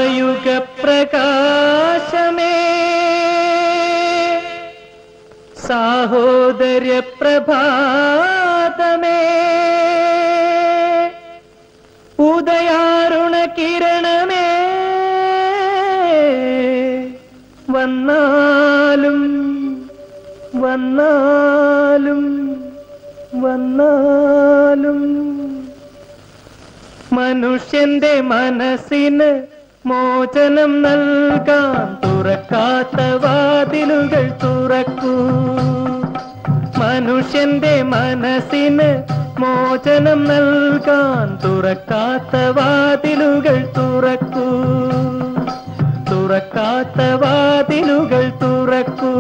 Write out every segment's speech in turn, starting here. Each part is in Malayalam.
നവയുഗ പ്രകാശമേ സാഹോദര്യ പ്രഭാതമേ ഉദയാരുണ കിരണമേ വന്നാലും വന്നാലും വന്നാലും മനുഷ്യന്റെ മനസ്സിന് മോചനം നൽകാൻ തുറക്കാത്ത വാതിലുകൾ തുറക്കൂ മനുഷ്യന്റെ മനസ്സിന് മോചനം നൽകാൻ തുറക്കാത്ത വാതിലുകൾ തുറക്കൂ തുറക്കാത്ത വാതിലുകൾ തുറക്കൂ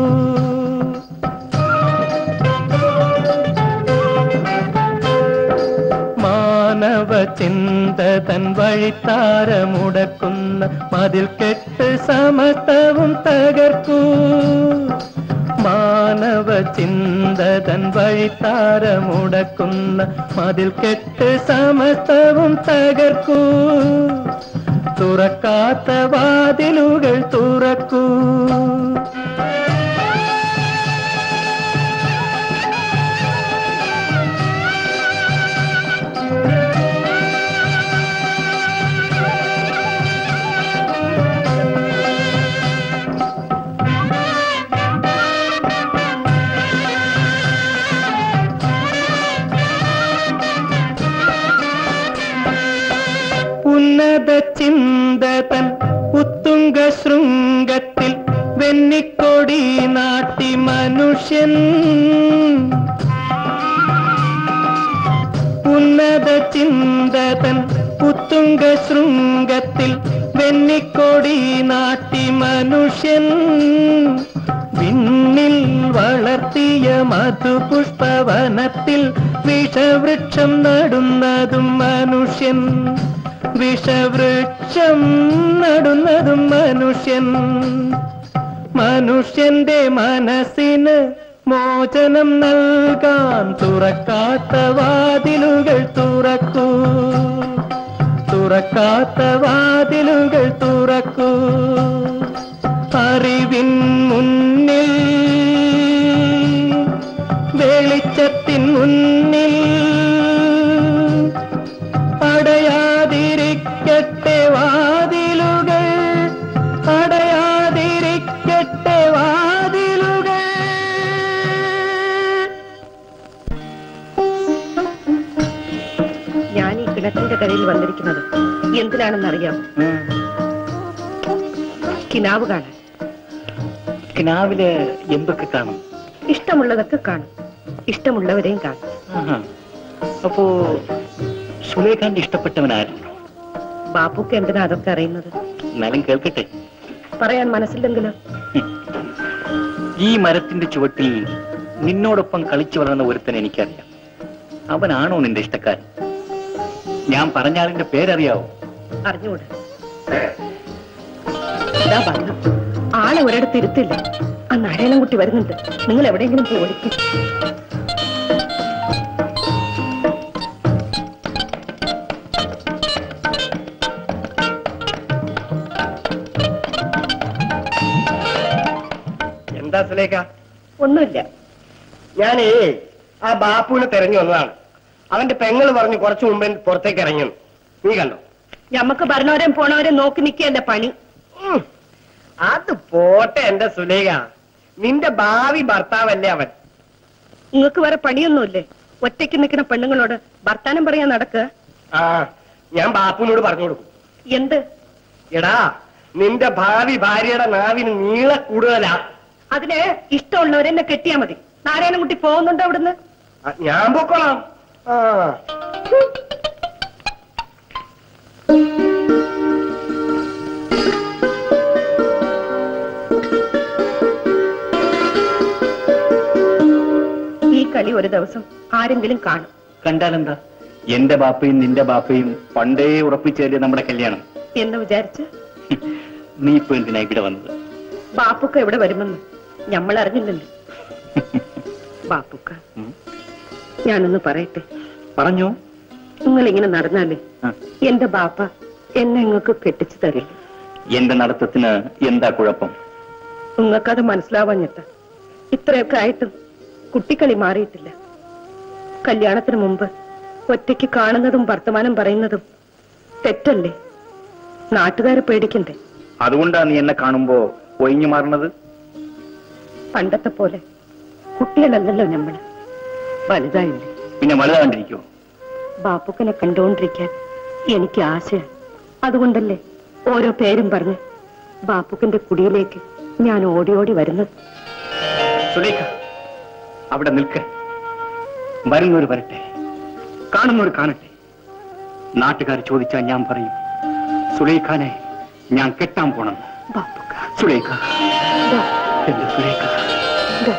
മാനവ ചിന്ത തൻ വഴിത്താരമുടക്കുന്ന മതിൽ കെട്ട് സമസ്തവും തകർക്കൂ മാനവ ചിന്ത തൻ വഴിത്താരമുടക്കുന്ന മതിൽ കെട്ട് സമസ്തവും തകർക്കൂ തുറക്കാത്ത വാതിലുകൾ തുറക്കൂ ഉന്നത ചിന്തതൻ ഉത്തുംഗ ശൃംഗത്തിൽ വെന്നിക്കൊടി നാട്ടി മനുഷ്യൻ ഉന്നത ചിന്തതൻ ഉത്തുംഗ ശൃംഗത്തിൽ വെന്നിക്കൊടി നാട്ടി മനുഷ്യൻ വിണ്ണിൽ വളർത്തിയ മധുപുഷ്പവനത്തിൽ വിഷവൃക്ഷം നടുന്നതും മനുഷ്യൻ വിഷവൃക്ഷം നടുന്നതും മനുഷ്യൻ മനുഷ്യന്റെ മനസ്സിന് മോചനം നൽകാൻ തുറക്കാത്ത വാതിലുകൾ തുറക്കൂ തുറക്കാത്ത വാതിലുകൾ തുറക്കൂ അറിവിൻ മുന്നിൽ വെളിച്ചത്തിൻ മുന്നിൽ അടയാതിരിക്കട്ടെ വാതിലുകൾ അടയാതിരിക്കട്ടെ വാതിലുകൾ ഞാൻ ഈ കിണറ്റിന്റെ കരയിൽ വന്നിരിക്കുന്നത് എന്തിനാണെന്നറിയാം കിനാവ് കാണാൻ കിനാവില് എന്തൊക്കെ കാണും ഇഷ്ടമുള്ളതൊക്കെ കാണും ഇഷ്ടമുള്ളവരെയും കാണും ആഹാ. അപ്പോ സുലേഖാന്റെ ഇഷ്ടപ്പെട്ടവനായിരുന്നു ബാപ്പുക്ക് എന്തിനാ അതൊക്കെ അറിയുന്നത് എന്നാലും കേൾക്കട്ടെ പറയാൻ മനസ്സില്ലെങ്കിലോ ഈ മരത്തിന്റെ ചുവട്ടിൽ നിന്നോടൊപ്പം കളിച്ചു വളർന്ന ഒരുത്തൻ എനിക്കറിയാം അവനാണോ നിന്റെ ഇഷ്ടക്കാരൻ ഞാൻ പറഞ്ഞാളിന്റെ പേരറിയാവോ അറിഞ്ഞുകൂടെ ഇതാ പറഞ്ഞു ആളെ ഒരിടത്ത് ഇരുത്തില്ല ആ നാരായണൻകുട്ടി വരുന്നുണ്ട് നിങ്ങൾ എവിടെയെങ്കിലും പോയി ഒളിക്കും എന്താ സുലേഖ ഒന്നുമില്ല ഞാനേ ആ ബാപ്പുവിനെ തെരഞ്ഞു വന്നതാണ് അവന്റെ പെങ്ങള് പറഞ്ഞു കുറച്ചു മുമ്പേ പുറത്തേക്ക് ഇറങ്ങി നീ കണ്ടോ ഞമ്മക്ക് പറഞ്ഞവരെയും പോണവരെയും നോക്കി നിൽക്കുകയല്ല പണി ഉം. അത് പോട്ടെ എന്റെ സുലേഖ നിന്റെ ഭാവി ഭർത്താവല്ലേ അവൻ നിങ്ങൾക്ക് വേറെ പണിയൊന്നുമില്ലേ ഒറ്റയ്ക്ക് നിൽക്കുന്ന പെണ്ണുങ്ങളോട് വർത്താനം പറയാൻ നടക്കുക ആ ഞാൻ ബാപ്പുവിനോട് പറഞ്ഞു കൊടുക്കും എന്ത് എടാ നിന്റെ ഭാവി ഭാര്യയുടെ നാവിന് നീള കൂടുതലാ അതിന് ഇഷ്ടമുള്ളവരെന്നെ കെട്ടിയാ മതി നാരായണൻകുട്ടി പോകുന്നുണ്ടോ അവിടുന്ന് ആ, ഞാൻ പൊക്കോളാം ആ ഈ കളി ഒരു ദിവസം ആരെങ്കിലും കാണും കണ്ടാലെന്താ എന്റെ ബാപ്പയും നിന്റെ ബാപ്പയും പണ്ടേ ഉറപ്പിച്ചല്ലേ നമ്മുടെ കല്യാണം എന്ന് വിചാരിച്ച് നീ ഇപ്പൊ എന്തിനാ ഇവിടെ വന്നത് ബാപ്പുക്ക എവിടെ വരുമെന്ന് ഞമ്മൾ അറിഞ്ഞില്ലല്ലോ ബാപ്പുക്ക ഉം. ഞാനൊന്ന് പറയട്ടെ പറഞ്ഞോ നിങ്ങൾ ഇങ്ങനെ നടന്നാലേ ആ. എന്റെ ബാപ്പ എന്നെ നിങ്ങൾക്ക് കെട്ടിച്ചു തരില്ല എന്റെ നടത്തത്തിന് എന്താ കുഴപ്പം നിങ്ങൾക്കത് മനസ്സിലാവാഞ്ഞിട്ട് ഇത്രയൊക്കെ ആയിട്ടും കുട്ടിക്കളി മാറിയിട്ടില്ല കല്യാണത്തിന് മുമ്പ് ഒറ്റയ്ക്ക് കാണുന്നതും വർത്തമാനം പറയുന്നതും തെറ്റല്ലേ നാട്ടുകാരെ പേടിക്കണ്ടേ അതുകൊണ്ടാ നീ എന്നെ കാണുമ്പോ ഒഴിഞ്ഞു മാറുന്നത് പണ്ടത്തെ പോലെ കുട്ടികളല്ലല്ലോ നമ്മള് വലുതായില്ലേ പിന്നെ വലുതാണ്ടിരിക്കോ ബാപ്പുക്കനെ കണ്ടുകൊണ്ടിരിക്കാൻ എനിക്ക് ആശയാണ് അതുകൊണ്ടല്ലേ ഓരോ പേരും പറഞ്ഞ് ബാപ്പുക്കന്റെ കുടിയിലേക്ക് ഞാൻ ഓടി ഓടി വരുന്നത് സുലേഖ അവിടെ നിൽക്ക വരുന്നവർ വരട്ടെ കാണുന്നവർ കാണട്ടെ നാട്ടുകാർ ചോദിച്ചാൽ ഞാൻ പറയും സുലേഖാനെ ഞാൻ കെട്ടാൻ പോണം ബാപ്പുക്ക സുലേഖ ദാ, എന്റെ സുലേഖ ദാ.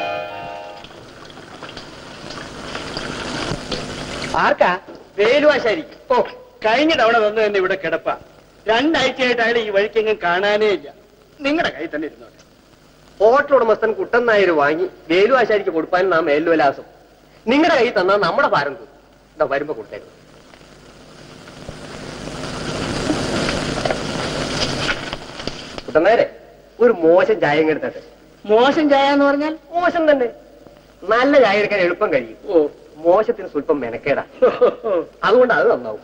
ആർക്കാ വേലുവാശാരിക്കും ഓ കഴിഞ്ഞ തവണ വന്നു തന്നെ ഇവിടെ കിടപ്പ രണ്ടാഴ്ചയായിട്ട് അയാൾ ഈ വഴിക്കെങ്ങും കാണാനേ ഇല്ല നിങ്ങളുടെ കയ്യിൽ തന്നെ ഇരുന്നോട്ടെ ഹോട്ടൽ ഉടമസ്ഥൻ കുട്ടൻ നായർ വാങ്ങി വേലുവാശാരിക്ക് കൊടുപ്പാൻ നാം മേലുവലാസം നിങ്ങളുടെ കയ്യിൽ തന്നാൽ നമ്മുടെ ഭാരം കൂടും ഇതാ വരുമ്പോ കൊടുത്തേക്കും കുട്ടൻ നായരെ ഒരു മോശം ചായ ഇങ്ങ് എടുത്തട്ടെ മോശം ചായ എന്ന് പറഞ്ഞാൽ മോശം തന്നെ നല്ല ചായ എടുക്കാൻ എളുപ്പം കഴിയും ഓ മോശത്തിന് സ്വല്പം മെനക്കേടാ അതുകൊണ്ട് അത് നന്നാവും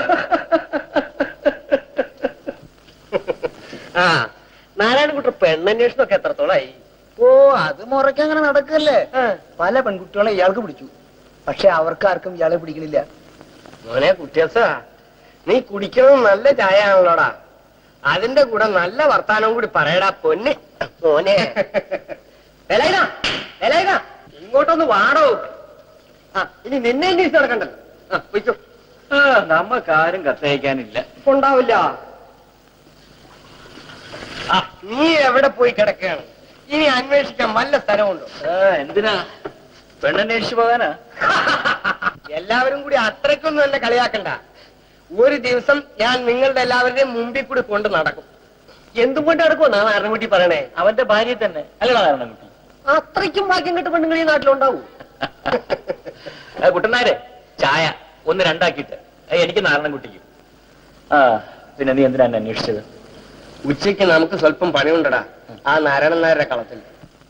ആ നാരായണൻകുട്ടി പെണ്ണന്വേഷണമൊക്കെ എത്രത്തോളായി ഓ അത് മുറയ്ക്ക് അങ്ങനെ നടക്കല്ലേ പല പെൺകുട്ടികളെ ഇയാൾക്ക് പിടിച്ചു പക്ഷെ അവർക്കാർക്കും ഇയാളെ പിടിക്കണില്ല മോനെ കുട്ടിയസ നീ കുടിക്കുന്നത് നല്ല ചായ ആണല്ലോടാ അതിന്റെ കൂടെ നല്ല വർത്താനവും കൂടി പറയടാ പൊന്നെ മോനെ വിലയിടാ വിലയിടാ ഇങ്ങോട്ടൊന്ന് വാടോ ആ ഇനി നിന്നെ അന്വേഷിച്ച് നടക്കണ്ടല്ലോ ആ പൊയ്ക്കോ നമുക്ക് ആരും കത്തയക്കാനില്ല ഇപ്പൊ ഉണ്ടാവില്ല ആ നീ എവിടെ പോയി കിടക്കുകയാണ് ഇനി അന്വേഷിക്കാൻ വല്ല സ്ഥലമുണ്ടോ എന്തിനാ പെണ്ണന്വേഷിച്ചു പോകാനാ എല്ലാവരും കൂടി അത്രയ്ക്കൊന്നും എന്നെ കളിയാക്കണ്ട ഒരു ദിവസം ഞാൻ നിങ്ങളുടെ എല്ലാവരുടെയും മുമ്പിൽ കൂടി കൊണ്ട് നടക്കും എന്തും കൊണ്ട് നടക്കുമെന്നാ നാരായണൻകുട്ടി പറയണേ അവന്റെ ഭാര്യ തന്നെ അല്ലടാ നാരായണൻകുട്ടി അത്രയ്ക്കും ഭാഗ്യം കെട്ട് പെണ്ണുങ്ങൾ ഈ നാട്ടിലുണ്ടാവൂ കുട്ടനാരെ ചായ ഒന്ന് രണ്ടാക്കിയിട്ട് ഏ, എനിക്ക് നാരായണൻകുട്ടിക്ക് ആ പിന്നെ നീ എന്തിനാ എന്നെ അന്വേഷിച്ചത് ഉച്ചയ്ക്ക് നമുക്ക് സ്വല്പം പണിയുണ്ടടാ ആ നാരായണൻ നായരുടെ കളത്തിൽ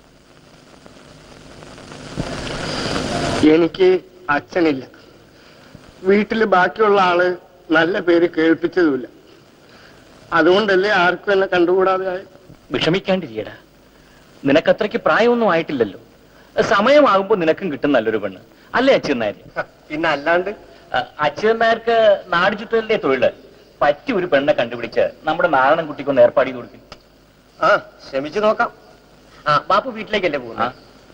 എനിക്ക് അച്ഛനില്ല വീട്ടില് ബാക്കിയുള്ള ആള് നല്ല പേര് കേൾപ്പിച്ചതുമില്ല അതുകൊണ്ടല്ലേ ആർക്കും എന്നെ കണ്ടുകൂടാതെ ആയത് വിഷമിക്കാണ്ടിരിയടാ നിനക്കത്രയ്ക്ക് പ്രായമൊന്നും ആയിട്ടില്ലല്ലോ സമയമാകുമ്പോ നിനക്കും കിട്ടും നല്ലൊരു പെണ്ണ് അല്ലേ അച്ഛനാര് പിന്നെ അല്ലാണ്ട് അച്ഛനാർക്ക് നാട് ചുറ്റലിന്റെ തൊഴില് പറ്റി ഒരു പെണ്ണെ കണ്ടുപിടിച്ച് നമ്മുടെ നാരായണൻകുട്ടിക്കൊന്ന് ഏർപ്പാട് ചെയ്ത് കൊടുക്കും ആ ശ്രമിച്ചു നോക്കാം ആ ബാപ്പു വീട്ടിലേക്കല്ലേ ആ, പോകുന്നത്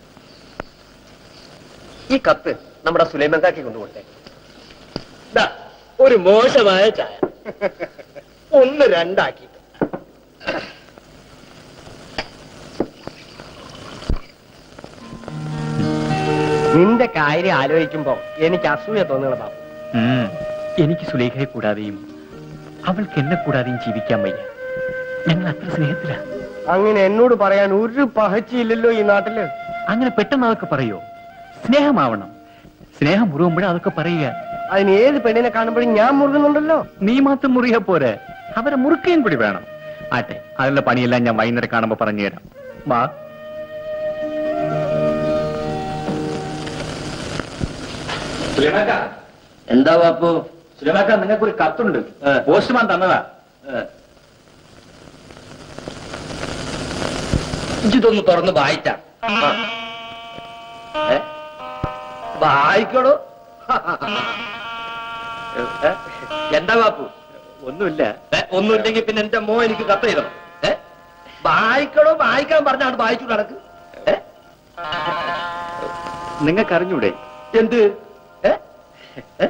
ഈ കത്ത് നമ്മുടെ സുലൈമൻകാക്കി കൊണ്ടുകൊടുത്തേ ദാ, ഒരു മോശമായ ചായ ഒന്ന് രണ്ടാക്കി നിന്റെ കാര്യം ആലോചിക്കുമ്പോ എനിക്ക് അസൂയ തോന്നുകയാണ് ബാപ്പു ഉം. എനിക്ക് സുലേഖയെ കൂടാതെയും അവൾക്ക് എന്നെ കൂടാതെയും ജീവിക്കാൻ വയ്യ ഞങ്ങൾ അത്ര സ്നേഹത്തിലാ അങ്ങനെ എന്നോട് പറയാൻ ഒരു പഹച്ചിയില്ലല്ലോ ഈ നാട്ടില് അങ്ങനെ പെട്ടെന്ന് അതൊക്കെ പറയോ സ്നേഹമാവണം സ്നേഹം മുറുകുമ്പോഴേ അതൊക്കെ പറയുക അതിന് ഏത് പെണ്ണിനെ കാണുമ്പോഴും ഞാൻ മുറുകുന്നുണ്ടല്ലോ നീ മാത്രം മുറിയ പോരെ അവരെ മുറുക്കുകയും കൂടി വേണം ആട്ടെ അതിനുള്ള പണിയെല്ലാം ഞാൻ വൈകുന്നേരം കാണുമ്പോ പറഞ്ഞു തരാം വാ എന്താ ബാപ്പു സുലമാക്ക നിങ്ങൾക്ക് ഒരു കത്തുണ്ട് പോസ്റ്റ്മാൻ തന്നതാ ഇതൊന്ന് തുറന്ന് വായിച്ചാ വായിക്കണോ എന്താ ബാപ്പു ഒന്നുമില്ല ഏ, ഒന്നുമില്ലെങ്കിൽ പിന്നെ എന്റെ മോ എനിക്ക് കത്ത് ചെയ്തോ ഏ വായിക്കണോ വായിക്കാൻ പറഞ്ഞാണ് വായിച്ചു നടക്ക് ഏ? നിങ്ങൾക്ക് അറിഞ്ഞൂടെ എന്ത് ഏ? ഏ?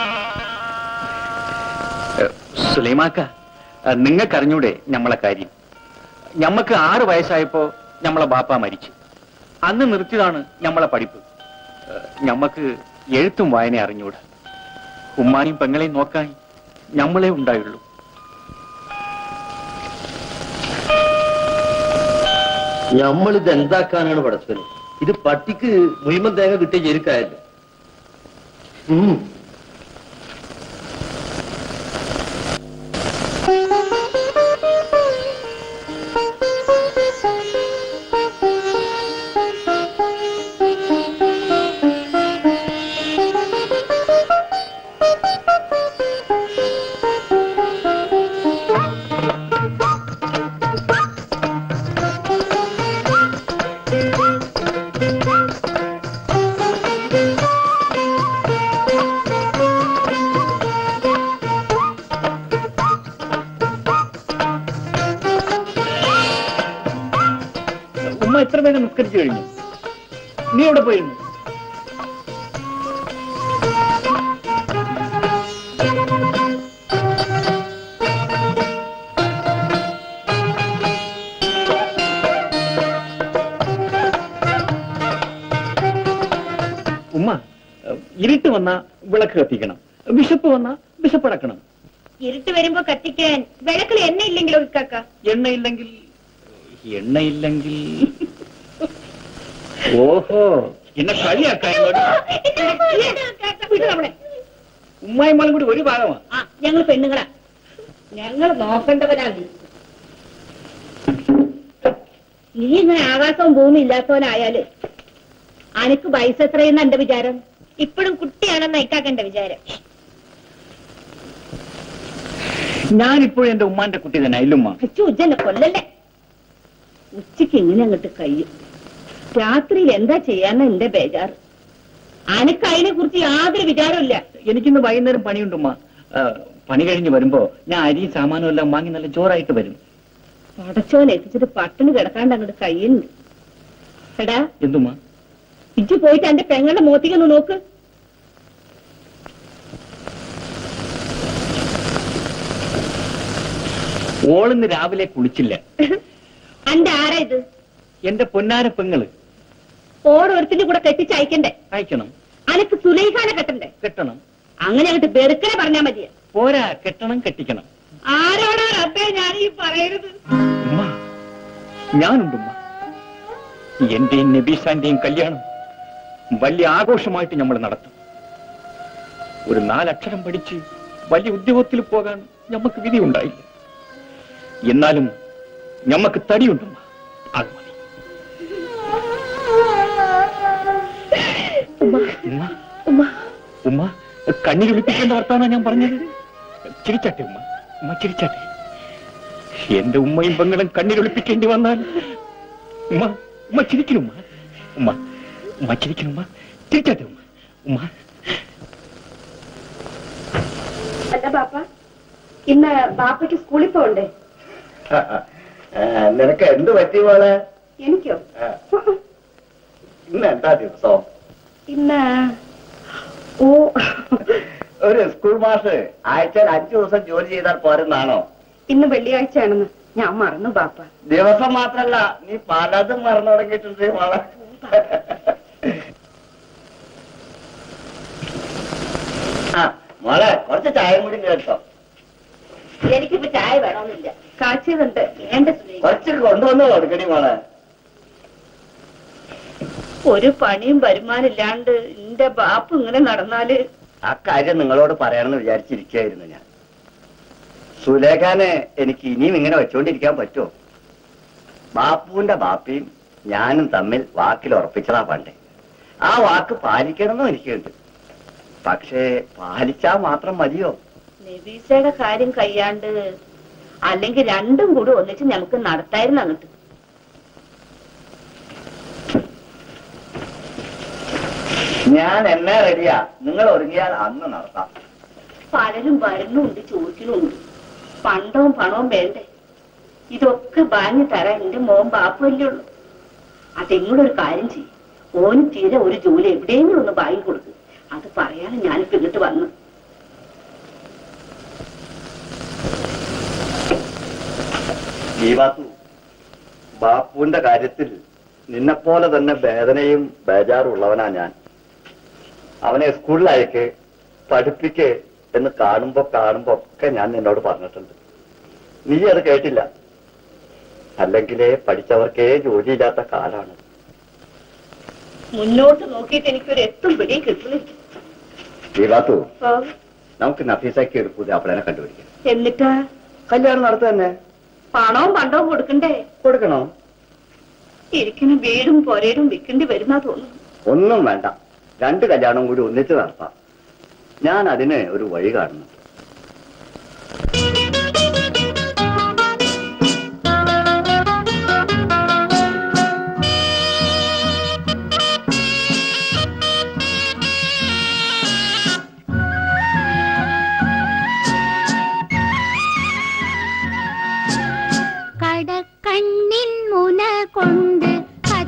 സുലൈമാക്ക നിങ്ങൾക്ക് അറിഞ്ഞൂടെ ഞമ്മളെ കാര്യം ഞമ്മക്ക് ആറ് വയസ്സായപ്പോ ഞമ്മളെ ബാപ്പ മരിച്ചു അന്ന് നിർത്തിയതാണ് ഞമ്മളെ പഠിപ്പ് ഞമ്മക്ക് എഴുത്തും വായന അറിഞ്ഞൂടാ ഉമ്മാനെയും പെങ്ങളെയും നോക്കാൻ ഞമ്മളെ ഉണ്ടായുള്ളൂ നമ്മളിത് എന്താക്കാനാണ് പടച്ചത് ഇത് പട്ടിക്ക് മുഴുവൻ തേങ്ങ കിട്ടിയ ചെരുക്കായല്ലോ ഉമ്മ എത്ര വേഗം നിസ്കരിച്ചു കഴിഞ്ഞു നീ എവിടെ പോയിരുന്നു ഉമ്മ ഇരുട്ട് വന്ന വിളക്ക് കത്തിക്കണം വിശപ്പ് വന്ന വിശപ്പടക്കണം ഇരുട്ട് വരുമ്പോ കത്തിക്കാൻ വിളക്കിൽ എണ്ണ ഇല്ലെങ്കിലോ ഇക്കാക്ക എണ്ണയില്ലെങ്കിൽ എണ്ണയില്ലെങ്കിൽ ഓഹോ എന്നെ കളിയാക്കാൻ ഉമ്മായും മോളും കൂടി ഒരു ഭാഗമാണ് ആ ഞങ്ങൾ പെണ്ണുങ്ങളാ ഞങ്ങൾ നോക്കേണ്ടവരാ നീ നീ ഇങ്ങനെ ആകാശവും ഭൂമി ഇല്ലാത്തവനായാല് അനക്ക് വയസ്സ് എത്രയെന്ന എന്റെ വിചാരം ഇപ്പോഴും കുട്ടിയാണെന്ന് ഇക്കാക്കന്റെ വിചാരം ഞാനിപ്പോഴും എന്റെ ഉമ്മാന്റെ കുട്ടി തന്നെ ഇല്ലുമ്മ അച്ചു ഉജ്ജനെ കൊല്ലല്ലേ ഉച്ചക്ക് ഇങ്ങനെ അങ്ങോട്ട് കഴിയും രാത്രിയിൽ എന്താ ചെയ്യാന്ന എന്റെ ബേജാറ് അനക്ക് അതിനെ കുറിച്ച് യാതൊരു വിചാരമില്ല എനിക്കിന്ന് വൈകുന്നേരം പണിയുണ്ടുമ്മ ആ, പണി കഴിഞ്ഞ് വരുമ്പോ ഞാൻ അരിയും സാമാനും എല്ലാം വാങ്ങി നല്ല ജോറായിട്ട് വരും പടച്ചോൻ എത്തിച്ചിട്ട് പട്ടിണി കിടക്കാണ്ട് അങ്ങോട്ട് കഴിയുന്നു എടാ എന്തുമ്മ ഇജ്ജ് പോയിട്ട് എന്റെ പെങ്ങളുടെ മോത്തിക്കൊന്ന് നോക്ക് ഓളിന്ന് രാവിലെ കുളിച്ചില്ല അന്റെ ആരാ ഇത് എന്റെ പൊന്നാര പെങ്ങള് ഓരോരുത്തരും കൂടെ കെട്ടിച്ചയക്കണ്ടേ അയക്കണം അനക്ക് സുലൈഖാനെ കെട്ടണ്ടേ കെട്ടണം അങ്ങനെ അങ്ങോട്ട് വെറുക്കനെ പറഞ്ഞാ മതിയ പോരാ കെട്ടണം കെട്ടിക്കണം ആരോടാ റബ്ബേ ഞാൻ ഈ പറയരുത് ഉമ്മ ഞാനുണ്ടുമ്മ എന്റെയും നബീസാന്റെയും കല്യാണം വലിയ ആഘോഷമായിട്ട് നമ്മൾ നടത്തും ഒരു നാലക്ഷരം പഠിച്ച് വലിയ ഉദ്യോഗത്തിൽ പോകാൻ ഞമ്മക്ക് വിധി ഉണ്ടായില്ല എന്നാലും ഞമ്മക്ക് തടിയുണ്ടുമ്മ അത് മതി ഉമ്മ ഉമ്മ ഉമ്മ കണ്ണിരൊളിപ്പിക്കേണ്ട വർത്താനാ ഞാൻ പറഞ്ഞത് ചിരിച്ചാട്ടെ ഉമ്മ ഉമ്മ ചിരിച്ചാട്ടെ എന്റെ ഉമ്മയും പെങ്ങളും കണ്ണിരൊളിപ്പിക്കേണ്ടി വന്നാൽ ഉമ്മ ഉമ്മ ചിരിക്കണം ഉമ്മ ഉമ്മ ഉമ്മ ചിരിക്കണം ഉമ്മ ചിരിച്ചാട്ടെ ഉമ്മ ഉമ്മ അല്ല ബാപ്പ ഇന്ന് ബാപ്പയ്ക്ക് സ്കൂളിൽ പോണ്ടേ നിനക്ക് എന്ത് പറ്റി മോളെ എനിക്കോ ഇന്ന് എന്താ ദിവസം ഇന്ന് ഓ ഒരു സ്കൂൾ മാഷ് ആഴ്ചയിൽ അഞ്ചു ദിവസം ജോലി ചെയ്താൽ പോരെന്നാണോ ഇന്ന് വെള്ളിയാഴ്ചയാണെന്ന് ഞാൻ മറന്നു ബാപ്പ ദിവസം മാത്രല്ല നീ പലതും മറന്നു തുടങ്ങിയിട്ടുണ്ട് മോളെ ആ മോളെ കുറച്ച് ചായയും കൂടി കേട്ടോ എനിക്കിപ്പോ ചായ വേണമെന്നില്ല കാച്ചിയതുണ്ട് വേണ്ട സുരേഷ്. കുറച്ച് കൊണ്ടുവന്ന് കൊടുക്കണി മോളെ ഒരു പണിയും വരുമാനില്ലാണ്ട് എന്റെ ബാപ്പ് ഇങ്ങനെ നടന്നാല് ആ കാര്യം നിങ്ങളോട് പറയണമെന്ന് വിചാരിച്ചിരിക്കുകയായിരുന്നു ഞാൻ സുലേഖാനെ എനിക്ക് ഇനിയും ഇങ്ങനെ വെച്ചുകൊണ്ടിരിക്കാൻ പറ്റുമോ ബാപ്പുവിന്റെ ബാപ്പയും ഞാനും തമ്മിൽ വാക്കിൽ ഉറപ്പിച്ചതാ പണ്ടേ ആ വാക്ക് പാലിക്കണമെന്നും എനിക്കുണ്ട് പക്ഷേ പാലിച്ചാ മാത്രം മതിയോ നബീസയുടെ കാര്യം കയ്യാണ്ട് അല്ലെങ്കിൽ രണ്ടും കൂടി ഒന്നിച്ച് നമുക്ക് നടത്തായിരുന്നു അങ്ങോട്ട് ഞാൻ എന്നെ റെഡിയാ നിങ്ങൾ ഒരുങ്ങിയാൽ അന്ന് നടത്താം പലരും വരുന്നുണ്ട് ചോദിക്കുന്നുണ്ട് പണ്ടവും പണവും വേണ്ടേ ഇതൊക്കെ വാങ്ങി തരാൻ എന്റെ മോൻ ബാപ്പല്ലേ ഉള്ളൂ അതെങ്ങോട്ടൊരു കാര്യം ചെയ്യും ഓന് തീരെ ഒരു ജോലി എവിടെയെങ്കിലും ഒന്ന് വാങ്ങി കൊടുക്കും അത് പറയാനും ഞാനിപ്പോ ഇങ്ങോട്ട് വന്നു ജീവാത്തു ബാപ്പുവിന്റെ കാര്യത്തിൽ നിന്നെപ്പോലെ തന്നെ വേദനയും ബേജാറും ഉള്ളവനാ ഞാൻ അവനെ സ്കൂളിൽ അയക്ക് പഠിപ്പിക്ക് എന്ന് കാണുമ്പോ കാണുമ്പോ ഒക്കെ ഞാൻ നിന്നോട് പറഞ്ഞിട്ടുണ്ട് നീ അത് കേട്ടില്ല അല്ലെങ്കിലേ പഠിച്ചവർക്കേ ജോലിയില്ലാത്ത കാലാണ് മുന്നോട്ട് നോക്കിയിട്ട് എനിക്കൊരു എത്തും പിടിയും കിട്ടുന്നില്ല ജീവാത്തു ഓ, നമുക്ക് നഫീസാക്കി ഒരു പുതിയ അപ്പളനെ കണ്ടുപിടിക്കാം എന്നിട്ടാ കല്യാണം നടത്തു തന്നെ പണവും പണ്ടവും കൊടുക്കണ്ടേ കൊടുക്കണോ ഇരിക്കുന്ന വീടും പൊരയിലും വിൽക്കേണ്ടി വരുന്നാ തോന്നുന്നു ഒന്നും വേണ്ട രണ്ട് കല്യാണം കൂടി ഒന്നിച്ച് നടത്താം ഞാൻ അതിന് ഒരു വഴി കാണുന്നു കടക്കണ്ണിൻ മുന കൊണ്ട്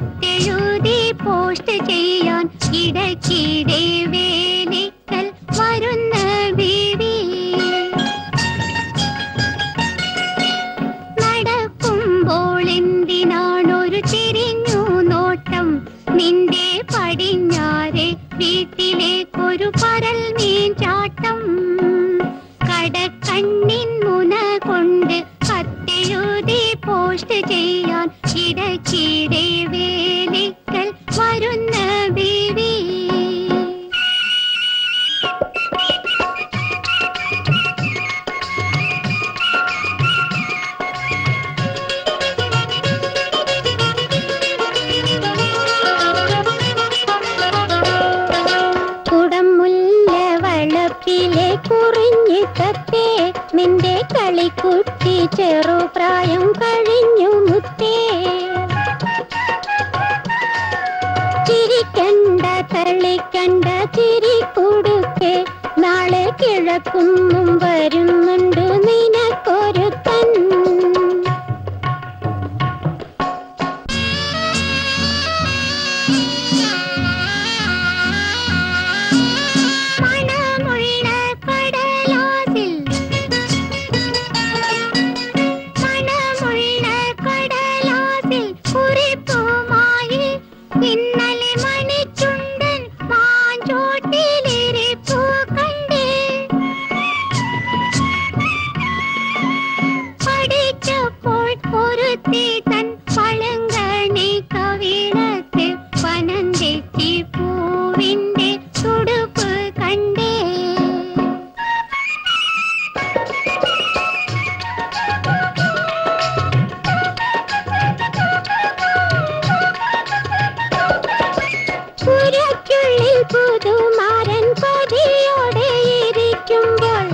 ചെയ്യാൻ ഇടയ്ക്കിടെ വേലിക്കൽ വരുന്ന ബീവി കുടമുല്ല വളപ്പിലെ കുറിഞ്ഞു തത്തേ നിന്റെ കളിക്കുട്ടി ചെറുപ്രായം കഴിഞ്ഞു മുത്തേ ചിരിക്കണ്ട തള്ളിക്കണ്ട ചിരി കൊടുക്കെ നാളെ കിഴക്കും വരുന്നുണ്ട് നിനക്കൊരുത്തൻ മണമുള്ള കടലാസിൽ മണമുള്ള കടലാസിൽ കുറിപ്പുമായി ഇന്നലെ മണിച്ചുണ്ടൻ മാഞ്ചോട്ടിലിരിപ്പു കണ്ടേ പഠിച്ചപ്പോൾ ഒരുത്തി തൻ പളങ്കണി കവിളത്ത് പനന്തെറ്റി പൂവിന്റെ തുടുപ്പ് കണ്ടേ പുരയ്ക്കുള്ളിൽ പുതുമാരൻ പതിയോടെ ഇരിക്കുമ്പോൾ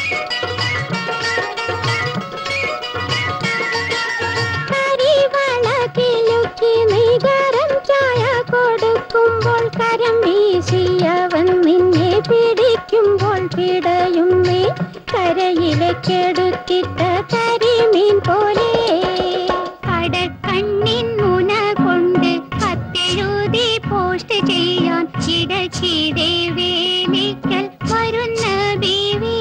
കരിവളകിലുക്കി നികരം ചായ കൊടുക്കുമ്പോൾ കരം വീശിയവൻ നിന്നെ പിടിക്കുമ്പോൾ പിടയും നീ കരയിലേക്കെടുത്തിട്ട കരിമീൻ പോലെ കടക്കണ്ണിൻ മുന കൊണ്ട് കത്തെഴുതി പോസ്റ്റ് ചെയ്യാൻ ഇടച്ചിടെ വേലിക്കൽ വരുന്ന ബീവി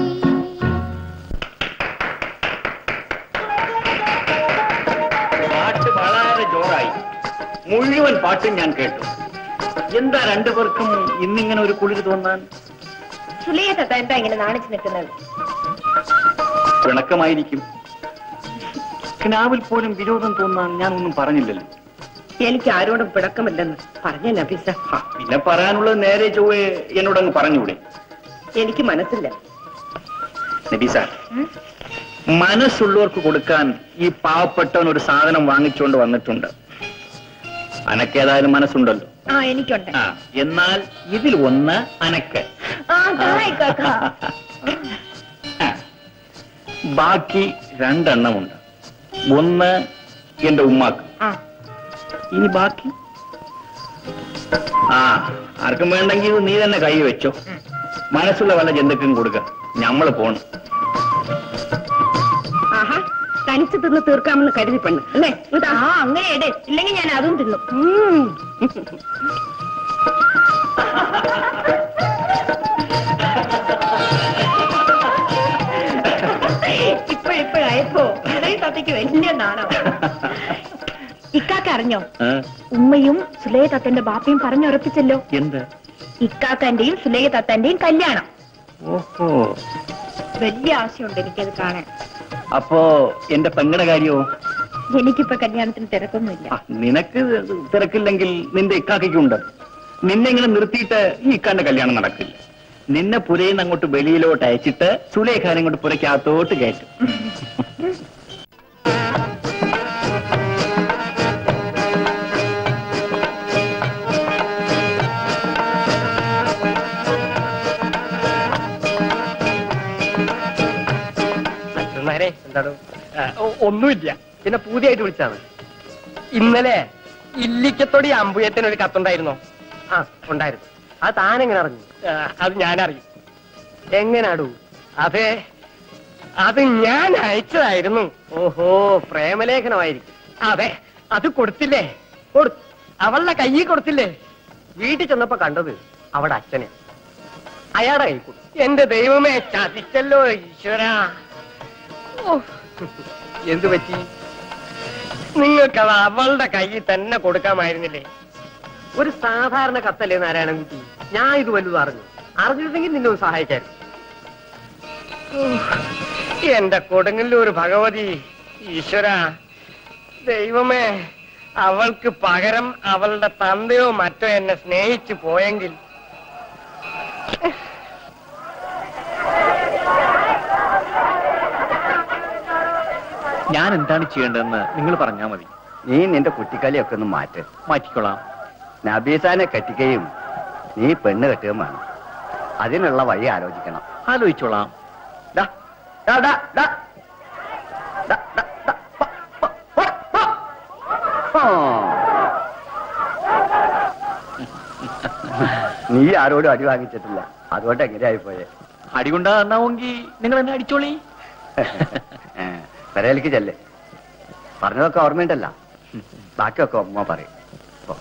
പാട്ട് വളരെ ജോറായി മുഴുവൻ പാട്ടും ഞാൻ കേട്ടു എന്താ രണ്ടുപേർക്കും ഇന്നിങ്ങനെ ഒരു കുളിര് തോന്നാൻ സുലൈയ തത്ത എന്താ ഇങ്ങനെ നാണിച്ചു നിൽക്കുന്നത് പിണക്കമായിരിക്കും കിനാവിൽ പോലും വിരോധം തോന്നാൻ ഞാൻ ഒന്നും പറഞ്ഞില്ലല്ലോ എനിക്ക് ആരോടും പിടക്കമില്ലെന്ന് പറഞ്ഞ നബീസ ആ, പിന്നെ പറയാനുള്ളത് നേരെ ചൊവ്വേ എന്നോടങ്ങ് പറഞ്ഞൂടെ എനിക്ക് മനസ്സില്ല നബീസ മനസ്സുള്ളവർക്ക് കൊടുക്കാൻ ഈ പാവപ്പെട്ടവൻ ഒരു സാധനം വാങ്ങിച്ചുകൊണ്ട് വന്നിട്ടുണ്ട് അനക്കേതായാലും മനസ്സുണ്ടല്ലോ ആ എനിക്കുണ്ട് ആ എന്നാൽ ഇതിൽ ഒന്ന് അനക്ക് ആ തായ് കാക്ക ആ. ബാക്കി രണ്ടെണ്ണമുണ്ട് ഒന്ന് എന്റെ ഉമ്മാക്ക് ആ ഇനി ബാക്കി ആ ആർക്കും വേണ്ടെങ്കിൽ നീ തന്നെ കൈ വെച്ചോ മനസ്സുള്ള വല്ല ജന്തുക്കും കൊടുക്ക ഞമ്മള് പോണം ആഹാ തനിച്ച് തിന്ന് തീർക്കാമെന്ന് കരുതി പെണ്ണ് അല്ലേ ആ അങ്ങനെ ഇടേ ഇല്ലെങ്കിൽ ഞാൻ അതും തിന്നു ഉം. ഇപ്പോഴിപ്പോഴായപ്പോ ഇടയിൽ തത്തയ്ക്ക് വലിയ നാണോ ഇക്കാക്ക അറിഞ്ഞോ ആ, ഉമ്മയും സുലൈ തത്തന്റെ ബാപ്പയും പറഞ്ഞുറപ്പിച്ചല്ലോ എന്ത് ഇക്കാക്കന്റെയും സുലൈ തത്തന്റെയും കല്യാണം ഓഹോ വലിയ ആശയുണ്ട് എനിക്കത് കാണാൻ അപ്പോ എന്റെ പെങ്ങളുടെ കാര്യമോ എനിക്കിപ്പോ കല്യാണത്തിന് തിരക്കൊന്നുമില്ല ആ, നിനക്ക് തിരക്കില്ലെങ്കിൽ നിന്റെ ഇക്കാക്കയ്ക്കുണ്ട് നിന്നെ ഇങ്ങനെ നിർത്തിയിട്ട് ഈ ഇക്കാന്റെ കല്യാണം നടക്കില്ല നിന്നെ പുരയിന്ന് അങ്ങോട്ട് വെളിയിലോട്ട് അയച്ചിട്ട് സുലേഖാനെ കൊണ്ട് പുരയ്ക്കകത്തോട്ട് കയറ്റും അച്ഛന്മാരെ എന്താണ് ഒന്നുമില്ല പിന്നെ പുതിയായിട്ട് വിളിച്ചാണ് ഇന്നലെ ഇല്ലിക്കത്തൊടി അമ്പുയത്തിന് ഒരു കത്തുണ്ടായിരുന്നോ ആ ഉണ്ടായിരുന്നു അത് താനെങ്ങനെ അറിഞ്ഞു അത് ഞാൻ അറിയും എങ്ങനാടു അതെ അത് ഞാൻ അയച്ചതായിരുന്നു ഓഹോ പ്രേമലേഖനമായിരിക്കും അതെ അത് കൊടുത്തില്ലേ കൊടു അവളുടെ കയ്യിൽ കൊടുത്തില്ലേ വീട്ടിൽ ചെന്നപ്പോ കണ്ടത് അവിടെ അച്ഛനെ അയാളുടെ കൈ കൊടുത്തു എന്റെ ദൈവമേ ചതിച്ചല്ലോ ഈശ്വര എന്തു പറ്റി നിങ്ങൾക്കത് അവളുടെ കയ്യിൽ തന്നെ കൊടുക്കാമായിരുന്നില്ലേ ഒരു സാധാരണ കത്തല്ലേ നാരായണൻകുട്ടി ഞാൻ ഇത് വലുത് അറിഞ്ഞു അറിഞ്ഞിരുന്നെങ്കിൽ നിന്നെ ഒന്ന് സഹായിക്കാൻ എന്റെ കൊടുങ്ങല്ലൂർ ഭഗവതി ഈശ്വര ദൈവമേ അവൾക്ക് പകരം അവളുടെ തന്തയോ മറ്റോ എന്നെ സ്നേഹിച്ചു പോയെങ്കിൽ ഞാൻ എന്താണ് ചെയ്യേണ്ടതെന്ന് നിങ്ങൾ പറഞ്ഞാൽ മതി നീ നിന്റെ കുട്ടിക്കളിയൊക്കെ ഒന്ന് മാറ്റ് മാറ്റിക്കൊള്ളാം നബീസാനെ കെട്ടിക്കുകയും നീ പെണ്ണ് കെട്ടുകയും വേണം അതിനുള്ള വഴി ആലോചിക്കണം ആലോചിച്ചോളാം ദാ, ദാ, ദാ, ദാ. ദാ, ദാ, ദാ, പ, പ, പ, പ. ആ. നീ ആരോടും അടി വാങ്ങിച്ചിട്ടില്ല അതുകൊണ്ട് എങ്ങനെയായി പോയെ അടികൊണ്ടാ നന്നാവുമെങ്കിൽ നിങ്ങൾ എന്നെ അടിച്ചോളി പെരയിലേക്ക് ചെല്ലേ പറഞ്ഞതൊക്കെ ഓർമ്മയുണ്ടല്ല ബാക്കിയൊക്കെ ഉമ്മ പറയും ഓ.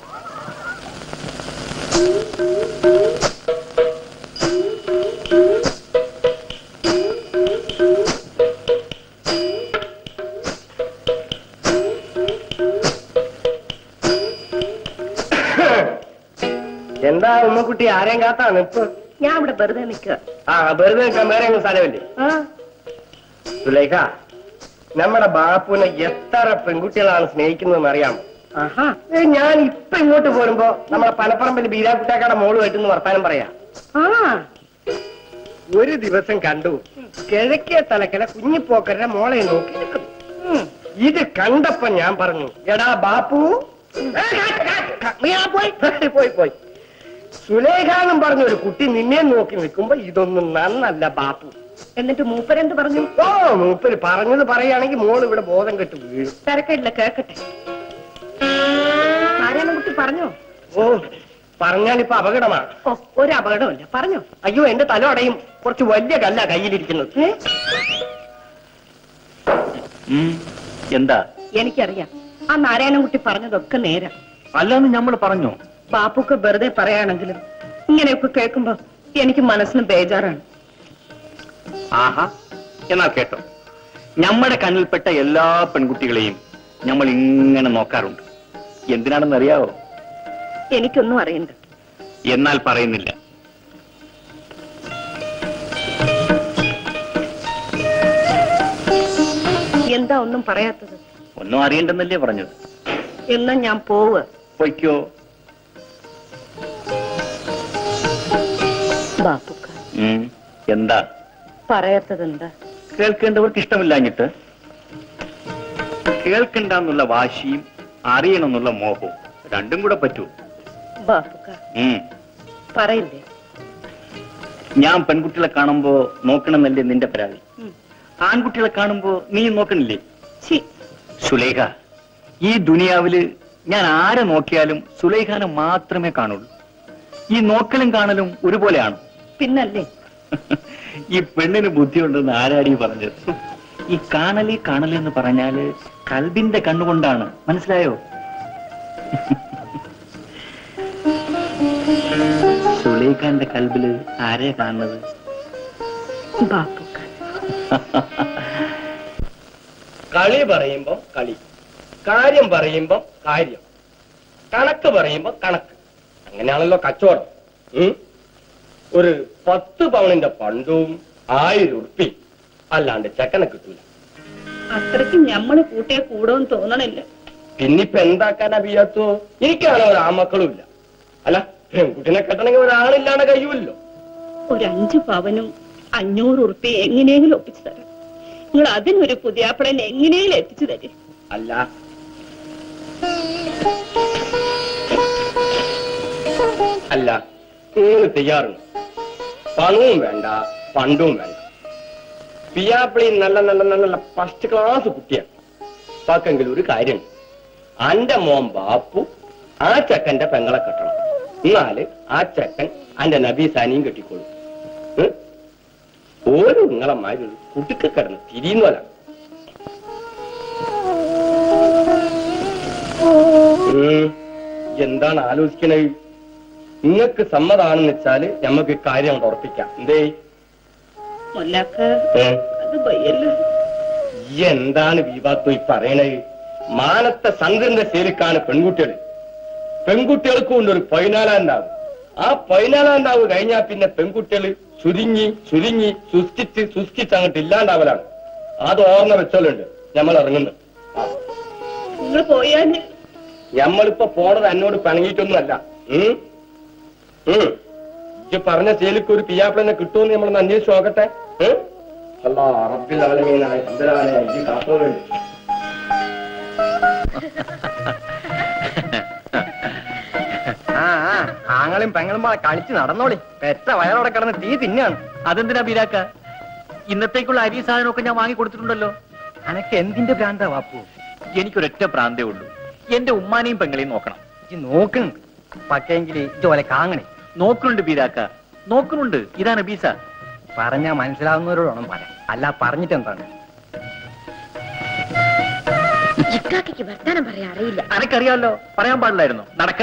എന്താ ഉമ്മക്കുട്ടി ആരെയും കാത്താണ് ഇപ്പൊ ഞാൻ ഇവിടെ വെറുതെ നിൽക്കുക ആ വെറുതെ നിൽക്കാൻ വേറെ ഒന്നും സ്ഥലമില്ലേ സുലേഖ നമ്മുടെ ബാപ്പുവിനെ എത്ര പെൺകുട്ടികളാണ് സ്നേഹിക്കുന്നതെന്ന് അറിയാമോ ഏ, ഞാൻ ഇപ്പൊ ഇങ്ങോട്ട് പോരുമ്പോ നമ്മുടെ പനപ്പറമ്പിൽ ബീരാക്കുട്ടാക്കാടെ മോളുമായിട്ടൊന്ന് വർത്താനം പറയാം ഒരു ദിവസം കണ്ടു കിഴക്കേ തലക്കല കുഞ്ഞിപ്പോക്കരുടെ മോളെ നോക്കി നിൽക്കുന്നു ഉം. ഇത് കണ്ടപ്പോ ഞാൻ പറഞ്ഞു എടാ ബാപ്പു ഏ, ക, ക, ക, നീ ആ പോയി പോയി പോയി സുലേഖ എന്നും പറഞ്ഞ ഒരു കുട്ടി നിന്നെ നോക്കി നിൽക്കുമ്പോ ഇതൊന്നും നന്നല്ല ബാപ്പു എന്നിട്ട് മൂപ്പരെന്ത് പറഞ്ഞു ഓ മൂപ്പര് പറഞ്ഞത് പറയുകയാണെങ്കിൽ മോൾ ഇവിടെ ബോധം കെട്ട് വീഴും തിരക്കില്ല കേക്കട്ടെ നാരായണൻകുട്ടി പറഞ്ഞോ ഓ പറഞ്ഞാലിപ്പോ അപകടമാണ് ഓ ഒരു അപകടമില്ല പറഞ്ഞോ അയ്യോ എന്റെ തല അടയും കുറച്ച് വലിയ കല്ല കയ്യിലിരിക്കുന്നത് ഏ ഉം. എന്താ എനിക്കറിയാം ആ നാരായണൻകുട്ടി പറഞ്ഞതൊക്കെ നേരം അല്ലാന്ന് നമ്മൾ പറഞ്ഞോ ബാപ്പുക്ക് വെറുതെ പറയാണെങ്കിലും ഇങ്ങനെയൊക്കെ കേൾക്കുമ്പോ എനിക്ക് മനസ്സിന് ബേജാറാണ് ആഹാ എന്നാ കേട്ടോ നമ്മുടെ കണ്ണിൽപ്പെട്ട എല്ലാ പെൺകുട്ടികളെയും നമ്മൾ ഇങ്ങനെ നോക്കാറുണ്ട് എന്തിനാണെന്ന് അറിയാവോ എനിക്കൊന്നും അറിയണ്ട എന്നാൽ പറയുന്നില്ല എന്താ ഒന്നും പറയാത്തത് ഒന്നും അറിയണ്ടെന്നല്ലേ പറഞ്ഞത് എന്നാ ഞാൻ പോവുക പൊയ്ക്കോ ബാപ്പുക്ക ഉം. എന്താ പറയാത്തത് എന്താ കേൾക്കേണ്ടവർക്ക് ഇഷ്ടമില്ലാഞ്ഞിട്ട് കേൾക്കണ്ടെന്നുള്ള വാശിയും അറിയണമെന്നുള്ള മോഹവും രണ്ടും കൂടെ പറ്റൂ ബാപ്പുക്ക ഉം. പറയില്ലേ ഞാൻ പെൺകുട്ടികളെ കാണുമ്പോ നോക്കണമെന്നല്ലേ നിന്റെ പരാതി ഉം. ആൺകുട്ടികളെ കാണുമ്പോ നീ നോക്കണില്ലേ ഛി സുലേഖ ഈ ദുനിയാവില് ഞാൻ ആരെ നോക്കിയാലും സുലേഖാനെ മാത്രമേ കാണുള്ളൂ ഈ നോക്കലും കാണലും ഒരുപോലെയാണ് പിന്നല്ലേ ഈ പെണ്ണിന് ബുദ്ധിയുണ്ടെന്ന് ആരാടി പറഞ്ഞത് ഈ കാണലി കാണലെന്ന് പറഞ്ഞാല് കൽബിന്റെ കണ്ണുകൊണ്ടാണ് മനസ്സിലായോ സുലേഖാന്റെ കൽബില് ആരെയാ കാണുന്നത് ബാപ്പുക്ക കളി പറയുമ്പോ കളി കാര്യം പറയുമ്പോ കാര്യം കണക്ക് പറയുമ്പോ കണക്ക് അങ്ങനെയാണല്ലോ കച്ചവടം ഉം? ഒരു പത്ത് പവനിന്റെ പണ്ടും ആയിരം ഉറുപ്പി അല്ലാണ്ട് ചെക്കനെ കിട്ടൂല അത്രയ്ക്ക് ഞമ്മള് കൂട്ടിയെ കൂടോന്ന് തോന്നണില്ല പിന്നിപ്പൊ എന്താക്കാനാ ബിയാത്തോ എനിക്കാണോ ഒരു ആമക്കളും ഇല്ല അല്ല പെൺകുട്ടിനെ കെട്ടണമെങ്കിൽ ഒരാളില്ലാണ്ട് കഴിയുമല്ലോ ഒരു അഞ്ചു പവനും അഞ്ഞൂറ് ഉറുപ്പി എങ്ങനെയെങ്കിലും ഒപ്പിച്ചു തരാം നിങ്ങൾ അതിനൊരു പുതിയാപ്പിളനെ എങ്ങനെയെങ്കിലും എത്തിച്ചു തരും അല്ല അല്ല നിങ്ങൾ തയ്യാറുണ്ട് പണവും വേണ്ട പണ്ടും വേണ്ട പിയാപ്പിളി നല്ല നല്ല നല്ല നല്ല ഫസ്റ്റ് ക്ലാസ് കുട്ടിയാണ് പാക്കെങ്കിൽ ഒരു കാര്യമുണ്ട് അന്റെ മോൻ ബാപ്പു ആ ചെക്കന്റെ പെങ്ങളെ കെട്ടണം എന്നാല് ആ ചെക്കൻ അന്റെ നബീസാനിയും കെട്ടിക്കോളും ഉം? ഓരോ നിങ്ങളെ മാതിരി ഒരു കുടുക്ക കിടന്ന് തിരിയുന്നവരാണ് ഉം. എന്താണ് ആലോചിക്കണേ നിങ്ങൾക്ക് സമ്മതാണെന്ന് വെച്ചാല് നമുക്ക് കാര്യം അങ്ങോട്ട് ഉറപ്പിക്കാം എന്തേ മൊല്ലാക്ക ഏ? അത് വയ്യല്ലോ ഈ എന്താണ് വിവാദം ഈ പറയണേ മാനത്തെ ചന്ദ്രന്റെ ശേലിക്കാണ് പെൺകുട്ടികൾ പെൺകുട്ടികൾക്കും ഉണ്ട് ഒരു പതിനാലാം രാവ് ആ പതിനാലാം രാവ് കഴിഞ്ഞാൽ പിന്നെ പെൺകുട്ടികൾ ചുരുങ്ങി ചുരുങ്ങി സുസ്കിച്ച് സുസ്കിച്ച് അങ്ങോട്ട് ഇല്ലാണ്ടാവലാണ് അത് ഓർമ്മ വെച്ചോലുണ്ട് നമ്മൾ ഇറങ്ങുന്നത് ആ. നിങ്ങൾ പോയാല് ഞമ്മളിപ്പോ പോണത് എന്നോട് പിണങ്ങിയിട്ടൊന്നുമല്ല ഉം? ഉം. ഇജ്ജ് പറഞ്ഞ ചേലിക്ക് ഒരു പിയാപ്പിളനെ കിട്ടുമെന്ന് നമ്മളൊന്ന് അന്വേഷിച്ച് നോക്കട്ടെ ഉം? അല്ലാ റബ്ബിൽ ആലമീനായ തമ്പുരാനെ ഇജ്ജ് കാത്തോളൂ ആ ആ ആങ്ങളും പെങ്ങളും പാടെ കളിച്ച് നടന്നോളി പെറ്റ വയറോടെ കിടന്ന് തീ തിന്നാണ് അതെന്തിനാ ബീരാക്ക ഇന്നത്തേക്കുള്ള അരി സാധനമൊക്കെ ഞാൻ വാങ്ങി കൊടുത്തിട്ടുണ്ടല്ലോ അനക്ക് എന്തിന്റെ ഭ്രാന്താ വാപ്പു എനിക്കൊരൊറ്റ പ്രാന്തേ ഉള്ളൂ എന്റെ ഉമ്മാനെയും പെങ്ങളെയും നോക്കണം ഇജ്ജ് നോക്കുന്നുണ്ട് പക്കെങ്കിൽ ഇജ്ജോലെ കാങ്ങണേ നോക്കുന്നുണ്ട് ബീരാക്ക നോക്കുന്നുണ്ട് ഇതാണ് ബീസ പറഞ്ഞാ മനസ്സിലാവുന്നവരോടാണ് പറയാം അല്ല പറഞ്ഞിട്ട് എന്താണ് ഇക്കാക്കയ്ക്ക് വർത്താനം പറയാൻ അറിയില്ല അനക്കറിയാലോ പറയാൻ പാടില്ലായിരുന്നു നടക്ക്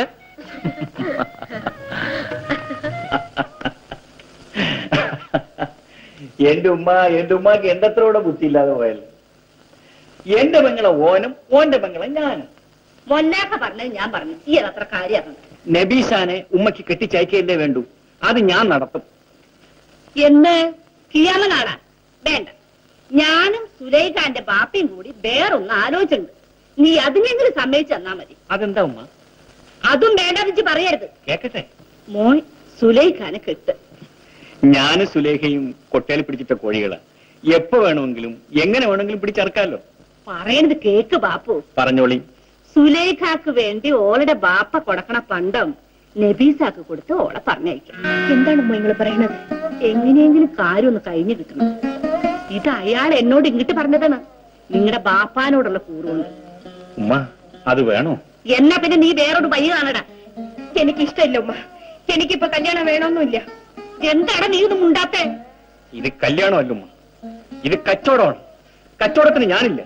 എന്റെ ഉമ്മ എന്റെ ഉമ്മക്ക് എന്റെ അത്രോടെ ബുദ്ധിയില്ലാതെ പോയല്ലോ എന്റെ പെങ്ങളെ ഓനും ഓന്റെ പെങ്ങളെ ഞാനും മൊന്നാക്ക പറഞ്ഞത് ഞാൻ പറഞ്ഞു ഈ അതത്ര കാര്യമാണ് നബീസാനെ ഉമ്മക്ക് കെട്ടിച്ചയക്കല്ലേ വേണ്ടു അത് ഞാൻ നടത്തും എന്ന് കിയാമനാടാ വേണ്ട ഞാനും സുലൈഖാന്റെ ബാപ്പയും കൂടി വേറൊന്ന് ആലോചിച്ചിട്ടുണ്ട് നീ അതിനെങ്കിലും സമ്മതിച്ചു തന്നാ മതി അതെന്താ ഉമ്മ അതും വേണ്ടെന്ന് വെച്ച് പറയരുത് കേക്കട്ടെ മോൻ സുലൈഖാനെ കെട്ട് ഞാനും സുലേഖയും കൊട്ടയിൽ പിടിച്ചിട്ട കോഴികളാ എപ്പോ വേണമെങ്കിലും എങ്ങനെ വേണമെങ്കിലും പിടിച്ചറക്കാലോ പറയണത് കേക്ക് ബാപ്പു പറഞ്ഞോളി സുലൈഖാക്ക് വേണ്ടി ഓളുടെ ബാപ്പ കൊടുക്കണ പണ്ടം നബീസാക്ക് കൊടുത്ത് ഓളെ പറഞ്ഞയക്കാം എന്താണ് നിങ്ങൾ പറയണത് എങ്ങനെയെങ്കിലും കാര്യം ഒന്ന് കഴിഞ്ഞു കിട്ടണം ഇത് അയാൾ എന്നോട് ഇങ്ങോട്ട് പറഞ്ഞതാണ് നിങ്ങളുടെ ബാപ്പാനോടുള്ള കൂറുകൊണ്ട് ഉമ്മ അത് വേണോ എന്നാ പിന്നെ നീ വേറൊരു വഴി കാണടാ എനിക്കിഷ്ടമില്ല ഉമ്മ എനിക്കിപ്പോ കല്യാണം വേണമെന്നില്ല എന്താണ് നീ ഒന്നും ഉണ്ടാത്തേ ഇത് കല്യാണമല്ല ഉമ്മ ഇത് കച്ചവടമാണ് കച്ചവടത്തിന് ഞാനില്ല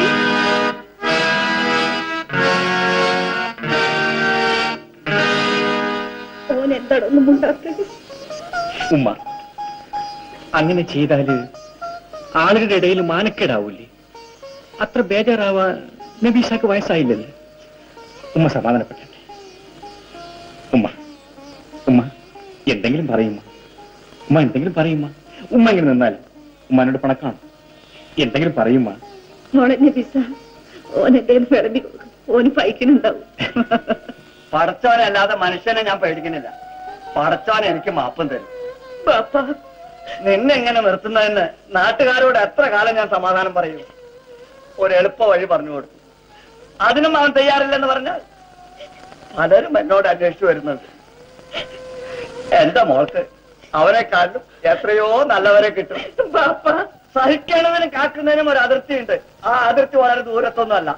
ഓൻ എന്താണ് ഒന്നും ഉണ്ടാത്തേ ഉമ്മ അങ്ങനെ ചെയ്താല് ആളുകളുടെ ഇടയിൽ മാനക്കേടാവൂലേ അത്ര ബേജാറാവാൻ നബീഷാക്ക് വയസ്സായില്ലല്ലേ ഉമ്മ സമാധാനപ്പെട്ടെ ഉമ്മ ഉമ്മ എന്തെങ്കിലും പറയുമ്മ ഉമ്മ എന്തെങ്കിലും പറയുമ്മ ഉമ്മ ഇങ്ങനെ നിന്നാൽ ഉമ്മാനോട് പണക്കാണ് എന്തെങ്കിലും പറയുമ്മ മോളെ നബീസ ഓൻ എന്തെങ്കിലും വിളമ്പി കൊടുക്കും ഓന് പൈക്കനുണ്ടാവും പടച്ചോനല്ലാതെ മനുഷ്യനെ ഞാൻ പേടിക്കുന്നില്ല പടച്ചോൻ എനിക്ക് മാപ്പം തരും ബാപ്പ നിന്നെ എങ്ങനെ നിർത്തുന്നതെന്ന് നാട്ടുകാരോട് എത്ര കാലം ഞാൻ സമാധാനം പറയും ഒരു എളുപ്പ വഴി പറഞ്ഞു കൊടുത്തു അതിനും അവൻ തയ്യാറില്ലെന്ന് പറഞ്ഞാൽ പലരും എന്നോട് അന്വേഷിച്ചു വരുന്നുണ്ട് എന്റെ മോൾക്ക് അവരെക്കാളും എത്രയോ നല്ലവരെ കിട്ടും ബാപ്പ സഹിക്കണതിനും കാക്കുന്നതിനും ഒരു അതിർത്തിയുണ്ട് ആ അതിർത്തി വളരെ ദൂരത്തൊന്നുമല്ല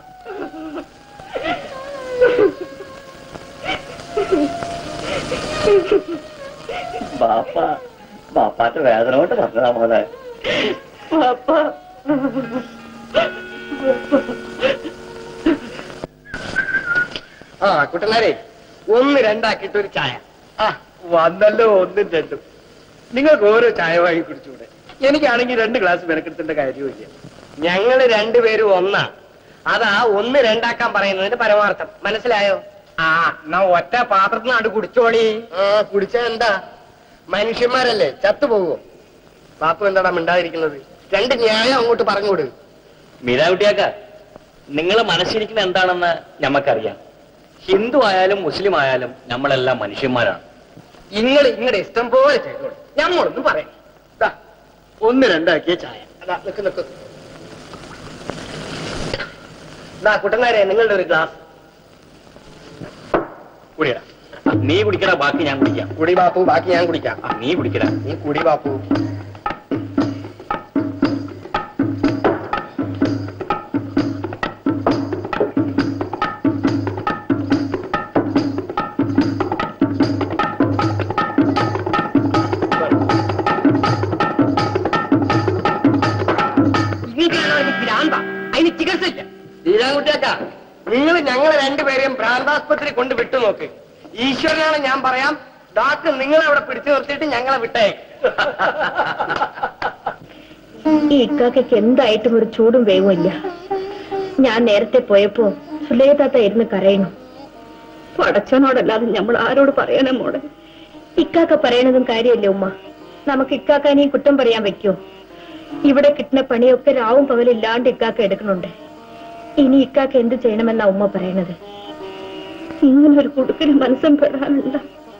ബാപ്പ ബാപ്പാന്റെ വേദന കൊണ്ട് പറഞ്ഞതാ മോനെ ബാപ്പ ആ കുട്ടനാരെ ഒന്ന് രണ്ടാക്കിയിട്ട് ഒരു ചായ ആ വന്നല്ലോ ഒന്നും രണ്ടും നിങ്ങൾക്ക് ഓരോ ചായ വാങ്ങി കുടിച്ചൂടെ എനിക്കാണെങ്കിൽ രണ്ട് ഗ്ലാസ് മെനക്കെടുത്തേണ്ട കാര്യമില്ല ഞങ്ങള് രണ്ടുപേരും ഒന്നാ അതാ ഒന്ന് രണ്ടാക്കാൻ പറയുന്നതിന്റെ പരമാർത്ഥം മനസ്സിലായോ ആ എന്നാ ഒറ്റ പാത്രത്തിൽ നിന്ന് അങ്ങട് കുടിച്ചോളി ആ കുടിച്ചാ എന്താ മനുഷ്യന്മാരല്ലേ ചത്തുപോകുമോ പാപ്പു എന്താടാ മിണ്ടാതിരിക്കുന്നത് രണ്ട് ന്യായം അങ്ങോട്ട് പറഞ്ഞുകൊടു മീരാകുട്ടിയാക്ക നിങ്ങൾ മനസ്സിരിക്കുന്ന എന്താണെന്ന് ഞമ്മക്കറിയാം ഹിന്ദു ആയാലും മുസ്ലിം ആയാലും നമ്മളെല്ലാം മനുഷ്യന്മാരാണ് നിങ്ങൾ ഇങ്ങടെ ഇഷ്ടം പോലെ ചെയ്തോളൂ ഞമ്മളൊന്നും പറയാം ദാ, ഒന്ന് രണ്ടാക്കിയ ചായ അതാ നിക്ക് നിക്ക് ദാ കുട്ടനാരെ നിങ്ങളുടെ ഒരു ഗ്ലാസ് കുടിയടാ നീ കുടിക്കടാ ബാക്കി ഞാൻ കുടിക്കാം കുടി ബാപ്പു ബാക്കി ഞാൻ കുടിക്കാം ആ, നീ കുടിക്കടാ നീ കുടി ബാപ്പു അതിന് ചികിത്സ ഇല്ല ലീലാകുട്ടിയാക്ക നിങ്ങൾ ഞങ്ങളെ രണ്ടുപേരെയും ഭ്രാന്താസ്പത്രി കൊണ്ട് വിട്ടു നോക്ക് ഈശ്വരനാണ് ഞാൻ പറയാം ഡോക്ടർ നിങ്ങളെ അവിടെ പിടിച്ചു നിർത്തിയിട്ട് ഞങ്ങളെ വിട്ടേക്ക് ഈ ഇക്കാക്കയ്ക്ക് എന്തായിട്ടും ഒരു ചൂടും വേവും ഇല്ല ഞാൻ നേരത്തെ പോയപ്പോ സുലേതാത്ത ഇരുന്ന് കരയണു പടച്ചനോടല്ലാതെ നമ്മൾ ആരോട് പറയാനാ മോളെ ഇക്കാക്ക പറയണതും കാര്യമല്ലേ ഉമ്മ നമുക്ക് ഇക്കാക്കാനെയും കുറ്റം പറയാൻ വെക്കോ ഇവിടെ കിട്ടുന്ന പണിയൊക്കെ രാവും പകലില്ലാണ്ട് ഇക്കാക്ക എടുക്കണുണ്ട് ഇനി ഇക്കാക്ക് എന്ത് ചെയ്യണമെന്നാ ഉമ്മ പറയണത് ഇങ്ങനൊരു കുടുക്കിന് മനസ്സം പെടാനുണ്ട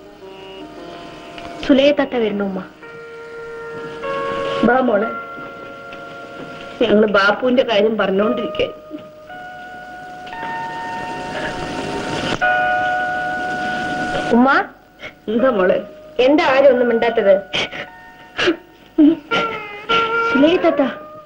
സുലയെ തത്ത വരുന്നു ഉമ്മ ബാ മോളെ ഞങ്ങള് ബാപ്പുവിന്റെ കാര്യം പറഞ്ഞുകൊണ്ടിരിക്കെ ഉമ്മ എന്താ മോളെ എന്താ ആരും ഒന്നും മിണ്ടാത്തത് സുലയെ തത്ത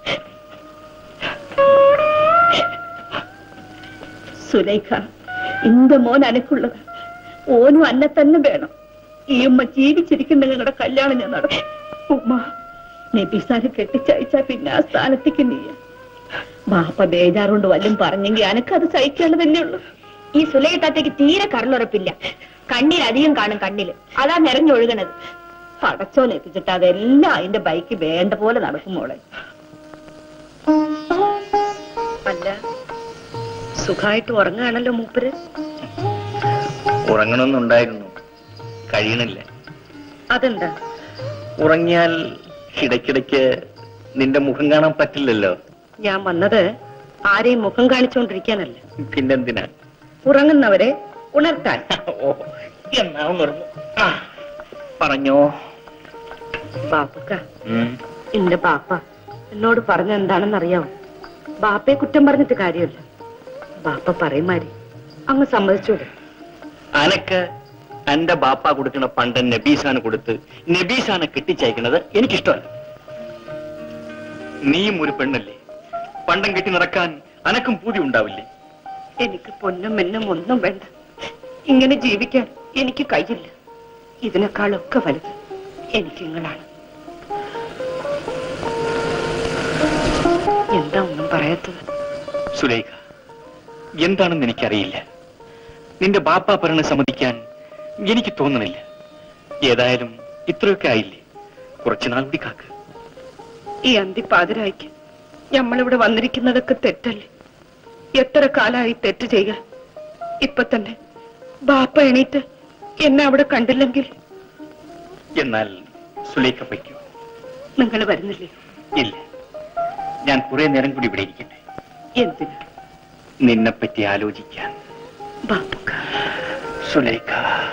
സുലൈഖ എന്റെ മോൻ അനക്കുള്ളത് ഓനും അന്നെ തന്നെ വേണം ഈ ഉമ്മ ജീവിച്ചിരിക്കുന്ന നിങ്ങളുടെ കല്യാണം ഞാൻ നടക്കും ഉമ്മ നബിസാനെ കെട്ടിച്ചയച്ചാ പിന്നെ ആ സ്ഥാനത്തേക്ക് നീയ ബാപ്പ ബേജാറുകൊണ്ട് വല്ലതും പറഞ്ഞെങ്കിൽ അനക്കത് സഹിക്കേണ്ടതല്ലേ ഉള്ളൂ ഈ സുലയിട്ടാത്തേക്ക് തീരെ കരളുറപ്പില്ല കണ്ണിൽ അധികം കാണും കണ്ണില് അതാ നിറഞ്ഞൊഴുകണത് പടച്ചോൻ എത്തിച്ചിട്ട് അതെല്ലാം അതിന്റെ ബൈക്ക് വേണ്ട പോലെ നടക്കും മോളെ അല്ല സുഖമായിട്ട് ഉറങ്ങുകയാണല്ലോ മൂപ്പര് ഉറങ്ങണമെന്നുണ്ടായിരുന്നു കഴിയണില്ല അതെന്താ ഉറങ്ങിയാൽ ഇടയ്ക്കിടയ്ക്ക് നിന്റെ മുഖം കാണാൻ പറ്റില്ലല്ലോ ഞാൻ വന്നത് ആരെയും മുഖം കാണിച്ചുകൊണ്ടിരിക്കാനല്ല പിന്നെന്തിനാ ഉറങ്ങുന്നവരെ ഉണർത്താൻ ഓ എന്നാ ഉണർന്നു ആ, പറഞ്ഞോ ബാപ്പുക്ക ഉം. എന്റെ ബാപ്പ എന്നോട് പറഞ്ഞ എന്താണെന്ന് അറിയാമോ ബാപ്പയെ കുറ്റം പറഞ്ഞിട്ട് കാര്യമില്ല ബാപ്പ പറയുമാരി അങ്ങ് സമ്മതിച്ചൂടെ അനക്ക് എന്റെ ബാപ്പ കൊടുക്കുന്ന പണ്ട് നബീസാന് കൊടുത്ത് നബീസാനെ കെട്ടിച്ചയക്കുന്നത് എനിക്കിഷ്ടമല്ല നീയും ഒരു പെണ്ണല്ലേ പണ്ടം കെട്ടി നടക്കാൻ അനക്കും പൂതി ഉണ്ടാവില്ലേ എനിക്ക് പൊന്നും മെന്നും ഒന്നും വേണ്ട ഇങ്ങനെ ജീവിക്കാൻ എനിക്ക് കഴിയില്ല ഇതിനേക്കാളൊക്കെ വലുത് എനിക്ക് നിങ്ങളാണ് എന്താ ഒന്നും പറയാത്തത് സുലേഖ എന്താണെന്ന് എനിക്കറിയില്ല നിന്റെ ബാപ്പ പറഞ്ഞ സമ്മതിക്കാൻ എനിക്ക് തോന്നണില്ല ഏതായാലും ഇത്രയൊക്കെ ആയില്ലേ കുറച്ചുനാൾ കൂടി കാക്ക് ഈ അന്തിപ്പാതിരായിക്ക് നമ്മളിവിടെ വന്നിരിക്കുന്നതൊക്കെ തെറ്റല്ലേ എത്ര കാലമായി തെറ്റ് ചെയ്യാൻ ഇപ്പൊ തന്നെ ബാപ്പ എണീറ്റ് എന്നെ അവിടെ കണ്ടില്ലെങ്കിൽ എന്നാൽ സുലേഖ വയ്ക്കൂ നിങ്ങൾ വരുന്നില്ലേ ഇല്ല ഞാൻ കുറെ നേരം കൂടി ഇവിടെ ഇരിക്കട്ടെ എന്തിനാ നിന്നെപ്പറ്റി ആലോചിക്കാൻ ബാപ്പുക്ക സുലേഖ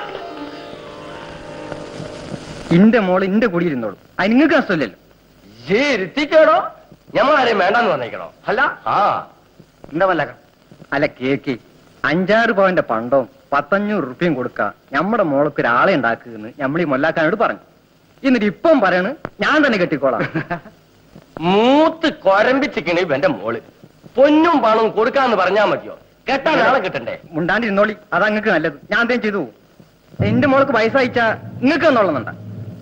ഇന്റെ മോള് ഇന്റെ കൂടിയിരുന്നോളൂ അത് നിങ്ങൾക്ക് നഷ്ടമില്ലല്ലോ ഇരുത്തിക്കോടോ ഞമ്മളാരെയും വേണ്ടെന്ന് പറഞ്ഞേക്കണോ അല്ല ആ എന്താ മല്ലാക്ക അല്ല കേക്ക് അഞ്ചാറ് പവന്റെ പണ്ടവും പത്തഞ്ഞൂറ് റുപ്യയും കൊടുക്ക നമ്മുടെ മോൾക്ക് ഒരാളെ ഉണ്ടാക്കുന്ന് നമ്മൾ ഈ മൊല്ലാക്കാനോട് പറഞ്ഞു എന്നിട്ട് ഇപ്പം പറയണ് ഞാൻ തന്നെ കെട്ടിക്കോളാം മൂത്ത് കൊരമ്പിച്ചിക്കണ ഇവന്റെ മോള് പൊന്നും പണവും കൊടുക്കാന്ന് പറഞ്ഞാ മതിയോ കെട്ടാൻ ആളെ കിട്ടണ്ടേ മുണ്ടാണ്ടിരുന്നോളി അതാ നിങ്ങൾക്ക് നല്ലത് ഞാൻ എന്തേലും ചെയ്തു പോകും എന്റെ മോൾക്ക് പൈസ അയച്ചാ നിങ്ങൾക്ക് എന്നുള്ളതുണ്ടാ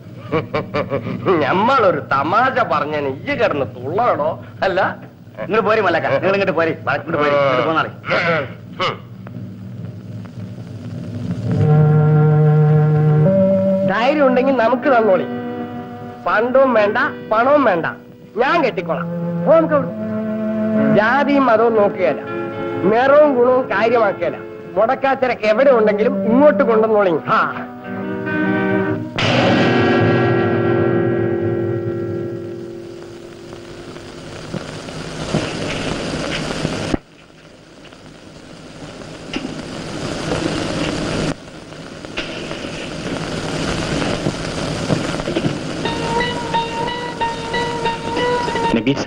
ഞമ്മളൊരു തമാശ പറഞ്ഞ ഇയ്യ കിടന്ന് തുള്ളടോ അല്ല നിങ്ങൾ പോരി മല്ലക്ക നിങ്ങൾ ഇങ്ങോട്ട് പോരി ഇങ്ങോട്ട് പോരി ഇങ്ങോട്ട് പോന്നാളി ധൈര്യം ഉണ്ടെങ്കിൽ നമുക്ക് തന്നോളി പണ്ടവും വേണ്ട പണവും വേണ്ട ഞാൻ കെട്ടിക്കോളാം പോ നമുക്ക് അവിടുന്ന്. ജാതിയും മതവും നോക്കുകയല്ല നിറവും ഗുണവും കാര്യമാക്കുകയല്ല മുടക്കാച്ചിരക്ക് എവിടെ ഉണ്ടെങ്കിലും ഇങ്ങോട്ട് കൊണ്ടുവന്നോളി ഹാ നബീസ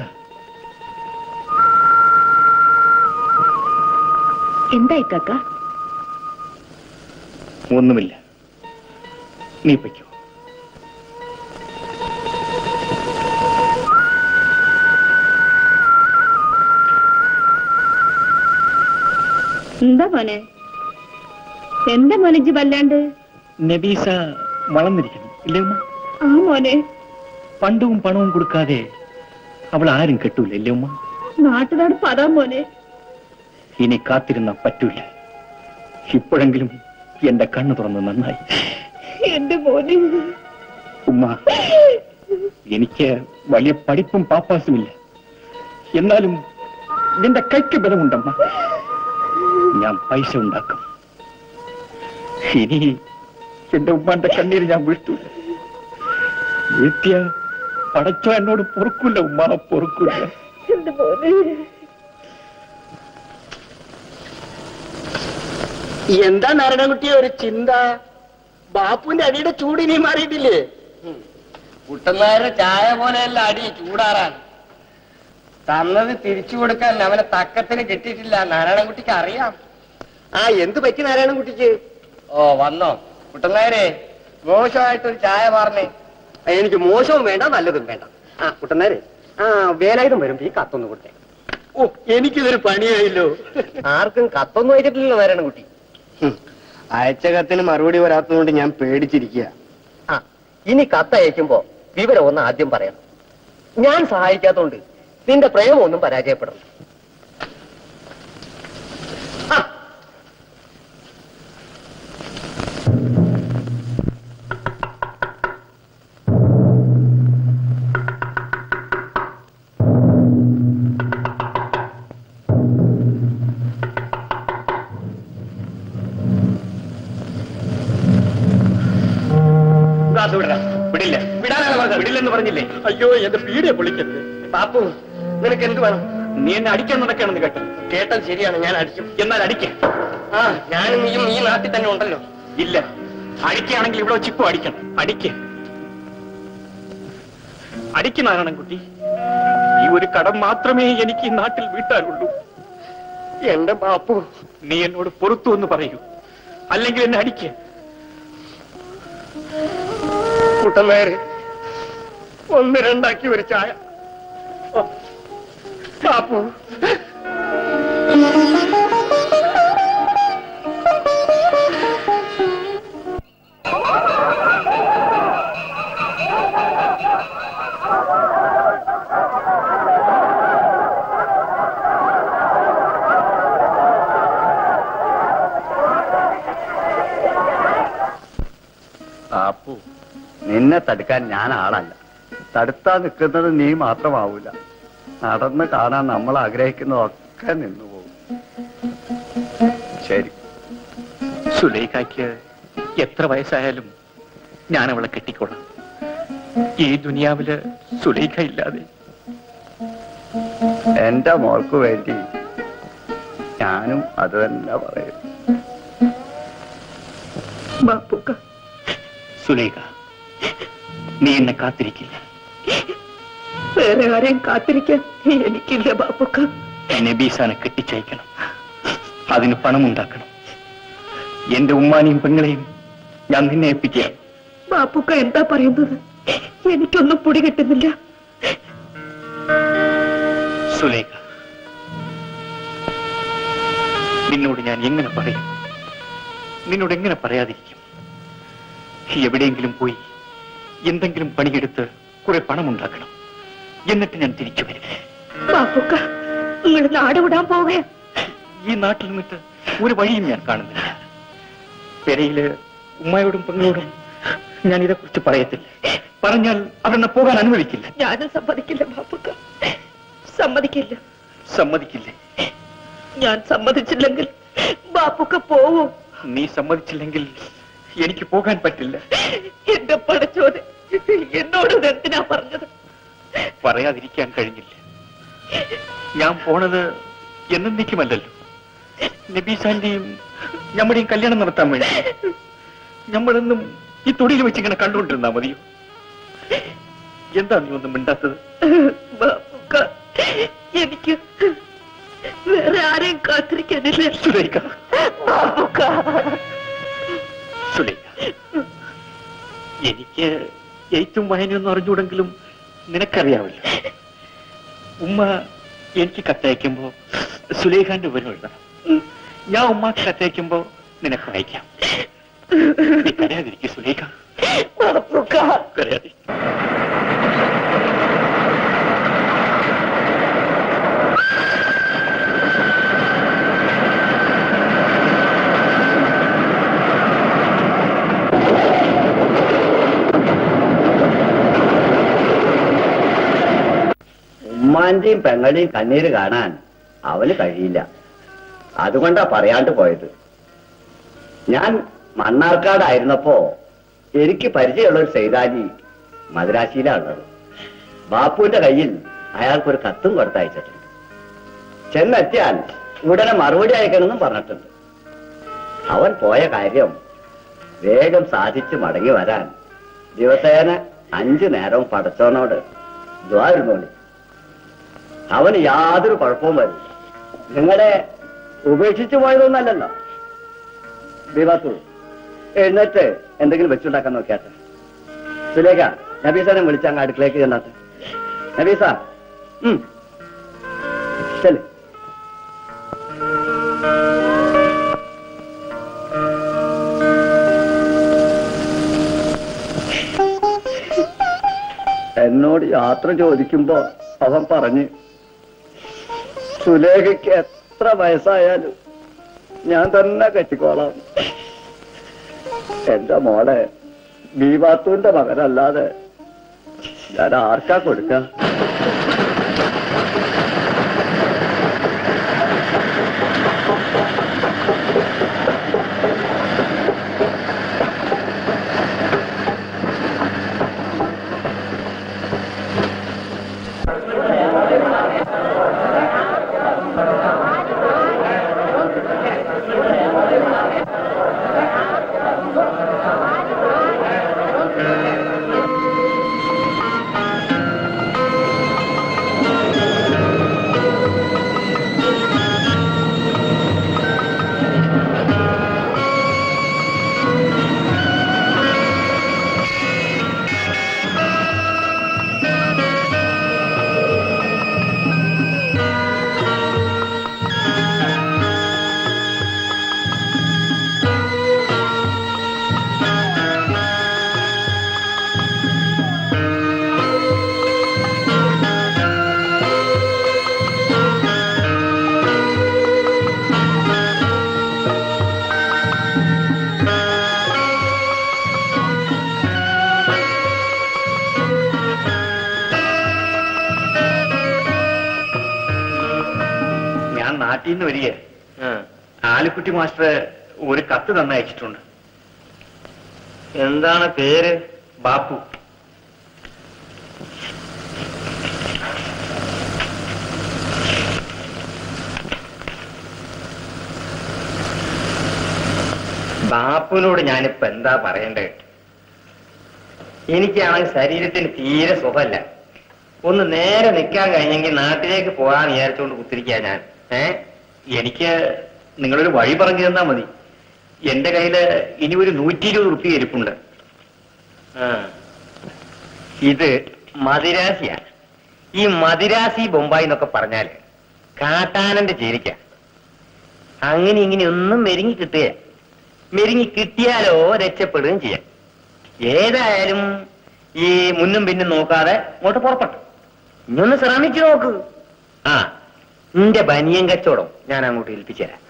എന്തായി കാക്ക ഒന്നുമില്ല നീ പൊയ്ക്കോ എന്താ മോനെ എന്താ മോനെ ഇജ്ജ് വല്ലാണ്ട് നബീസ വളർന്നിരിക്കണം ഇല്ലേ ഉമ്മ ആ മോനെ പണ്ടവും പണവും കൊടുക്കാതെ അവൾ ആരും കെട്ടൂല ഇല്ലേ ഉമ്മ നാട്ടുകാട് പതാ മോനെ ഇനി കാത്തിരുന്ന പറ്റൂല ഇപ്പോഴെങ്കിലും എന്റെ കണ്ണു തുറന്ന് നന്നായി എന്റെ മോനെ ഉമ്മ എനിക്ക് വലിയ പഠിപ്പും പാപ്പാസുമില്ല എന്നാലും നിന്റെ കൈക്ക് ബലമുണ്ടമ്മ ഞാൻ പൈസ ഉണ്ടാക്കും ഇനി എന്റെ ഉമ്മാന്റെ കണ്ണീര് ഞാൻ വീഴ്ത്തൂല വീഴ്ത്തിയ പടച്ചോ എന്നോട് പൊറുക്കൂല ഉമ്മ പൊറുക്കൂല എന്റെ മോനെ എന്താ നാരായണൻകുട്ടിയെ ഒരു ചിന്ത ബാപ്പുവിന്റെ അടിയുടെ ചൂട് ഇനി മാറിയിട്ടില്ലേ കുട്ടന്മാരുടെ ചായ പോലെയല്ല അടി ചൂടാറാൻ തന്നത് തിരിച്ചു കൊടുക്കാൻ അവനെ തക്കത്തിന് കിട്ടിയിട്ടില്ല നാരായണൻകുട്ടിക്ക് അറിയാം ആ എന്ത് പറ്റി നാരായണൻകുട്ടിക്ക് ഓ വന്നോ കുട്ടന്മാരെ മോശമായിട്ടൊരു ചായ പറഞ്ഞേ ആ, എനിക്ക് മോശവും വേണ്ട നല്ലതും വേണ്ട ആ കുട്ടനേരെ ആ വേലായുധം വരുമ്പോ ഈ കത്തൊന്ന് കൊടുത്തേ ഓ എനിക്കിതൊരു പണിയായില്ലോ ആർക്കും കത്തൊന്നും അയച്ചിട്ടില്ലല്ലോ നാരായണൻകുട്ടി അയച്ച കത്തിന് മറുപടി വരാത്തതുകൊണ്ട് ഞാൻ പേടിച്ചിരിക്കുക ആ ഇനി കത്തയക്കുമ്പോ വിവരം ഒന്ന് ആദ്യം പറയണം ഞാൻ സഹായിക്കാത്തോണ്ട് നിന്റെ പ്രേമമൊന്നും പരാജയപ്പെടണം ആ, ദാസ് വിടടാ. വിടില്ല വിടാനാണ് പറഞ്ഞത്. വിടില്ലെന്ന് പറഞ്ഞില്ലേ അയ്യോ എന്റെ പീടിയെ പൊളിക്കരുത് ബാപ്പു നിനക്ക് എന്ത് വേണം നീ എന്നെ അടിക്കാൻ നടക്കുകയാണെന്ന് കേട്ടു കേട്ടത് ശരിയാണ് ഞാൻ അടിക്കും എന്നാൽ അടിക്ക ആ ഞാനും നീയും ഈ നാട്ടിൽ തന്നെ ഉണ്ടല്ലോ ഇല്ല അടിക്കുകയാണെങ്കിൽ ഇവിടെ വെച്ച് ഇപ്പൊ അടിക്കണം അടിക്ക അടിക്ക് നാരായണൻകുട്ടി ഈ ഒരു കടം മാത്രമേ എനിക്ക് ഈ നാട്ടിൽ വീട്ടാനുള്ളൂ എന്റെ ബാപ്പു നീ എന്നോട് പൊറത്തു എന്ന് പറയൂ അല്ലെങ്കിൽ എന്നെ അടിക്ക കുട്ടന്മാര് ഒന്ന് രണ്ടാക്കി ഒരു ചായ ഓ, ബാപ്പു അപ്പു നിന്നെ തടുക്കാൻ ഞാൻ ആളല്ല തടുത്താ നിൽക്കുന്നത് നീ മാത്രമാവൂല നടന്ന് കാണാൻ നമ്മൾ ആഗ്രഹിക്കുന്നതൊക്കെ നിന്നു പോകും ശരി സുലൈഖയ്ക്ക് എത്ര വയസ്സായാലും ഞാൻ അവളെ കെട്ടിക്കോളാം ഈ ദുനിയാവില് സുലൈഖ ഇല്ലാതെ എന്റെ മോൾക്ക് വേണ്ടി ഞാനും അത് തന്നെ പറയും ബാപ്പുക്ക സുലൈഖ നീ എന്നെ കാത്തിരിക്കില്ല വേറെ ആരെയും കാത്തിരിക്കാൻ എനിക്കില്ല ബാപ്പുക്ക നബീസാനെ കെട്ടിച്ചയക്കണം അതിന് പണമുണ്ടാക്കണം എന്റെ ഉമ്മാനെയും പെങ്ങളെയും ഞാൻ നിന്നെ ഏൽപ്പിക്കുക ബാപ്പുക്ക എന്താ പറയുന്നത് എനിക്കൊന്നും പൊടി കിട്ടുന്നില്ല സുലേഖ നിന്നോട് ഞാൻ എങ്ങനെ പറയും നിന്നോട് എങ്ങനെ പറയാതിരിക്കും എവിടെയെങ്കിലും പോയി എന്തെങ്കിലും പണിയെടുത്ത് കുറെ പണമുണ്ടാക്കണം എന്നിട്ട് ഞാൻ തിരിച്ചു വരും ബാപ്പുക്ക നിങ്ങൾ നാട് വിടാൻ പോവുക ഈ നാട്ടിൽ നിന്നിട്ട് ഒരു വഴിയും ഞാൻ കാണുന്നില്ല പെരയില് ഉമ്മയോടും പെങ്ങളോടും ഞാൻ ഇതേക്കുറിച്ച് പറയത്തില്ല പറഞ്ഞാൽ അവരെന്നെ പോകാൻ അനുവദിക്കില്ല ഞാനും സമ്മതിക്കില്ല ബാപ്പുക്ക സമ്മതിക്കില്ല സമ്മതിക്കില്ലേ ഞാൻ സമ്മതിച്ചില്ലെങ്കിൽ ബാപ്പുക്ക പോവും നീ സമ്മതിച്ചില്ലെങ്കിൽ എനിക്ക് പോകാൻ പറ്റില്ല എന്റെ പടച്ചോന് എന്നോട് ഇത് എന്തിനാ പറഞ്ഞത് പറയാതിരിക്കാൻ കഴിഞ്ഞില്ല ഞാൻ പോണത് എന്നേക്കുമല്ലല്ലോ നബീസാന്റെയും നമ്മുടെയും കല്യാണം നടത്താൻ വേണ്ടി നമ്മളെന്നും ഈ തൊടിയിൽ വെച്ച് ഇങ്ങനെ കണ്ടുകൊണ്ടിരുന്നാ മതിയോ എന്താ നീ ഒന്നും മിണ്ടാത്തത് ബാപ്പുക്ക എനിക്ക് വേറെ ആരെയും കാത്തിരിക്കാനില്ല സുലൈഖ ബാപ്പുക്ക സുലൈഖ എനിക്ക് എഴുത്തും വായനയൊന്നും അറിഞ്ഞൂടെങ്കിലും നിനക്കറിയാവല്ലോ ഉമ്മ എനിക്ക് കത്തയക്കുമ്പോ സുലൈഖാന്റെ വിവരം എഴുതണം ഞാൻ ഉമ്മാക്ക് കത്തയക്കുമ്പോ നിനക്ക് വായിക്കാം നീ കരയാതിരിക്കും സുലൈഖ ബാപ്പുക്ക കരയാതിരിക്കും ഉമ്മാന്റെയും പെങ്ങളുടെയും കണ്ണീര് കാണാൻ അവന് കഴിയില്ല അതുകൊണ്ടാ പറയാണ്ട് പോയത് ഞാൻ മണ്ണാർക്കാടായിരുന്നപ്പോ എനിക്ക് പരിചയമുള്ള ഒരു സൈതാജി മദ്രാശിയിലാണുള്ളത് ബാപ്പുവിന്റെ കയ്യിൽ അയാൾക്കൊരു കത്തും കൊടുത്തയച്ചിട്ടുണ്ട് ചെന്നെത്തിയാൽ ഉടനെ മറുപടി അയക്കണമെന്നും പറഞ്ഞിട്ടുണ്ട് അവൻ പോയ കാര്യം വേഗം സാധിച്ചു മടങ്ങി വരാൻ ദിവസേന അഞ്ചു നേരവും പടച്ചോനോട് ദ്വാരുന്നോളി അവന് യാതൊരു കുഴപ്പവും വരില്ല നിങ്ങളെ ഉപേക്ഷിച്ചു പോയതൊന്നല്ലല്ലോ ദീപാത്തു എഴുന്നേറ്റ് എന്തെങ്കിലും വെച്ചുണ്ടാക്കാൻ നോക്കിയാട്ടെ സുലേഖ നബീസാനെ വിളിച്ച അങ്ങ് അടുക്കളേക്ക് ചെന്നാട്ടെ നബീസ ഉം ചെല് എന്നോട് യാത്ര ചോദിക്കുമ്പോ അവൻ പറഞ്ഞു സുലേഖയ്ക്ക് എത്ര വയസ്സായാലും ഞാൻ തന്നെ കെട്ടിക്കോളാം എന്റെ മോളെ ബീവാത്തുവിന്റെ മകനല്ലാതെ ഞാൻ ആർക്കാ കൊടുക്ക ഞാൻ നാട്ടിൽ നിന്ന് വരിക ആലിക്കുട്ടി മാസ്റ്റർ ഒരു കത്ത് തന്നയച്ചിട്ടുണ്ട് എന്താണ് പേര് ബാപ്പു ബാപ്പുവിനോട് ഞാനിപ്പോ എന്താ പറയണ്ടേ എനിക്കാണെങ്കിൽ ശരീരത്തിന് തീരെ സുഖമല്ല ഒന്ന് നേരെ നിൽക്കാൻ കഴിഞ്ഞെങ്കിൽ നാട്ടിലേക്ക് പോകാൻ വിചാരിച്ചുകൊണ്ട് കുത്തിരിക്കാ ഞാൻ ഏ എനിക്ക് നിങ്ങളൊരു വഴി പറഞ്ഞു തന്നാ മതി എന്റെ കയ്യില് ഇനി ഒരു നൂറ്റി ഇരുപത് റുപ്യ ഇരിപ്പുണ്ട് ആ. ഇത് മദിരാസിയാണ് ഈ മദിരാസി ബൊമ്പായി എന്നൊക്കെ പറഞ്ഞാല് കാട്ടാനന്റെ ചേരിക്ക അങ്ങനെ ഇങ്ങനെ ഒന്നും മെരുങ്ങി കിട്ടുക മെരുങ്ങി കിട്ടിയാലോ രക്ഷപ്പെടുകയും ചെയ്യാം ഏതായാലും ഈ മുന്നും പിന്നും നോക്കാതെ ഇങ്ങോട്ട് പുറപ്പെട്ടു ഇനിയൊന്ന് ശ്രമിച്ചു നോക്ക് ആ നിന്റെ ബനിയൻ കച്ചവടം ഞാൻ അങ്ങോട്ട് ഏൽപ്പിച്ചു തരാം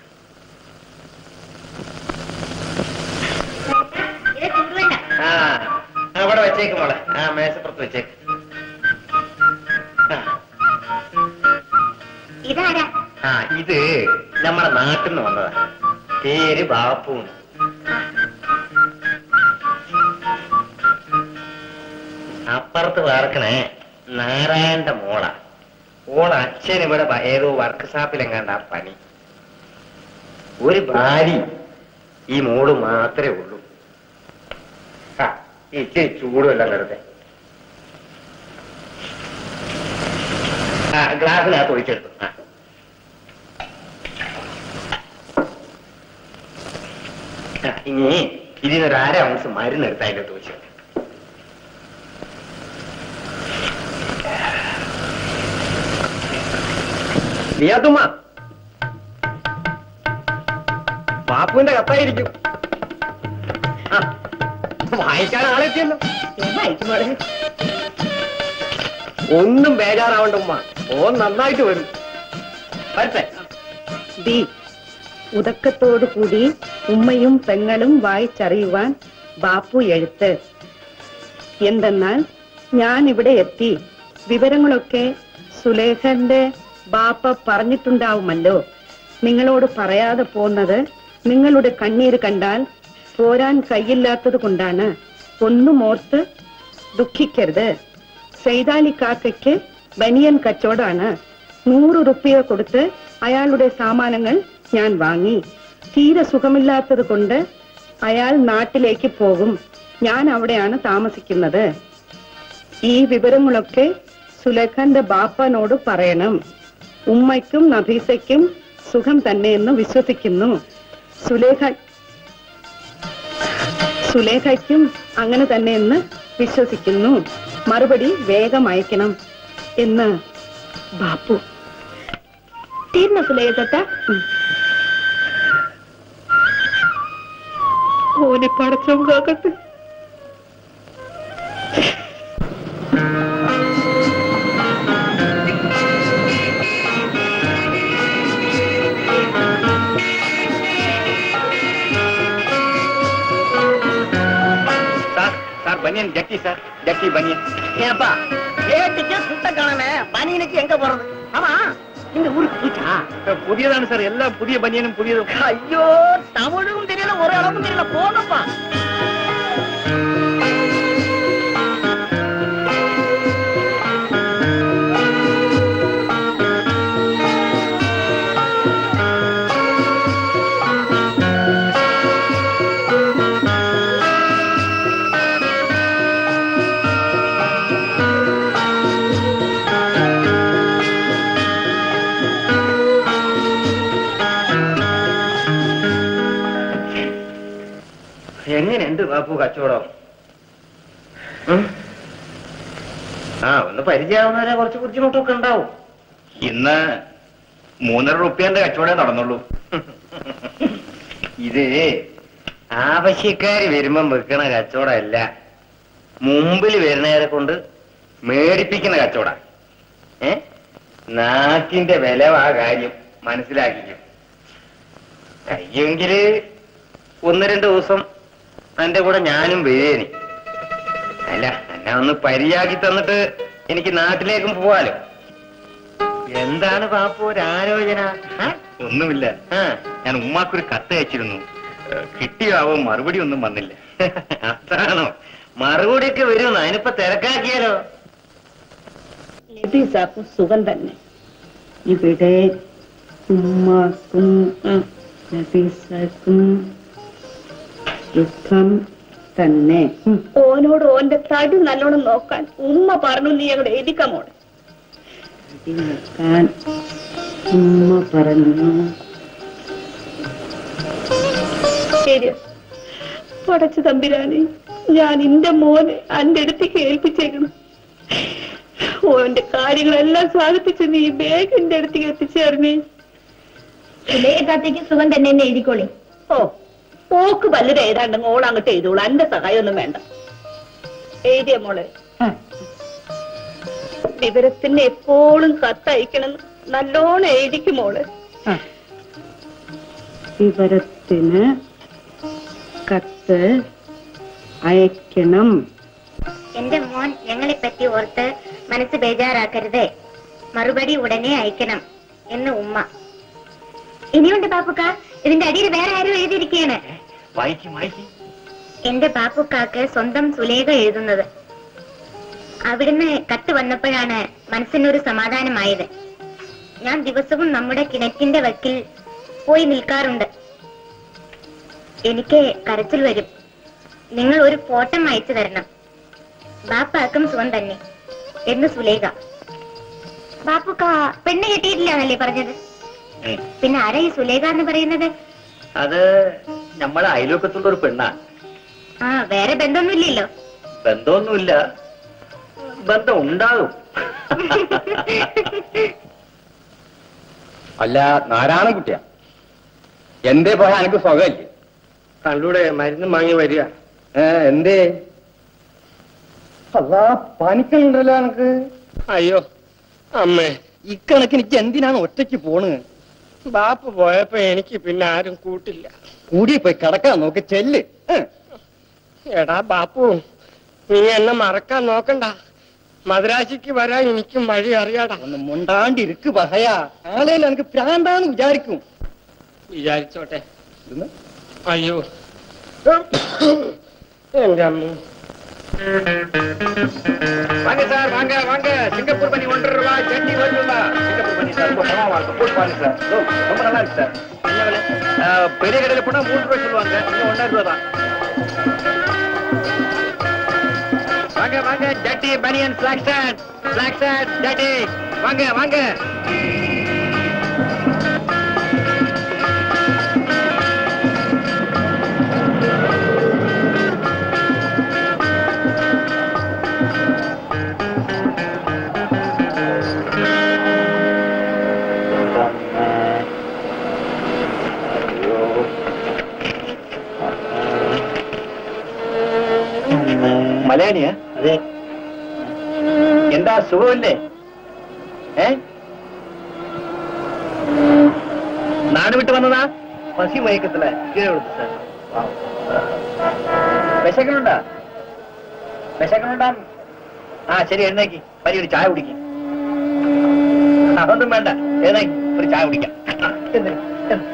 ആ അവിടെ വെച്ചേക്ക് മോളെ ആ മേശപ്പുറത്ത് വെച്ചേക്ക് ആ, ഇതാരാ ആ ഇത് നമ്മുടെ നാട്ടിൽ നിന്ന് വന്നതാ പേര് ബാപ്പു അപ്പുറത്ത് വാർക്കണേ നാരായണന്റെ മോള ഓൾ അച്ഛൻ ഇവിടെ ബ- ഏതോ വർക്ക് ഷാപ്പിലെങ്ങാണ്ട പണി ഒരു ഭാര്യ ഈ മോള് മാത്രമേ ഉള്ളൂ ആ ഇച്ചിരി ചൂടുമല്ല വെറുതെ ആ ഗ്ലാസ്സിനകത്ത് ഒഴിച്ചെടുത്തു ആ ആ, ഇനി ഇതിനൊരു അര ഔൺസ് മരുന്ന് എടുത്ത് അതിൻ്റെ വെച്ചു നീയാത്തുമ്മ ബാപ്പുവിന്റെ കത്തായിരിക്കും ആ, വായിക്കാൻ ആളെത്തിയല്ലോ ഒന്നും ബേജാറാവണ്ട ഉമ്മ ഓൻ നന്നായിട്ട് വരും വരട്ടെ ബി ഉദക്കത്തോടു കൂടി ഉമ്മയും പെങ്ങളും വായിച്ചറിയുവാൻ ബാപ്പു എഴുത്ത് എന്തെന്നാൽ ഞാൻ ഇവിടെ എത്തി വിവരങ്ങളൊക്കെ സുലേഖന്റെ ബാപ്പ പറഞ്ഞിട്ടുണ്ടാവുമല്ലോ നിങ്ങളോട് പറയാതെ പോന്നത് നിങ്ങളുടെ കണ്ണീര് കണ്ടാൽ പോരാൻ കയ്യില്ലാത്തത് കൊണ്ടാണ് ഒന്നും ഓർത്ത് ദുഃഖിക്കരുത് സൈതാലിക്കാക്കയ്ക്ക് ബനിയൻ കച്ചവടാണ് നൂറ് റുപ്യ കൊടുത്ത് അയാളുടെ സാമാനങ്ങൾ ഞാൻ വാങ്ങി തീരെ സുഖമില്ലാത്തത് കൊണ്ട് അയാൾ നാട്ടിലേക്ക് പോകും ഞാൻ അവിടെയാണ് താമസിക്കുന്നത് ഈ വിവരങ്ങളൊക്കെ സുലേഖാന്റെ ബാപ്പനോട് പറയണം ഉമ്മയ്ക്കും നഫീസയ്ക്കും സുഖം തന്നെയെന്ന് വിശ്വസിക്കുന്നു സുലേഖ സുലേഖയ്ക്കും അങ്ങനെ തന്നെയെന്ന് വിശ്വസിക്കുന്നു മറുപടി വേഗം അയക്കണം എന്ന് ബാപ്പു തീർന്ന സുലേഖത്ത ഓനെ പടച്ചം കാക്കട്ടെ சார் சார் பனியன் ஜட்டி சார் ஜட்டி பனியன் ஏப்பா ஏட்டுக்கு சுத்த காணமே பனியனுக்கு எங்க போறது ஆமா இந்த ஊருக்கு பூச்சா புதியதான சார் எல்லா புதிய பனியனும் புதியதும் ஐயோ தமிழும் தெரியல ஒரு அளவும் தெரியல போங்கப்பா എങ്ങനെയുണ്ട് ബാപ്പു കച്ചവടം ഉം? ആ ഒന്ന് പരിചയമാവുന്നവരെ കുറച്ച് ബുദ്ധിമുട്ടൊക്കെ ഉണ്ടാവും ഇന്ന് മൂന്നര റുപ്യന്റെ കച്ചവടം നടന്നുള്ളൂ ഇത് ആവശ്യക്കാര് വരുമ്പം വെക്കണ കച്ചവടമല്ല മുമ്പിൽ വരുന്നവരെ കൊണ്ട് മേടിപ്പിക്കുന്ന കച്ചവട ഏ നാക്കിന്റെ വില ആ കാര്യം മനസ്സിലാക്കിക്കും കയ്യെങ്കില് ഒന്ന് രണ്ട് ദിവസം എന്റെ കൂടെ ഞാനും വരേനി അല്ല എന്നെ ഒന്ന് പരിയാക്കി തന്നിട്ട് എനിക്ക് നാട്ടിലേക്കും പോവാലോ എന്താണ് പാപ്പു ഒരു ആലോചന ആ? ഒന്നുമില്ല ആ ഞാൻ ഉമ്മാക്കൊരു കത്ത് അയച്ചിരുന്നു ഏഹ് കിട്ടിയാവോ മറുപടി ഒന്നും വന്നില്ല അതാണോ മറുപടിയൊക്കെ വരും അതിനിപ്പോ തിരക്കാക്കിയാലോ നബീസാക്കും സുഖം തന്നെ ഇവിടെ ഉമ്മാക്കും നബീസാക്കും സുഖം തന്നെ ഉം. ഓനോട് ഓന്റെ തടി നല്ലോണം നോക്കാൻ ഉമ്മ പറഞ്ഞു നീ അങ്ങോട്ട് എഴുതിക്കമോടെ തടി നോക്കാൻ ഉമ്മ പറഞ്ഞു ശരി പടച്ചു തമ്പിരാനെ ഞാൻ എന്റെ മോനെ അന്റെ അടുത്തേക്ക് ഏൽപ്പിച്ചേക്കണം ഓന്റെ കാര്യങ്ങളെല്ലാം സാധിപ്പിച്ച് നീ വേഗം എന്റെ അടുത്തേക്ക് എത്തിച്ചേർന്നേ സുലേഖത്തേക്ക് സുഖം തന്നെ എന്ന് എഴുതിക്കോളി ഓ പോക്ക് പല്ലത് ഏതാണ്ട് മോൾ അങ്ങോട്ട് എഴുതോളൂ എന്റെ സഹായം ഒന്നും വേണ്ട എഴുതിയ മോളെ ആ, വിവരത്തിന് എപ്പോഴും കത്തയക്കണം നല്ലോണം എഴുതിക്കും മോള് ആ. വിവരത്തിന് കത്ത് അയക്കണം എന്റെ മോൻ ഞങ്ങളെ പറ്റി ഓർത്ത് മനസ്സ് ബേജാറാക്കരുത് മറുപടി ഉടനെ അയക്കണം എന്ന് ഉമ്മ ഇനിയുണ്ട് ബാപ്പുക്ക ഇതിന്റെ അടിയിൽ വേറെ ആരും എഴുതിയിരിക്കുകയാണ് വായിക്കും വായിക്കും എന്റെ ബാപ്പുക്കാക്ക് സ്വന്തം സുലേഖ എഴുതുന്നത് അവിടുന്ന് കത്ത് വന്നപ്പോഴാണ് മനസ്സിനൊരു സമാധാനമായത് ഞാൻ ദിവസവും നമ്മുടെ കിണറ്റിന്റെ വക്കിൽ പോയി നിൽക്കാറുണ്ട് എനിക്ക് കരച്ചിൽ വരും നിങ്ങൾ ഒരു ഫോട്ടോ അയച്ചു തരണം ബാപ്പാക്കും സുഖം തന്നെ എന്ന് സുലേഖ ബാപ്പുക്ക പെണ്ണ് കെട്ടിയിട്ടില്ലാന്നല്ലേ പറഞ്ഞത് ഉം. പിന്നെ ആരാ ഈ സുലേഖ എന്ന് പറയുന്നത് അത് നമ്മളെ അയൽവക്കത്തുള്ള ഒരു പെണ്ണാണ് ആ വേറെ ബന്ധമൊന്നുമില്ലല്ലോ ബന്ധമൊന്നുമില്ല ബന്ധം ഉണ്ടാകും അല്ല നാരായണൻകുട്ടിയാ എന്തേ പോയാ എനിക്ക് സുഖമില്ലേ കണ്ടൂടെ മരുന്ന് വാങ്ങി വരിക ഏ എന്തേ അല്ലാ പനിക്കുണ്ടല്ലോ എനിക്ക് അയ്യോ അമ്മേ ഇക്കണക്കിന് എനിക്ക് എന്തിനാണ് ഒറ്റയ്ക്ക് പോണ് ബാപ്പ് പോയപ്പോ എനിക്ക് പിന്നെ ആരും കൂട്ടില്ല കൂടി പോയി കിടക്കാൻ നോക്ക് ചെല്ല് ഏ. എടാ ബാപ്പു നീ എന്നെ മറക്കാൻ നോക്കണ്ട മദ്രാശിക്ക് വരാൻ എനിക്കും വഴി അറിയാടാ ഒന്ന് മുണ്ടാണ്ടിരിക്ക് പഹയാ ആളേലും എനിക്ക് പ്രാന്താന്ന് വിചാരിക്കും വിചാരിച്ചോട്ടെ ഇതെന്ന്? അയ്യോ എന്റെ അമ്മ வாங்க சார் வாங்க வாங்க சிங்கப்பூர் பனி ஒன்றரை ரூபாய் சட்னி ஒரு ரூபாய் சிங்கப்பூர் பனி சார் ரொம்ப சமமா இருக்கும் போட்டு பாருங்க சார் இதோ, ரொம்ப நல்லா இருக்கு சார் என்ன விலை ஆ, பெரிய கடையில போனா மூணு ரூபாய் சொல்லுவாங்க இங்க ஒன்னாயிரம் ரூபாய் தான் வாங்க வாங்க ஜட்டி பனியன் பிளாக் ஷர்ட் பிளாக் ஷர்ட் ஜட்டி வாங்க வாங்க മലയാളിയാ അതെ എന്താ സുഖമല്ലേ ഏ നാട് വിട്ട് വന്നതാ പസി മയക്കത്തില്ല കീഴെ കൊടുത്തു സാർ വിശക്കണുണ്ടാ വിശക്കണുണ്ടാ ആ ശരി എഴുന്നേക്ക് പരി ഒരു ചായ കുടിക്കും അതൊന്നും വേണ്ട എഴുന്നേക്ക് ഒരു ചായ കുടിക്കാം ആ, എഴുന്നേക്ക്, എഴുന്നേക്ക്.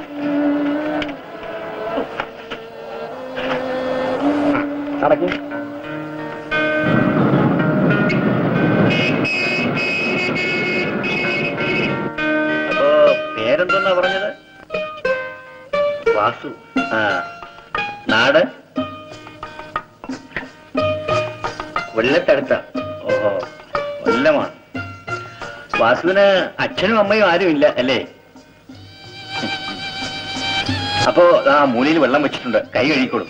നടക്കും അപ്പോ പേരെന്തെന്നാ പറഞ്ഞത് വാസു ആ നാട് കൊല്ലത്തടുത്ത ഓഹോ കൊല്ലമാണ് വാസുവിന് അച്ഛനും അമ്മയും ആരും ഇല്ല അല്ലേ അപ്പോ ആ മൂലയിൽ വെള്ളം വെച്ചിട്ടുണ്ട് കൈ കഴുകിക്കോളും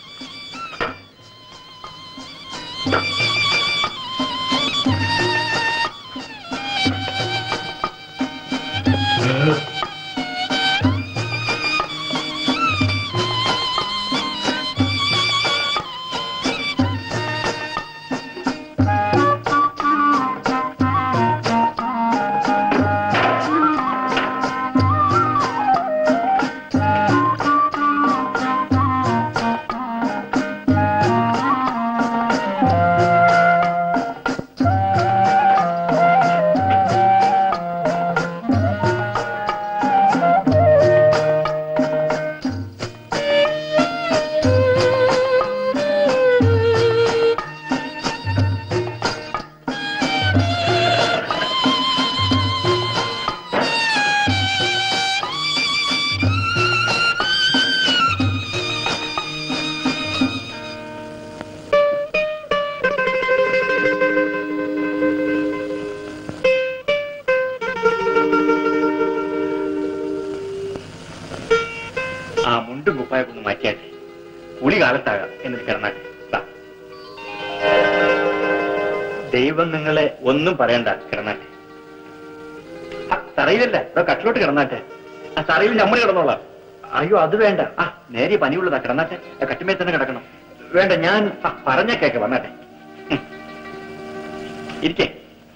ആ മുണ്ടും കുപ്പായൊക്കെ ഒന്ന് മാറ്റിയാട്ടെ കുളി കാലത്താകാം എന്നിട്ട് കിടന്നാട്ടെ ദാ. ദൈവം നിങ്ങളെ ഒന്നും പറയണ്ട കിടന്നാട്ടെ ആ, തറയിലല്ല ഇവിടെ കട്ടിലോട്ട് കിടന്നാട്ടെ ആ തറയിൽ നമ്മൾ കിടന്നോളാം അയ്യോ അത് വേണ്ട ആ നേരെ പനിയുള്ളതാ കിടന്നാട്ടെ ആ, കട്ടിമേ തന്നെ കിടക്കണം വേണ്ട ഞാൻ ആ, പറഞ്ഞ കേക്ക് വന്നാട്ടെ ഉം. ഇരിക്കേ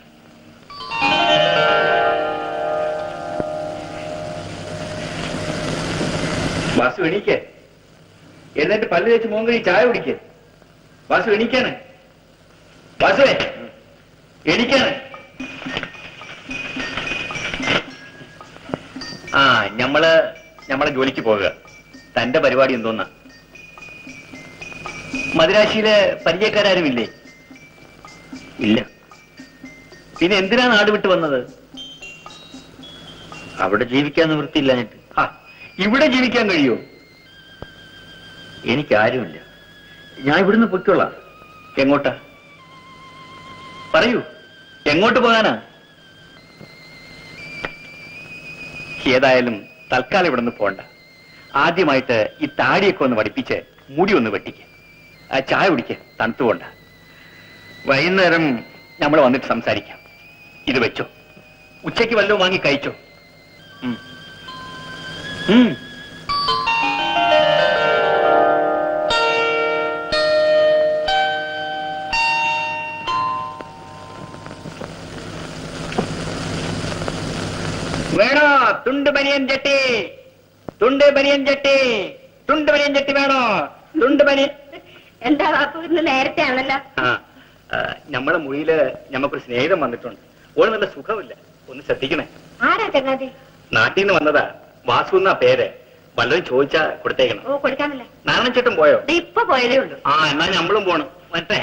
വാസു എണീക്കേ എന്നിട്ട് പല്ല് തേച്ച് മോൻ കഴി ചായ കുടിക്കേ വാസു എണീക്കാണ് വാസുവേ എണീക്കാണ് ആ ഞമ്മള് ഞമ്മളെ ജോലിക്ക് പോകുക തന്റെ പരിപാടി എന്തോന്നാ മദിരാശിയിലെ പരിചയക്കാരും ഇല്ലേ ഇല്ല പിന്നെ എന്തിനാ നാട് വിട്ട് വന്നത് അവിടെ ജീവിക്കാൻ നിവൃത്തിയില്ല എന്നിട്ട് ആ ഇവിടെ ജീവിക്കാൻ കഴിയോ എനിക്കാരുമില്ല ഞാൻ ഇവിടുന്ന് പൊയ്ക്കൊള്ളാം എങ്ങോട്ടാ പറയൂ എങ്ങോട്ട് പോകാനാ ഏതായാലും തൽക്കാലം ഇവിടുന്ന് പോണ്ട ആദ്യമായിട്ട് ഈ താടിയൊക്കെ ഒന്ന് പഠിപ്പിച്ച് മുടി ഒന്ന് വെട്ടിക്ക് ആ ചായ കുടിക്ക് തണുത്തുകൊണ്ട വൈകുന്നേരം നമ്മൾ വന്നിട്ട് സംസാരിക്കാം ഇത് വെച്ചോ ഉച്ചയ്ക്ക് വല്ലതും വാങ്ങി കഴിച്ചോ ഉം. ഉം. വേണോ തുണ്ട് ബനിയൻ ചട്ടി തുണ്ട് ബനിയൻ ചട്ടി തുണ്ട് ബനിയൻ ചട്ടി വേണോ തുണ്ട് ബനിയൻ എന്താ ബാപ്പു ഇന്ന് നേരത്തെ ആണല്ലോ ആ ആ, നമ്മളെ മുറിയില് ഞമ്മക്കൊരു സ്നേഹിതം വന്നിട്ടുണ്ട് ഓള് നല്ല സുഖമില്ല ഒന്ന് ശ്രദ്ധിക്കണേ ആരാ ചങ്ങാതി നാട്ടിൽ നിന്ന് വന്നതാ വാസു എന്നാ പേര് വല്ലതും ചോദിച്ചാ കൊടുത്തേക്കണം ഓ കൊടുക്കാമല്ല നാരായണച്ചേട്ടൻ പോയോ ദേ ഇപ്പൊ പോയതേ ഉള്ളൂ ആ എന്നാ നമ്മളും പോണം മറ്റേ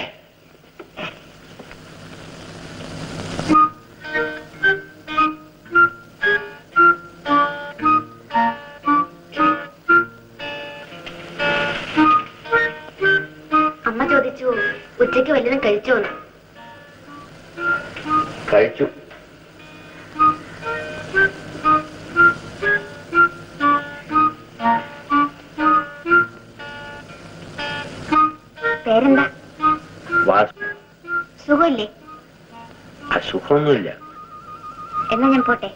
കഴിച്ചോ കഴിച്ചു പേരെന്താ വാസു സുഖമില്ലേ അസുഖമൊന്നുമില്ല എന്നാ ഞാൻ പോട്ടെ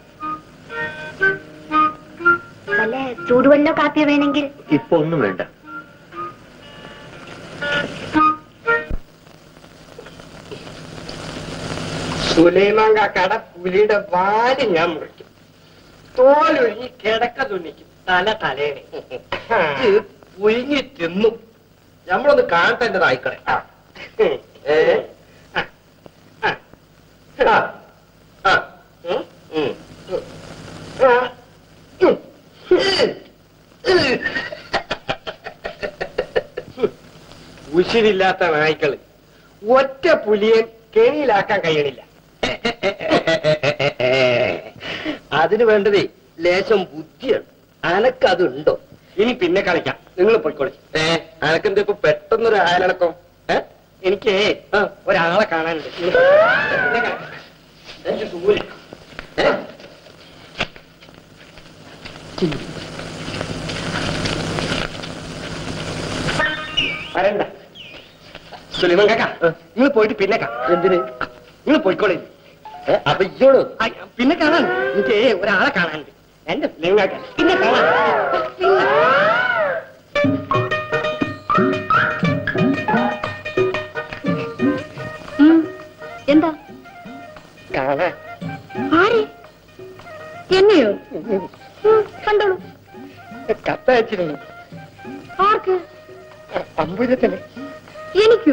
വല്ല ചൂടുവെല്ലോ കാപ്പിയോ വേണമെങ്കിൽ ഇപ്പൊ ഒന്നും വേണ്ട സുലൈമാൻ കാക്കട പുലിയുടെ വാല് ഞാൻ മുറിക്കും തോലൊഴുകി കിടക്ക തുന്നിക്കും തല തലേണി ഇത് പുഴുങ്ങി തിന്നും നമ്മളൊന്ന് കാണട്ടെ എന്റെ നായ്ക്കളെ ആ. ഏ? ആ. ആ. ആ. ആ. ഉം. ഉം. ആ. ഉം. ഉശിരില്ലാത്ത നായ്ക്കള് ഒറ്റ പുലിയെ കെണിയിലാക്കാൻ കഴിയണില്ല അതിന് വേണ്ടതേ ലേശം ബുദ്ധിയാണ് അനക്കതുണ്ടോ ഇനി പിന്നെ കളിക്കാം നിങ്ങൾ പോയിക്കോളി ഏ അനക്കെന്താ ഇപ്പൊ പെട്ടെന്നൊരു അയലടക്കം ഏ എനിക്ക് ആ, ഒരാളെ കാണാനുണ്ട് നിങ്ങൾ പോയി. പിന്നെ കാണാം. എനിക്ക് സുഖമില്ല. ഏ? വരണ്ട സുലിമൻ കാക്ക നിങ്ങൾ പോയിട്ട് പിന്നെ കാണാം എന്തിന് നിങ്ങൾ പോയിക്കോളി അപ്പൊ ഇയ്യോട് പിന്നെ കാണാൻ എനിക്ക് ഒരാളെ കാണാനുണ്ട് എന്റെ സുലിമൻ കാക്ക പിന്നെ കാണാൻ പിന്നെ. എന്താ കാണാൻ ആരെ എന്നെയോ ഉം, കണ്ടോളൂ കത്തയച്ചിരുന്നു ആർക്ക് അമ്പുജത്തിന് എനിക്കോ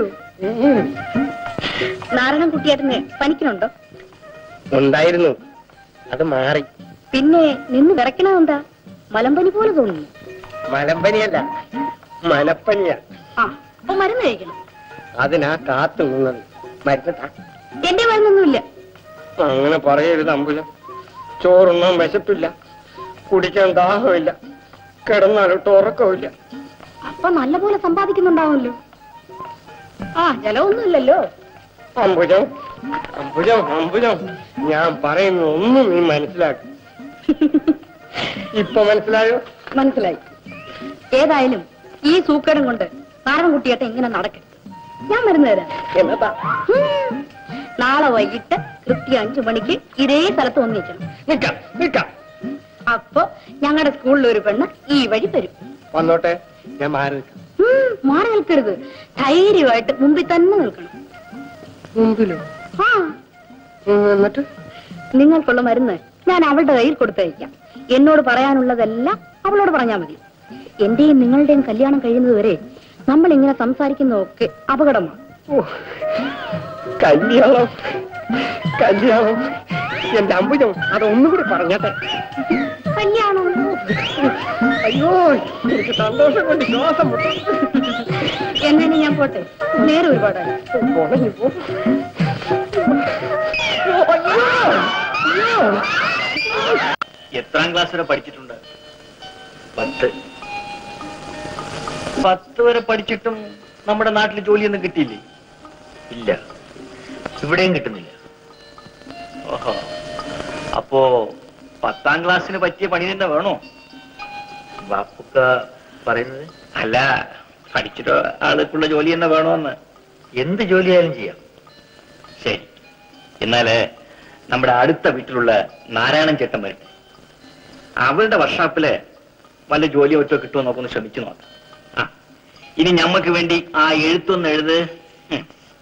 നാരായണൻ കുട്ടിയേട്ടന് പനിക്കണുണ്ടോ ഉണ്ടായിരുന്നു അത് മാറി പിന്നെ നിന്ന് വിറയ്ക്കണമെന്താ മലമ്പനി പോലെ തോന്നുന്നു മലമ്പനിയല്ല മലപ്പനിയാ ആ അപ്പൊ മരുന്ന് കഴിക്കണം അതിനാ കാത്തു നിന്നത് മരുന്ന് താ. എന്റെ മരുന്നൊന്നുമില്ല അങ്ങനെ പറയരുത് അമ്പുജം ചോറുണ്ണാൻ വിശപ്പില്ല കുടിക്കാൻ ദാഹമില്ല കിടന്നാലോട്ട് ഉറക്കമില്ല അപ്പൊ നല്ലപോലെ സമ്പാദിക്കുന്നുണ്ടാവുമല്ലോ ആ ജലമൊന്നുമില്ലല്ലോ അമ്പുജം അമ്പുജം അമ്പുജം ഞാൻ പറയുന്ന ഒന്നും നീ മനസ്സിലാക്കും ഇപ്പൊ മനസ്സിലായോ മനസ്സിലായി ഏതായാലും ഈ സൂക്കേടും കൊണ്ട് നാരായണൻ കുട്ടിയേട്ടൻ ഇങ്ങനെ നടക്കരുത് ഞാൻ മരുന്ന് തരാം എന്നതാ ഉം. നാളെ വൈകിട്ട് കൃത്യം അഞ്ചു മണിക്ക് ഇതേ സ്ഥലത്ത് ഒന്നിക്കണം നിക്കാം നിക്കാം അപ്പൊ ഞങ്ങളുടെ സ്കൂളിൽ ഒരു പെണ്ണ് ഈ വഴി തരും വന്നോട്ടെ ഞാൻ മാറി നിൽക്കാം ഉം, മാറി നിൽക്കരുത് ധൈര്യമായിട്ട് മുമ്പിൽ തന്നെ നിൽക്കണം മുമ്പിലോ ആ ഉം, എന്നിട്ട് നിങ്ങൾക്കുള്ള മരുന്ന് ഞാൻ അവളുടെ കയ്യിൽ കൊടുത്തയക്കാം എന്നോട് പറയാനുള്ളതെല്ലാം അവളോട് പറഞ്ഞാൽ മതി എന്റെയും നിങ്ങളുടെയും കല്യാണം കഴിയുന്നത് വരെ നമ്മൾ ഇങ്ങനെ സംസാരിക്കുന്നതൊക്കെ അപകടമാണ് ഓ, കല്യാണം കല്യാണം എന്റെ അമ്പുജം അതൊന്നും കൂടി പറഞ്ഞട്ടെ കല്യാണം അയ്യോ എനിക്ക് സന്തോഷം കൊണ്ട് ശ്വാസം മുട്ടും. എന്നാലും ഞാൻ പോട്ടെ നേരെ ഒരുപാടായി ഉണങ്ങി പോ. അയ്യോ, അയ്യോ. എത്രാം ക്ലാസ് വരെ പഠിച്ചിട്ടുണ്ട് പത്ത് പത്ത് വരെ പഠിച്ചിട്ടും നമ്മുടെ നാട്ടിൽ ജോലിയൊന്നും കിട്ടിയില്ലേ ഇല്ല ഇവിടെയും കിട്ടുന്നില്ല ഓഹോ അപ്പോ പത്താം ക്ലാസ്സിന് പറ്റിയ പണി തന്നെ വേണോ ബാപ്പുക്ക പറയുന്നത് അല്ല പഠിച്ചിട്ടോ ആൾക്കുള്ള ജോലി തന്നെ വേണോന്ന് എന്ത് ജോലിയായാലും ചെയ്യാം ശരി എന്നാല് നമ്മുടെ അടുത്ത വീട്ടിലുള്ള നാരായണൻ ചേട്ടൻ വരും അവളുടെ വർഷാപ്പില് വല്ല ജോലിയോ മറ്റോ കിട്ടുമോ നോക്കൊന്ന് ശ്രമിച്ചു നോക്കാം ആ ഇനി ഞമ്മക്ക് വേണ്ടി ആ എഴുത്തൊന്ന് എഴുത് ഉം.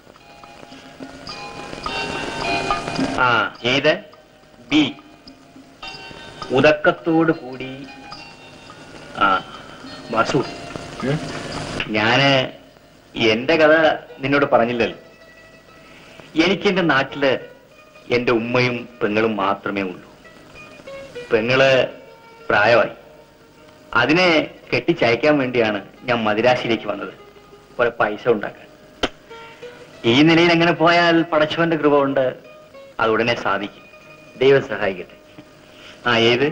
ആ ഏത് ബി ഉദക്കത്തോട് കൂടി ആ വാസു ഉം. ഞാന് എന്റെ കഥ നിന്നോട് പറഞ്ഞില്ലല്ലോ എനിക്ക് എന്റെ നാട്ടില് എന്റെ ഉമ്മയും പെങ്ങളും മാത്രമേ ഉള്ളൂ പെങ്ങള് പ്രായമായി അതിനെ കെട്ടിച്ചയക്കാൻ വേണ്ടിയാണ് ഞാൻ മദിരാശിയിലേക്ക് വന്നത് കുറെ പൈസ ഉണ്ടാക്കാൻ ഈ നിലയിൽ എങ്ങനെ പോയാൽ പടച്ചവന്റെ കൃപ കൊണ്ട് അത് ഉടനെ സാധിക്കും ദൈവം സഹായിക്കട്ടെ ആ ഏത്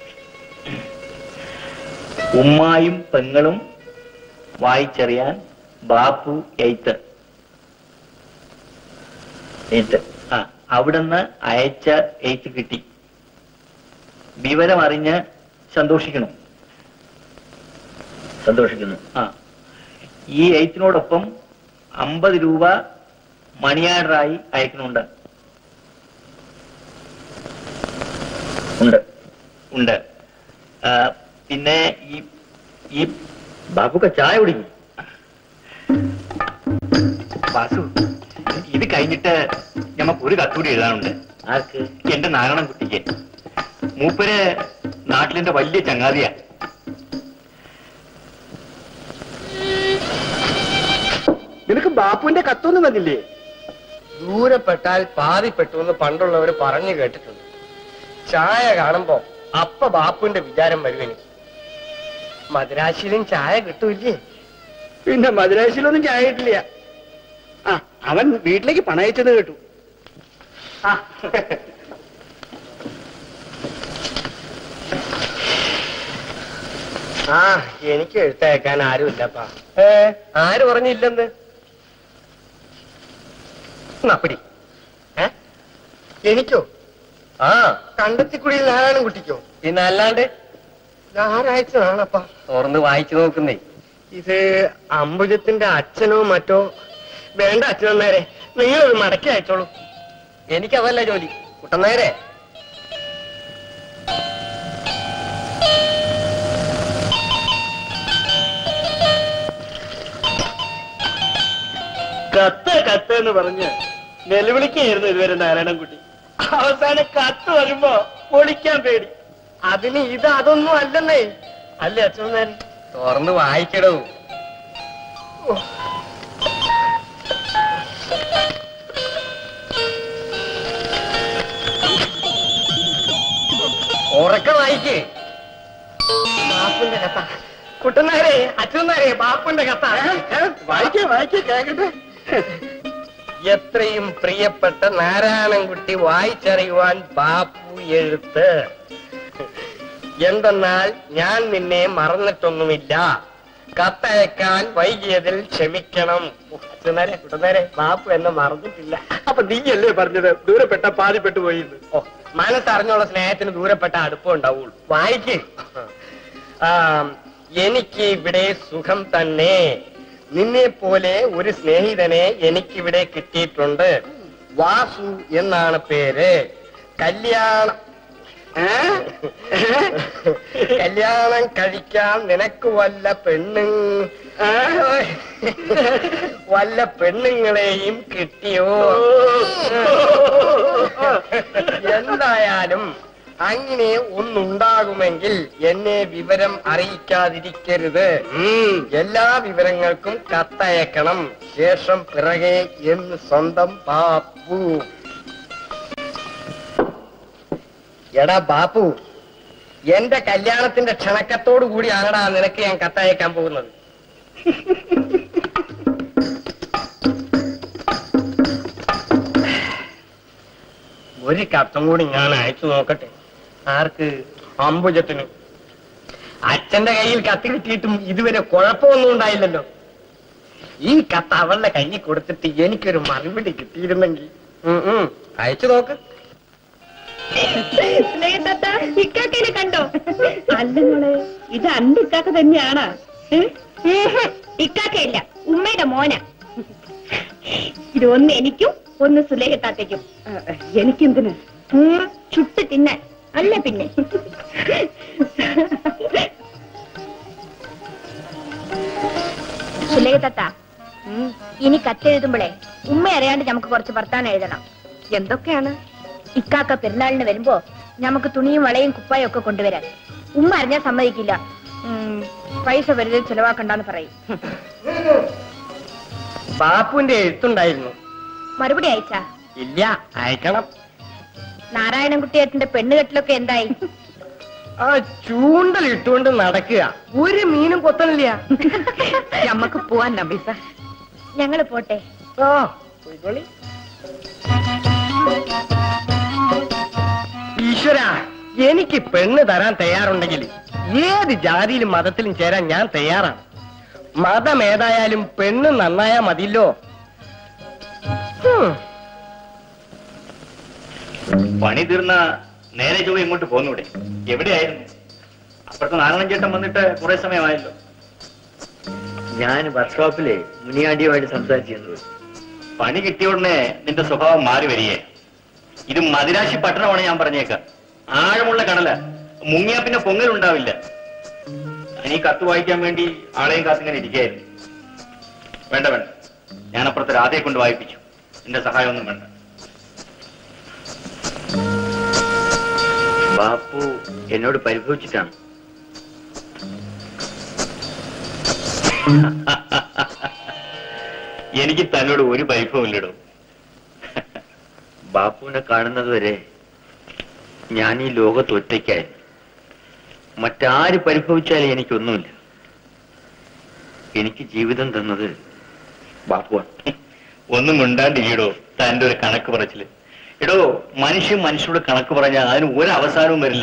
ഉമ്മായും പെങ്ങളും വായിച്ചറിയാൻ ബാപ്പു എയ്ത്ത് എഴുത്ത് ആ അവിടുന്ന് അയച്ച എഴുത്ത് കിട്ടി വിവരം അറിഞ്ഞ് സന്തോഷിക്കണം സന്തോഷിക്കുന്നു ആ ഈ എഴുത്തിനോടൊപ്പം അമ്പത് രൂപ മണിയാർഡറായി അയക്കുന്നുണ്ട് ഉണ്ട് ഉണ്ട് ആ, പിന്നെ ഈ ഈ ബാബുക്ക ചായ കുടിക്കും വാസു ഇത് കഴിഞ്ഞിട്ട് ഞമ്മക്ക് ഒരു കത്തുകൂടി എഴുതാനുണ്ട് ആർക്ക് എന്റെ നാരായണൻ കുട്ടിക്ക് മൂപ്പര് നാട്ടിലെന്റെ വലിയ ചങ്ങാതിയാ നിനക്ക് ബാപ്പുവിന്റെ കത്തൊന്നും വന്നില്ലേ ദൂരപ്പെട്ടാൽ പാതിപ്പെട്ടു എന്ന് പണ്ടുള്ളവർ പറഞ്ഞു കേട്ടിട്ടുണ്ട് ചായ കാണുമ്പോ അപ്പ ബാപ്പുവിന്റെ വിചാരം വരും എനിക്ക് മദ്രാശിയിലും ചായ കിട്ടൂല്ലേ പിന്നെ മദുരാശിയിലൊന്നും ചായ കിട്ടില്ല ആ അവൻ വീട്ടിലേക്ക് പണം അയച്ചത് കേട്ടു ആ. ആ എനിക്ക് എഴുത്തയക്കാൻ ആരുമില്ലപ്പാ ഏ ആര് പറഞ്ഞില്ലെന്ന് നപ്പടി ഏ എനിക്കോ ആ കണ്ടെത്തിക്കുടിയിൽ നാരായണൻ കുട്ടിക്കോ പിന്നെ അല്ലാണ്ട് ആരാഴ്ചയാണപ്പാ തുറന്ന് വായിച്ചു നോക്കുന്നേ ഇത് അംബുജത്തിന്റെ അച്ഛനോ മറ്റോ വേണ്ട അച്ഛനന്നേരെ നിങ്ങളൊരു മടക്കി അയച്ചോളൂ എനിക്കതല്ല ജോലി കുട്ടന്നേരെ കത്ത് കത്ത് എന്ന് പറഞ്ഞ് നിലവിളിക്കായിരുന്നു ഇതുവരെ നാരായണൻകുട്ടി അവസാനം കത്ത് വരുമ്പോ പൊളിക്കാൻ പേടി അതിന് ഇത് അതൊന്നും അല്ലെന്നേ അല്ലേ അച്ഛനേരെ തുറന്ന് വായിക്കടോ ഉറക്കം വായിക്കേ ബാപ്പുന്റെ കഥ കുട്ടനാരെ അച്ഛനാരെ ബാപ്പുന്റെ കഥ വായിക്കേ വായിക്കേ കേക്കട്ടെ എത്രയും പ്രിയപ്പെട്ട നാരായണൻകുട്ടി വായിച്ചറിയുവാൻ ബാപ്പു എഴുത്ത് എന്തെന്നാൽ ഞാൻ നിന്നെ മറന്നിട്ടൊന്നുമില്ല കത്തയക്കാൻ വൈകിയതിൽ ക്ഷമിക്കണം അച്ഛനേരെ കുട്ടനേരെ ബാപ്പു എന്നെ മറന്നിട്ടില്ല അപ്പൊ നീയല്ലേ പറഞ്ഞത് ദൂരപ്പെട്ട പാതിപ്പെട്ടു പോയിന്ന് ഓ മനസ്സറിഞ്ഞുള്ള സ്നേഹത്തിന് ദൂരപ്പെട്ട അടുപ്പം ഉണ്ടാവുള്ളൂ വായിക്ക് ആ, എനിക്ക് ഇവിടെ സുഖം തന്നെ നിന്നെ പോലെ ഒരു സ്നേഹിതനെ എനിക്കിവിടെ കിട്ടിയിട്ടുണ്ട് വാസു എന്നാണ് പേര് കല്യാണം ഏ? കല്യാണം കഴിക്കാൻ നിനക്ക് വല്ല പെണ്ണു വല്ല പെണ്ണുങ്ങളെയും കിട്ടിയോ എന്തായാലും അങ്ങനെ ഒന്നുണ്ടാകുമെങ്കിൽ എന്നെ വിവരം അറിയിക്കാതിരിക്കരുത് എല്ലാ വിവരങ്ങൾക്കും കത്തയക്കണം ശേഷം പിറകെ എന്ന് സ്വന്തം ബാപ്പു എടാ ബാപ്പു എന്റെ കല്യാണത്തിന്റെ ക്ഷണക്കത്തോടു കൂടിയാണടാ നിനക്ക് ഞാൻ കത്തയക്കാൻ പോകുന്നത് ഒരു കത്തും കൂടി ഞാൻ അയച്ചു നോക്കട്ടെ ആർക്ക് അംബുജത്തിന് അച്ഛന്റെ കയ്യിൽ കത്ത് കിട്ടിയിട്ടും ഇതുവരെ കുഴപ്പമൊന്നും ഉണ്ടായില്ലല്ലോ ഈ കത്ത് അവളുടെ കയ്യിൽ കൊടുത്തിട്ട് എനിക്കൊരു മറുപടി കിട്ടിയിരുന്നെങ്കിൽ ഉം, ഉം, അയച്ചു നോക്ക് ഇക്കാക്കനെ കണ്ടോ അല്ലങ്ങളെ ഇത് അന്റെ ഇക്കാക്ക തന്നെയാണാ ഇക്കാക്കയില്ല ഉമ്മയുടെ മോന ഇത് ഒന്ന് എനിക്കും ഒന്ന് സുലേഖത്താത്തേക്കും എനിക്കെന്തിന് ഉം, ചുട്ട് തിന്നാൻ അല്ല പിന്നെ സുലേഖത്താത്ത ഇനി കത്തെഴുതുമ്പോഴേ ഉമ്മ അറിയാണ്ട് നമുക്ക് കുറച്ച് വർത്താനം എഴുതണം എന്തൊക്കെയാണ് ഇക്കാക്ക പെരുന്നാളിന് വരുമ്പോ നമുക്ക് തുണിയും വളയും കുപ്പായും ഒക്കെ കൊണ്ടുവരാൻ ഉമ്മ അറിഞ്ഞാൽ സമ്മതിക്കില്ല ഉം, പൈസ വെറുതെ ചെലവാക്കണ്ടെന്ന് പറയും ബാപ്പുവിന്റെ എഴുത്തുണ്ടായിരുന്നു മറുപടി അയച്ചാ ഇല്ല അയക്കണം നാരായണൻകുട്ടിയേട്ടന്റെ പെണ്ണുകെട്ടിലൊക്കെ എന്തായി ആ ചൂണ്ടൽ ഇട്ടുകൊണ്ട് നടക്കുക ഒരു മീനും കൊത്തണില്ല നമ്മക്ക് പോവാൻ നബീസ ഞങ്ങള് പോട്ടെ ആ പോയിക്കോളി ഈശ്വര എനിക്ക് പെണ്ണ് തരാൻ തയ്യാറുണ്ടെങ്കിൽ ഏത് ജാതിയിലും മതത്തിലും ചേരാൻ ഞാൻ തയ്യാറാണ് മതം ഏതായാലും പെണ്ണ് നന്നായാ മതിയല്ലോ ഹും. പണി തീർന്ന നേരെ ചൊവ്വ ഇങ്ങോട്ട് പോന്നൂടെ എവിടെയായിരുന്നു അപ്പുറത്ത് നാരായണൻ ചേട്ടൻ വന്നിട്ട് കുറെ സമയമായല്ലോ ഞാൻ വർക്ക്ഷോപ്പിലെ മുനിയാണ്ടിയുമായിട്ട് സംസാരിച്ചിരുന്നു പണി കിട്ടിയ ഉടനെ നിന്റെ സ്വഭാവം മാറി വരികയെ ഇത് മദിരാശി പട്ടണമാണ് ഞാൻ പറഞ്ഞേക്കാം ആഴമുള്ള കടല മുങ്ങിയാ പിന്നെ പൊങ്ങലുണ്ടാവില്ല ഞാൻ ഈ കത്ത് വായിക്കാൻ വേണ്ടി ആളെയും കാത്തിങ്ങനെ ഇരിക്കുകയായിരുന്നു വേണ്ട വേണ്ട ഞാൻ അപ്പുറത്ത് രാധയെ കൊണ്ട് വായിപ്പിച്ചു നിന്റെ സഹായമൊന്നും വേണ്ട ബാപ്പു എന്നോട് പരിഭവിച്ചിട്ടാണ് എനിക്ക് തന്നോട് ഒരു പരിഭവമില്ലടോ ബാപ്പുവിനെ കാണുന്നത് വരെ ഞാൻ ഈ ലോകത്ത് ഒറ്റയ്ക്കായിരുന്നു മറ്റാര് പരിഭവിച്ചാലും എനിക്കൊന്നുമില്ല എനിക്ക് ജീവിതം തന്നത് ബാപ്പുവാണ് ഒന്നും മിണ്ടാണ്ടിരിക്കടോ തന്റെ ഒരു കണക്ക് പറച്ചില് എടോ മനുഷ്യൻ മനുഷ്യരോട് കണക്ക് പറഞ്ഞാൽ അതിന് ഒരു അവസാനവും വരില്ല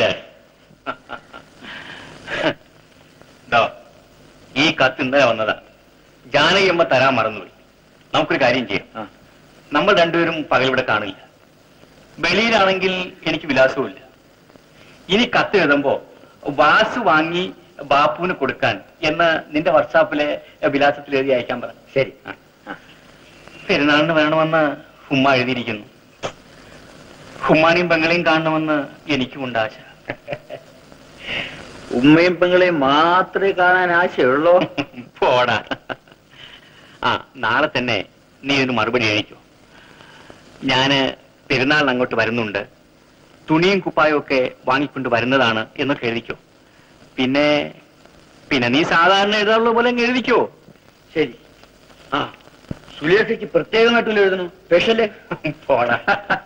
ദാ, ഈ കത്ത് ഇന്നലെ വന്നതാ ജാനകിയമ്മ തരാൻ മറന്നുപോയി നമുക്കൊരു കാര്യം ചെയ്യാം നമ്മൾ രണ്ടുപേരും പകൽ ഇവിടെ കാണില്ല വെളിയിലാണെങ്കിൽ എനിക്ക് വിലാസവുമില്ല ഇനി കത്ത് എഴുതുമ്പോ വാസ് വാങ്ങി ബാപ്പുവിന് കൊടുക്കാൻ എന്ന് നിന്റെ വാട്സാപ്പിലെ വിലാസത്തിൽ എഴുതി അയക്കാൻ പറ ശരി പെരുന്നാളിന് വേണമെന്ന് ഉമ്മ എഴുതിയിരിക്കുന്നു ഉമ്മാനെയും പെങ്ങളെയും കാണണമെന്ന് എനിക്കുമുണ്ട് ആശ ഉമ്മയും പെങ്ങളെയും മാത്രമേ കാണാൻ ആശയുള്ളൂ പോടാ ആ നാളെ തന്നെ നീ ഇതിന് മറുപടി എഴുതിക്കോ ഞാന് പെരുന്നാളിന് അങ്ങോട്ട് വരുന്നുണ്ട് തുണിയും കുപ്പായും ഒക്കെ വാങ്ങിക്കൊണ്ട് വരുന്നതാണ് എന്നൊക്കെ എഴുതിക്കോ പിന്നെ പിന്നെ നീ സാധാരണ എഴുതാറുള്ള പോലെ അങ്ങ് എഴുതിക്കോ ശരി ആ സുലേഖയ്ക്ക് പ്രത്യേകമായിട്ടുള്ള എഴുതണു സ്പെഷ്യല് പോടാ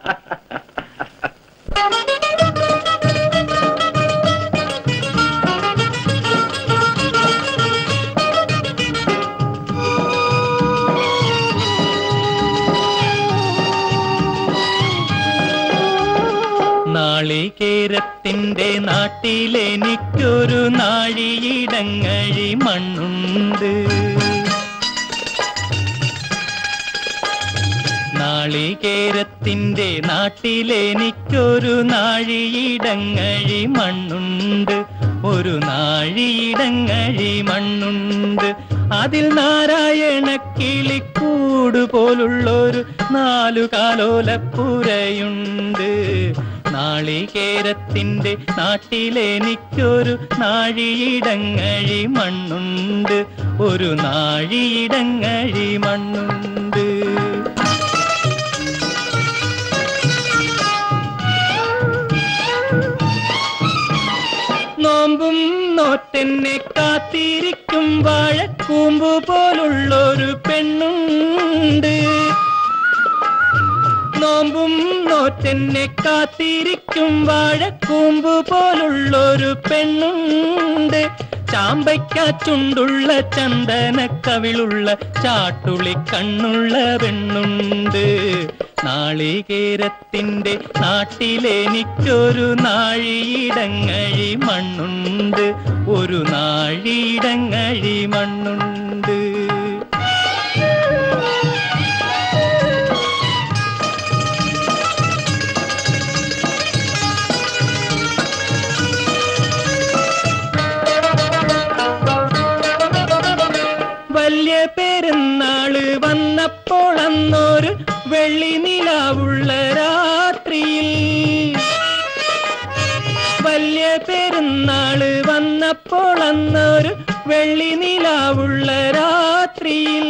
നാളികേരത്തിന്റെ നാട്ടിലെനിക്കൊരു നാഴിയിടങ്ങഴി മണ്ണുണ്ട് നാളികേരത്തിന്റെ നാട്ടിലെനിക്കൊരു നാഴിയിടങ്ങഴി മണ്ണുണ്ട് ഒരു നാഴിയിടങ്ങഴി മണ്ണുണ്ട് അതിൽ നാരായണ കിളിക്കൂട് പോലുള്ളൊരു നാലു കാലോലപ്പുരയുണ്ട് നാളികേരത്തിന്റെ നാട്ടിലെനിക്കൊരു നാഴിയിടങ്ങഴി മണ്ണുണ്ട് ഒരു നാഴിയിടങ്ങഴി മണ്ണുണ്ട് നോമ്പും നോറ്റെന്നെ കാത്തിരിക്കും വാഴക്കൂമ്പ് പോലുള്ളൊരു പെണ്ണുണ്ട് നോമ്പും നോറ്റെന്നെ കാത്തിരിക്കും വാഴക്കൂമ്പ് പോലുള്ളൊരു പെണ്ണുണ്ട് ചാമ്പയ്ക്കാച്ചുണ്ടുള്ള ചന്ദന കവിളുള്ള ചാട്ടുളി കണ്ണുള്ള പെണ്ണുണ്ട് നാളികേരത്തിന്റെ നാട്ടിലെനിക്കൊരു നാഴിയിടങ്ങഴി മണ്ണുണ്ട് ഒരു നാഴിയിടങ്ങഴി മണ്ണുണ്ട് വലിയ പെരുന്നാള് വന്നപ്പോൾ അന്നൊരു വെള്ളി നിലാവുള്ള രാത്രിയിൽ വലിയ പെരുന്നാള് വന്നപ്പോൾ അന്നൊരു വെള്ളി നിലാവുള്ള രാത്രിയിൽ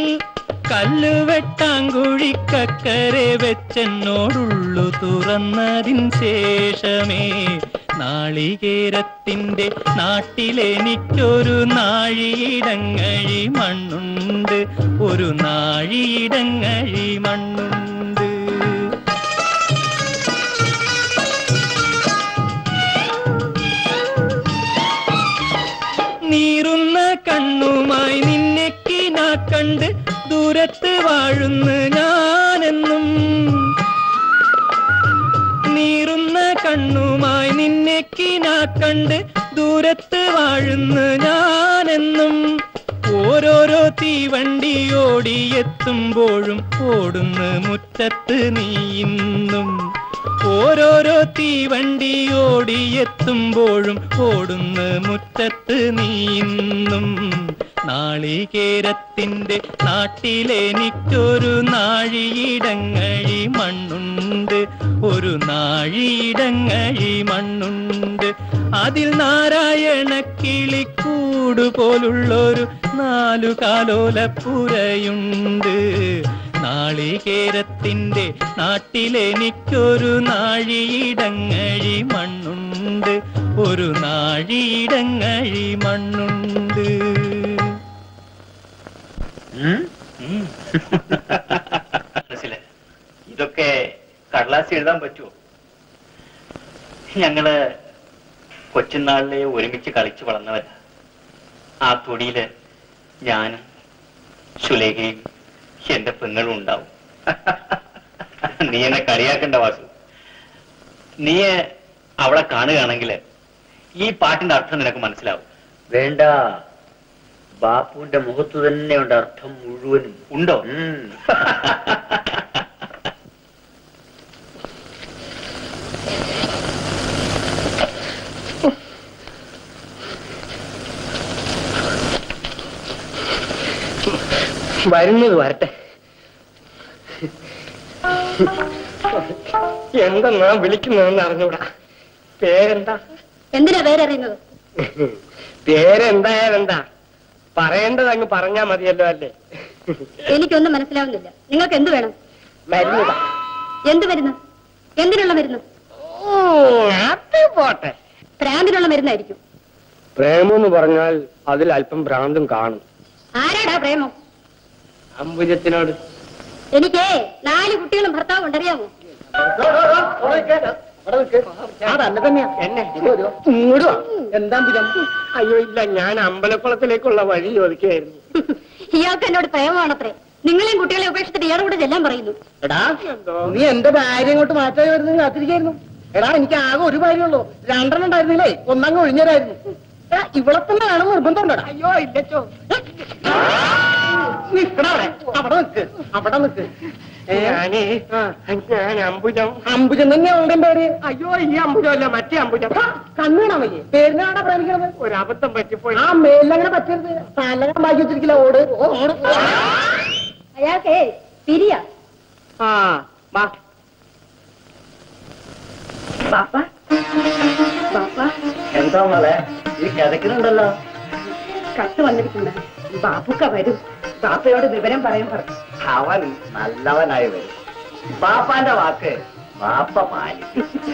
കല്ലുവെട്ടാങ്കുഴിക്കക്കരെ വെച്ചെന്നോടുള്ളു തുറന്നതിൻ ശേഷമേ നാളികേരത്തിന്റെ നാട്ടിലെനിക്കൊരു നാഴിയിടങ്ങഴി മണ്ണുണ്ട് ഒരു നാഴിയിടങ്ങഴി മണ്ണുണ്ട് നീറുന്ന കണ്ണുമായി നിന്നെ കിനാ കണ്ട് ദൂരത്ത് വാഴുന്നു ഞാനെന്നും നീറുന്ന കണ്ണുമായി നിന്നെ കിനാ കണ്ട് ദൂരത്ത് വാഴുന്നു ഞാനെന്നും ഓരോരോ തീവണ്ടി ഓടിയെത്തുമ്പോഴും ഓടുന്നു മുറ്റത്ത് നീ ഇന്നും ഓരോരോ തീവണ്ടി ഓടിയെത്തുമ്പോഴും ഓടുന്ന മുറ്റത്ത് നീന്നും നാളികേരത്തിന്റെ നാട്ടിലെനിക്കൊരു നാഴിയിടങ്ങഴി മണ്ണുണ്ട് ഒരു നാഴിയിടങ്ങഴി മണ്ണുണ്ട് അതിൽ നാരായണ കിളിക്കൂട് പോലുള്ളൊരു നാലു കാലോലപ്പുരയുണ്ട് നാളികേരത്തിന്റെ നാട്ടിലെനിക്കൊരു നാഴിയിടങ്ങഴി മണ്ണുണ്ട് ഒരു നാഴിയിടങ്ങഴി മണ്ണുണ്ട് മനസ്സിലായി ഇതൊക്കെ കടലാസ് എഴുതാൻ പറ്റുമോ ഞങ്ങള് കൊച്ചുനാളിലെ ഒരുമിച്ച് കളിച്ചു വളർന്നവരാ ആ തൊടിയില് ഞാനും സുലേഖയും എന്റെ പെങ്ങളും ഉണ്ടാവും നീ എന്നെ കളിയാക്കണ്ട വാസു നീ അവളെ കാണുകയാണെങ്കിൽ ഈ പാട്ടിന്റെ അർത്ഥം നിനക്ക് മനസ്സിലാവും വേണ്ട ബാപ്പുവിന്റെ മുഖത്ത് തന്നെയുണ്ട് അർത്ഥം മുഴുവനും ഉണ്ടോ വരുന്നത് വരട്ടെ എന്തെന്നാ വിളിക്കുന്നതെന്ന് അറിഞ്ഞൂടാ പേരെന്താ എന്തിനാ പേരറിയുന്നത് പേരെന്തായാലെന്താ പറയേണ്ടത് അങ്ങ് പറഞ്ഞാ മതിയല്ലോ അല്ലേ എനിക്കൊന്നും മനസ്സിലാവുന്നില്ല നിങ്ങൾക്ക് എന്ത് വേണം മരുന്നതാ എന്ത് മരുന്ന് എന്തിനുള്ള മരുന്ന് ഓ അത് പോട്ടെ ഭ്രാന്തിനുള്ള മരുന്നായിരിക്കും പ്രേമെന്ന് പറഞ്ഞാൽ അതിൽ അല്പം ഭ്രാന്തും കാണും ആരാടാ പ്രേമം അമ്പുജത്തിനോട് എനിക്ക് നാല് കുട്ടികളും ഭർത്താവും ഉണ്ടറിയാമോ എന്നെ ഇങ്ങോട്ട് വാ. എന്താ പുരം അയ്യോ ഇല്ല ഞാൻ അമ്പലക്കുളത്തിലേക്കുള്ള വഴി ചോദിക്കുകയായിരുന്നു ഇയാൾക്ക് എന്നോട് പ്രേമമാണത്രേ നിങ്ങളെയും കുട്ടികളെ ഉപേക്ഷിച്ചിട്ട് ഇയാളെ കൂടെ ചെല്ലാൻ പറയുന്നു എടാ നീ എന്റെ ഭാര്യ ഇങ്ങോട്ട് മാറ്റാൻ വരുന്നത് കാത്തിരിക്കായിരുന്നു എടാ എനിക്ക് ആകെ ഒരു ഭാര്യയുള്ളൂ രണ്ടെണ്ണം ഉണ്ടായിരുന്നില്ലേ ഒന്നങ്ങ് ഒഴിഞ്ഞരായിരുന്നു എടാ ഇവിടെ തന്നെ വേണം നിർബന്ധം ഉണ്ടോടാ അയ്യോ ഇല്ലച്ചോ നിക്കടാ അവിടെ അവിടെ നിക്ക് അവിടെ നിക്ക് ഞാനേ ഞാൻ അമ്പുജം അമ്പുജം തന്നെ അവളുടെ പേര് അയ്യോ ഈ അമ്പുജം അല്ല മറ്റേ അമ്പുജം കണ്ണുകാണാ മയ്യേ പേരിനാണോ പ്രേമിക്കണത് ഒരു അബദ്ധം പറ്റിപ്പോയി ആ മേലങ്ങനെ പറ്റരുത് തലങ്ങനെ ബാക്കി വെച്ചിരിക്കില്ല ഓട് ഓ, ഓട് അയാൾക്കേ പിരിയ ആ വാ ബാപ്പ ബാപ്പ എന്താ മോളെ ഈ കിതക്കുന്നുണ്ടല്ലോ കത്ത് വന്നിരിക്കുന്നത് ബാപ്പുക്ക വരും ബാപ്പയോട് വിവരം പറയാൻ പറഞ്ഞു അവൻ നല്ലവനായി വരും ബാപ്പാന്റെ വാക്ക് ബാപ്പ പാലി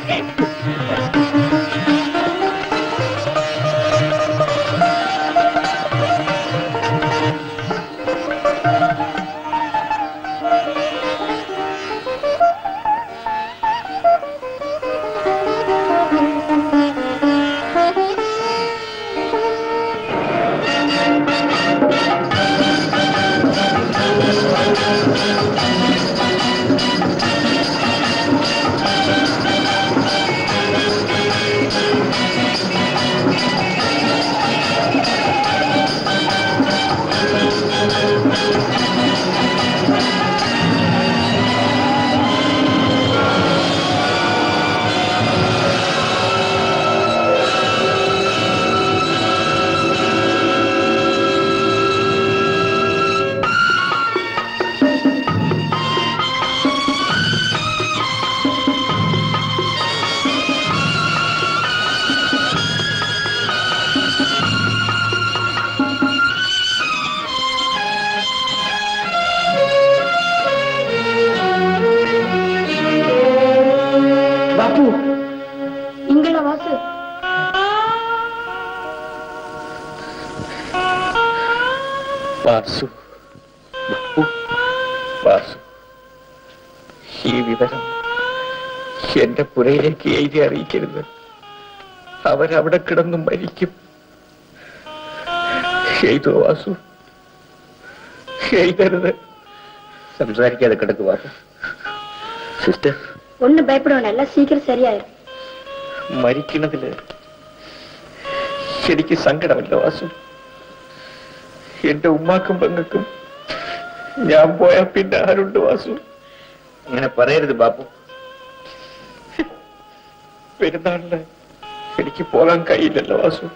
ബാപ്പു ഇങ്ങള വാസു വാസു ബാപ്പു, വാസു ഈ വിവരം എന്റെ പുരയിലേക്ക് എഴുതി അറിയിക്കരുത് അവരവിടെ കിടന്നു മരിക്കും എഴുതോ വാസു എഴുതരുത് സംസാരിക്കാതെ കിടക്ക് ബാപ്പു സിസ്റ്റർ ഒന്നും ഭയപ്പെടുവാണ് എല്ലാം സീക്കിരം ശരിയായിരുന്നു മരിക്കണതില് എനിക്ക് സങ്കടമല്ല വാസു എന്റെ ഉമ്മാക്കും പെങ്ങൾക്കും ഞാൻ പോയാ പിന്നെ ആരുണ്ട് വാസു അങ്ങനെ പറയരുത് ബാപ്പു പെരുന്നാളിന് എനിക്ക് പോകാൻ കഴിയില്ലല്ലോ വാസു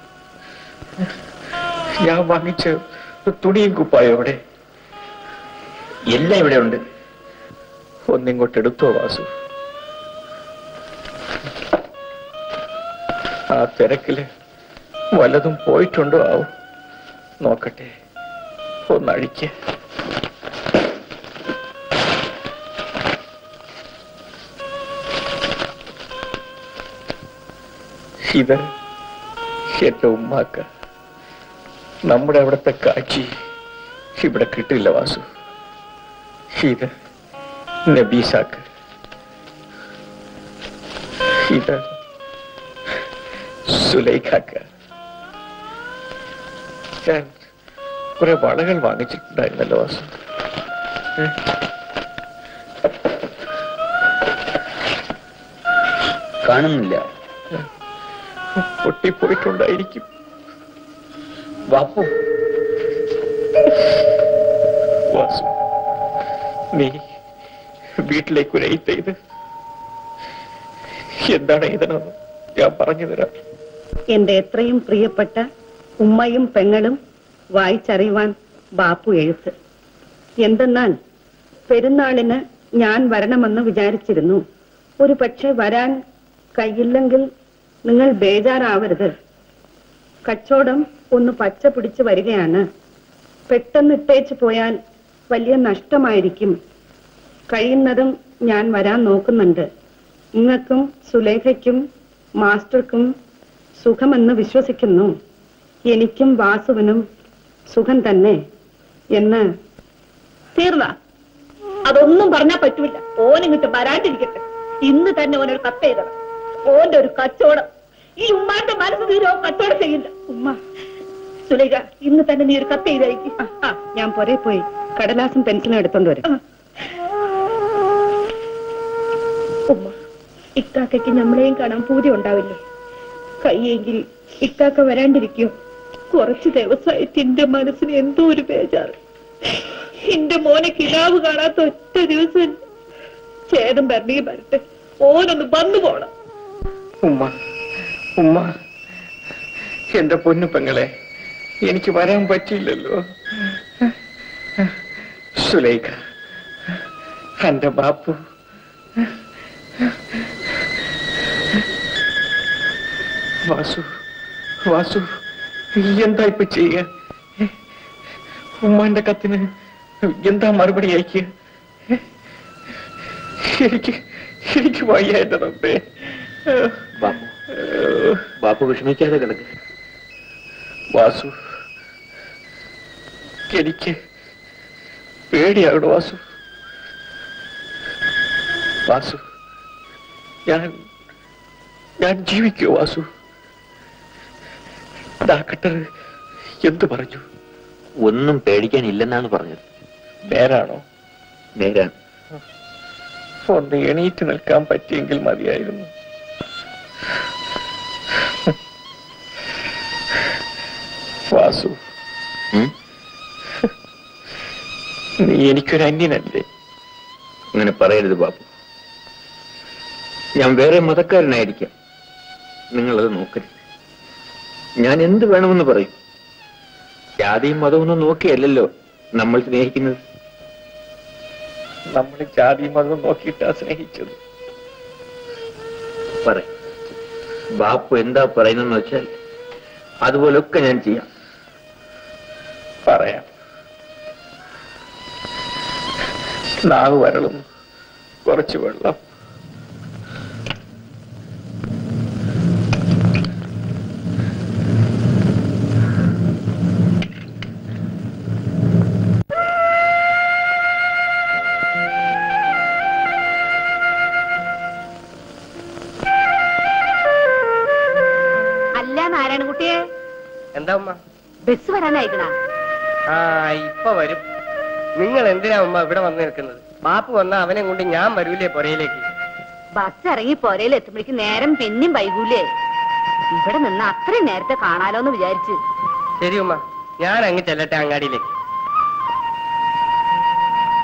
ഞാൻ വാങ്ങിച്ച തുണിയും കുപ്പായോ അവിടെ എല്ലാം ഇവിടെ ഉണ്ട് ഒന്നിങ്ങോട്ട് എടുത്തോ വാസു ആ തിരക്കില് വല്ലതും പോയിട്ടുണ്ടോ ആവും നോക്കട്ടെ ഒന്നഴിക്ക് ഇത് എന്റെ ഉമ്മാക്ക നമ്മുടെ അവിടുത്തെ കാച്ചി ഇവിടെ കിട്ടില്ല വാസു ഇത് നബീസാക്ക് ഇത് സുലൈഖാക്ക് ഞാൻ കുറെ വളകൾ വാങ്ങിച്ചിട്ടുണ്ടായിരുന്നല്ലോ വാസു ഏ? കാണുന്നില്ല പൊട്ടിപ്പോയിട്ടുണ്ടായിരിക്കും ബാപ്പു വാസു നീ വീട്ടിലേക്ക് ഒരു എഴുത്ത് ചെയ്ത് എന്താണ് എഴുതണമെന്ന് ഞാൻ പറഞ്ഞു തരാം എന്റെ എത്രയും പ്രിയപ്പെട്ട ഉമ്മയും പെങ്ങളും വായിച്ചറിയുവാൻ ബാപ്പു എഴുത്ത് എന്തെന്നാൽ പെരുന്നാളിന് ഞാൻ വരണമെന്ന് വിചാരിച്ചിരുന്നു ഒരു പക്ഷെ വരാൻ കഴിയില്ലെങ്കിൽ നിങ്ങൾ ബേജാറാവരുത് കച്ചവടം ഒന്ന് പച്ച പിടിച്ച് വരികയാണ് പെട്ടെന്ന് ഇട്ടേച്ച് പോയാൽ വലിയ നഷ്ടമായിരിക്കും കഴിയുന്നതും ഞാൻ വരാൻ നോക്കുന്നുണ്ട് നിങ്ങൾക്കും സുലേഖയ്ക്കും മാസ്റ്റർക്കും സുഖമെന്ന് വിശ്വസിക്കുന്നു എനിക്കും വാസുവിനും സുഖം തന്നെ എന്ന് തീർന്ന അതൊന്നും പറഞ്ഞാ പറ്റൂല ഓനിങ്ങിട്ട് വരാണ്ടിരിക്കട്ടെ ഇന്ന് തന്നെ ഓനൊരു കത്ത് എഴുതണം ഓന്റെ ഒരു കച്ചവടം ഈ ഉമ്മാന്റെ മനസ്സ് തീരോ കച്ചവടം ചെയ്യില്ല ഉമ്മ സുലേഖ ഇന്ന് തന്നെ നീ ഒരു കത്ത് എഴുതായിരിക്കും ഞാൻ പുറേ പോയി കടലാസും പെൻസിലും എടുത്തോണ്ട് വരും ഉമ്മ ഇക്കാക്കയ്ക്ക് നമ്മളെയും കാണാൻ പൂതി ഉണ്ടാവില്ലേ കയ്യെങ്കിൽ ഇക്കാക്ക വരാണ്ടിരിക്കോ കുറച്ചു ദിവസമായിട്ട് എന്റെ മനസ്സിന് എന്തോ ഒരു ബേജാറ് എന്റെ മോനെ കിടാവ് കാണാത്ത ഒറ്റ ദിവസം ചേതം പറഞ്ഞേ വരട്ടെ ഓനൊന്ന് വന്നു പോണം ഉമ്മ ഉമ്മ എന്റെ പൊന്നു പെങ്ങളെ എനിക്ക് വരാൻ പറ്റിയില്ലല്ലോ സുലേഖ എന്റെ ബാപ്പു വാസു വാസു എന്താ ഇപ്പൊ ചെയ്യുക ഉമ്മാന്റെ കത്തിന് എന്താ മറുപടി അയക്കുക എനിക്ക് എനിക്ക് വയ്യ എന്റെ റബ്ബേ ബാപ്പു ബാപ്പു വിഷമിക്കാതെ കിടക്ക് വാസു എനിക്ക് പേടിയാകണം വാസു വാസു ഞാൻ ഞാൻ ജീവിക്കോ വാസു ഡാക്ടർ എന്തു പറഞ്ഞു ഒന്നും പേടിക്കാനില്ലെന്നാണ് പറഞ്ഞത് നേരാണോ നേരാണ് ഒന്ന് എണീറ്റ് നിൽക്കാൻ പറ്റിയെങ്കിൽ മതിയായിരുന്നു വാസു ഉം? നീ എനിക്കൊരു അന്യനല്ലേ അങ്ങനെ പറയരുത് ബാപ്പു ഞാൻ വേറെ മതക്കാരനായിരിക്കാം നിങ്ങളത് നോക്കരുത് ഞാൻ എന്ത് വേണമെന്ന് പറയും ജാതിയും മതമൊന്നും നോക്കിയല്ലല്ലോ നമ്മൾ സ്നേഹിക്കുന്നത് നമ്മൾ ജാതി മതം നോക്കിയിട്ടാ സ്നേഹിച്ചത് പറ ബാപ്പു എന്താ പറയുന്നെന്ന് വെച്ചാൽ അതുപോലൊക്കെ ഞാൻ ചെയ്യാം പറയാം നാവ് വരളും കുറച്ച് വെള്ളം അല്ല നാരായണൻകുട്ടിയെ എന്താ ഉമ്മ ബസ് വരാനായിക്കണ ആ ഇപ്പൊ വരും നിങ്ങൾ എന്തിനാ ഉമ്മ ഇവിടെ വന്ന് നിൽക്കുന്നത് ബാപ്പു വന്ന അവനെ കൊണ്ട് ഞാൻ വരൂലേ പുറയിലേക്ക് ബസ് ഇറങ്ങി പുരയിൽ എത്തുമ്പോഴേക്ക് നേരം പിന്നെയും വൈകൂലേ ഇവിടെ നിന്ന് അത്രയും നേരത്തെ കാണാലോന്ന് വിചാരിച്ച് ശരി ഉമ്മ ഞാൻ അങ്ങ് ചെല്ലട്ടെ അങ്ങാടിയിലേക്ക്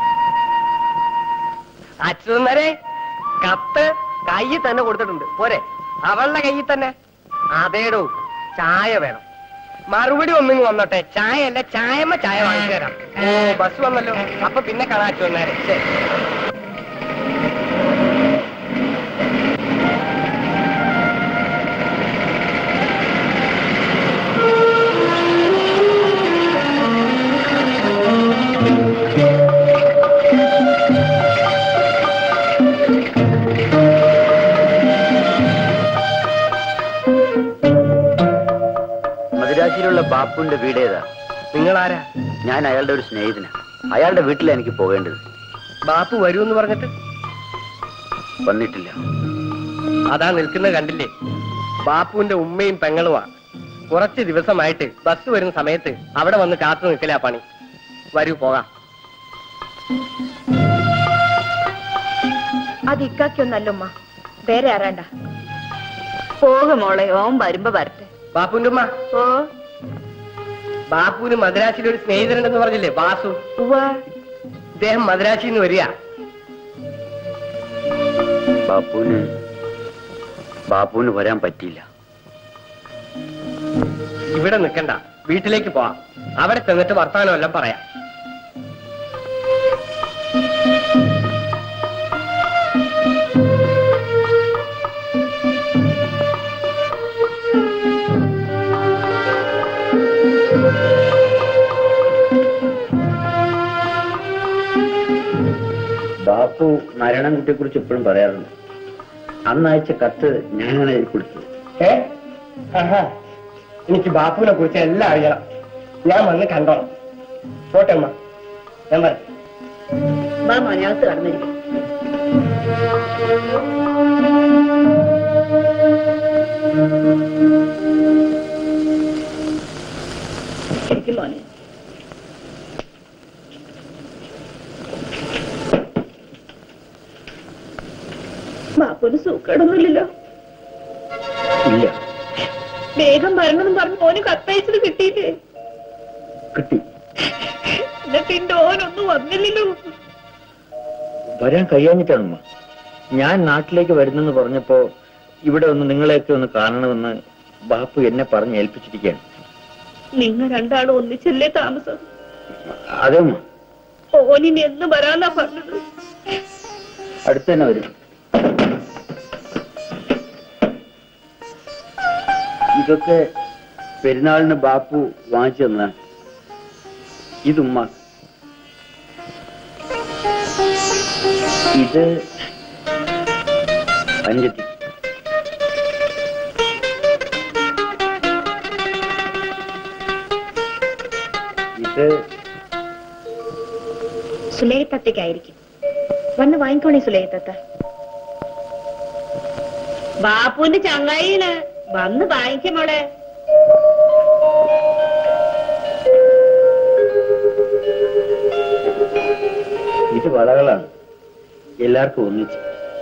അച്ഛനരെ കത്ത് കയ്യിൽ തന്നെ കൊടുത്തിട്ടുണ്ട് പോരെ അവളുടെ കയ്യിൽ തന്നെ അതേടോ ചായ വേണം മറുപടി ഒന്നിങ്ങ് വന്നോട്ടെ ചായ അല്ല ചായമ്മ ചായ വാങ്ങിച്ചു തരാം ഓ ബസ് വന്നല്ലോ അപ്പൊ പിന്നെ കാണാച്ചു വന്നേരെ ശരി മദിരാശിയിലുള്ള ബാപ്പുവിന്റെ വീട് ഏതാ നിങ്ങളാരാ ഞാൻ അയാളുടെ ഒരു സ്നേഹിതനാ അയാളുടെ വീട്ടിലാണ് എനിക്ക് പോകേണ്ടത് ബാപ്പു വരൂന്ന് പറഞ്ഞിട്ട് വന്നിട്ടില്ല അതാ നിൽക്കുന്നത് കണ്ടില്ലേ ബാപ്പുവിന്റെ ഉമ്മയും പെങ്ങളുമാ കുറച്ച് ദിവസമായിട്ട് ബസ് വരുന്ന സമയത്ത് അവിടെ വന്ന് കാത്തു നിൽക്കലാ പണി വരൂ പോകാം അത് ഇക്കാക്കൊന്നല്ലുമ്മ വേറെ ആരാണ്ട പോക മോളെ ഓൻ വരുമ്പോ വരട്ടെ ബാപ്പുവിന്റെ ഉമ്മ ഓ ബാപ്പുവിന് മദ്രാശിയിൽ ഒരു സ്നേഹിതരുണ്ടെന്ന് പറഞ്ഞില്ലേ ബാസു ഇദ്ദേഹം മദ്രാശിയിൽ നിന്ന് വരിക ബാപ്പുവിന് ബാപ്പുവിന് വരാൻ പറ്റിയില്ല ഇവിടെ നിൽക്കണ്ട വീട്ടിലേക്ക് പോവാം അവിടെ ചെന്നിട്ട് വർത്തമാനം എല്ലാം പറയാം ബാപ്പു നാരായണൻകുട്ടിയെ കുറിച്ച് എപ്പോഴും പറയാറുണ്ട് അന്ന് അയച്ച കത്ത് ഞാനാണ് എഴുതി കൊടുത്തത് ഏ ആഹാ. എനിക്ക് ബാപ്പുവിനെ കുറിച്ച് എല്ലാം അറിയണം ഞാൻ വന്ന് കണ്ടോളാം പോട്ടെ അമ്മ ഞാൻ വരട്ടെ വാ മോനകത്ത് കടന്നിരിക്കും ശരിക്കും മോനെ ബാപ്പുന് സൂക്കേടൊന്നുമില്ലല്ലോ ഇല്ല വേഗം വരണമെന്ന് പറഞ്ഞ് മോന് കത്തയച്ചത് കിട്ടിയില്ലേ കിട്ടി എന്നിട്ട് എന്റെ ഓനൊന്നും വന്നില്ലല്ലോ വരാൻ കഴിയാഞ്ഞിട്ടാണമ്മ ഞാൻ നാട്ടിലേക്ക് വരുന്നെന്ന് പറഞ്ഞപ്പോ ഇവിടെ ഒന്ന് നിങ്ങളെയൊക്കെ ഒന്ന് കാണണമെന്ന് ബാപ്പു എന്നെ പറഞ്ഞ് ഏൽപ്പിച്ചിരിക്കുകയാണ് നിങ്ങൾ രണ്ടാളും ഒന്നിച്ചല്ലേ താമസം അതേമ്മ ഓനിനി എന്ന് വരാന്നാ പറഞ്ഞത് അടുത്ത് തന്നെ വരും ഇതൊക്കെ പെരുന്നാളിന് ബാപ്പു വാങ്ങിച്ചു തന്നതാണ് ഇതുമ്മ ഇത് അഞ്ചത്തി ഇത് സുലേഖത്തത്തേക്കായിരിക്കും വന്ന് വാങ്ങിക്കോണേ സുലേഖത്തത്ത ബാപ്പുവിന്റെ ചങ്ങായിന് വന്ന് വാങ്ങിക്കും മോളെ ഇത് വളകളാണ് എല്ലാവർക്കും ഒന്നിച്ച്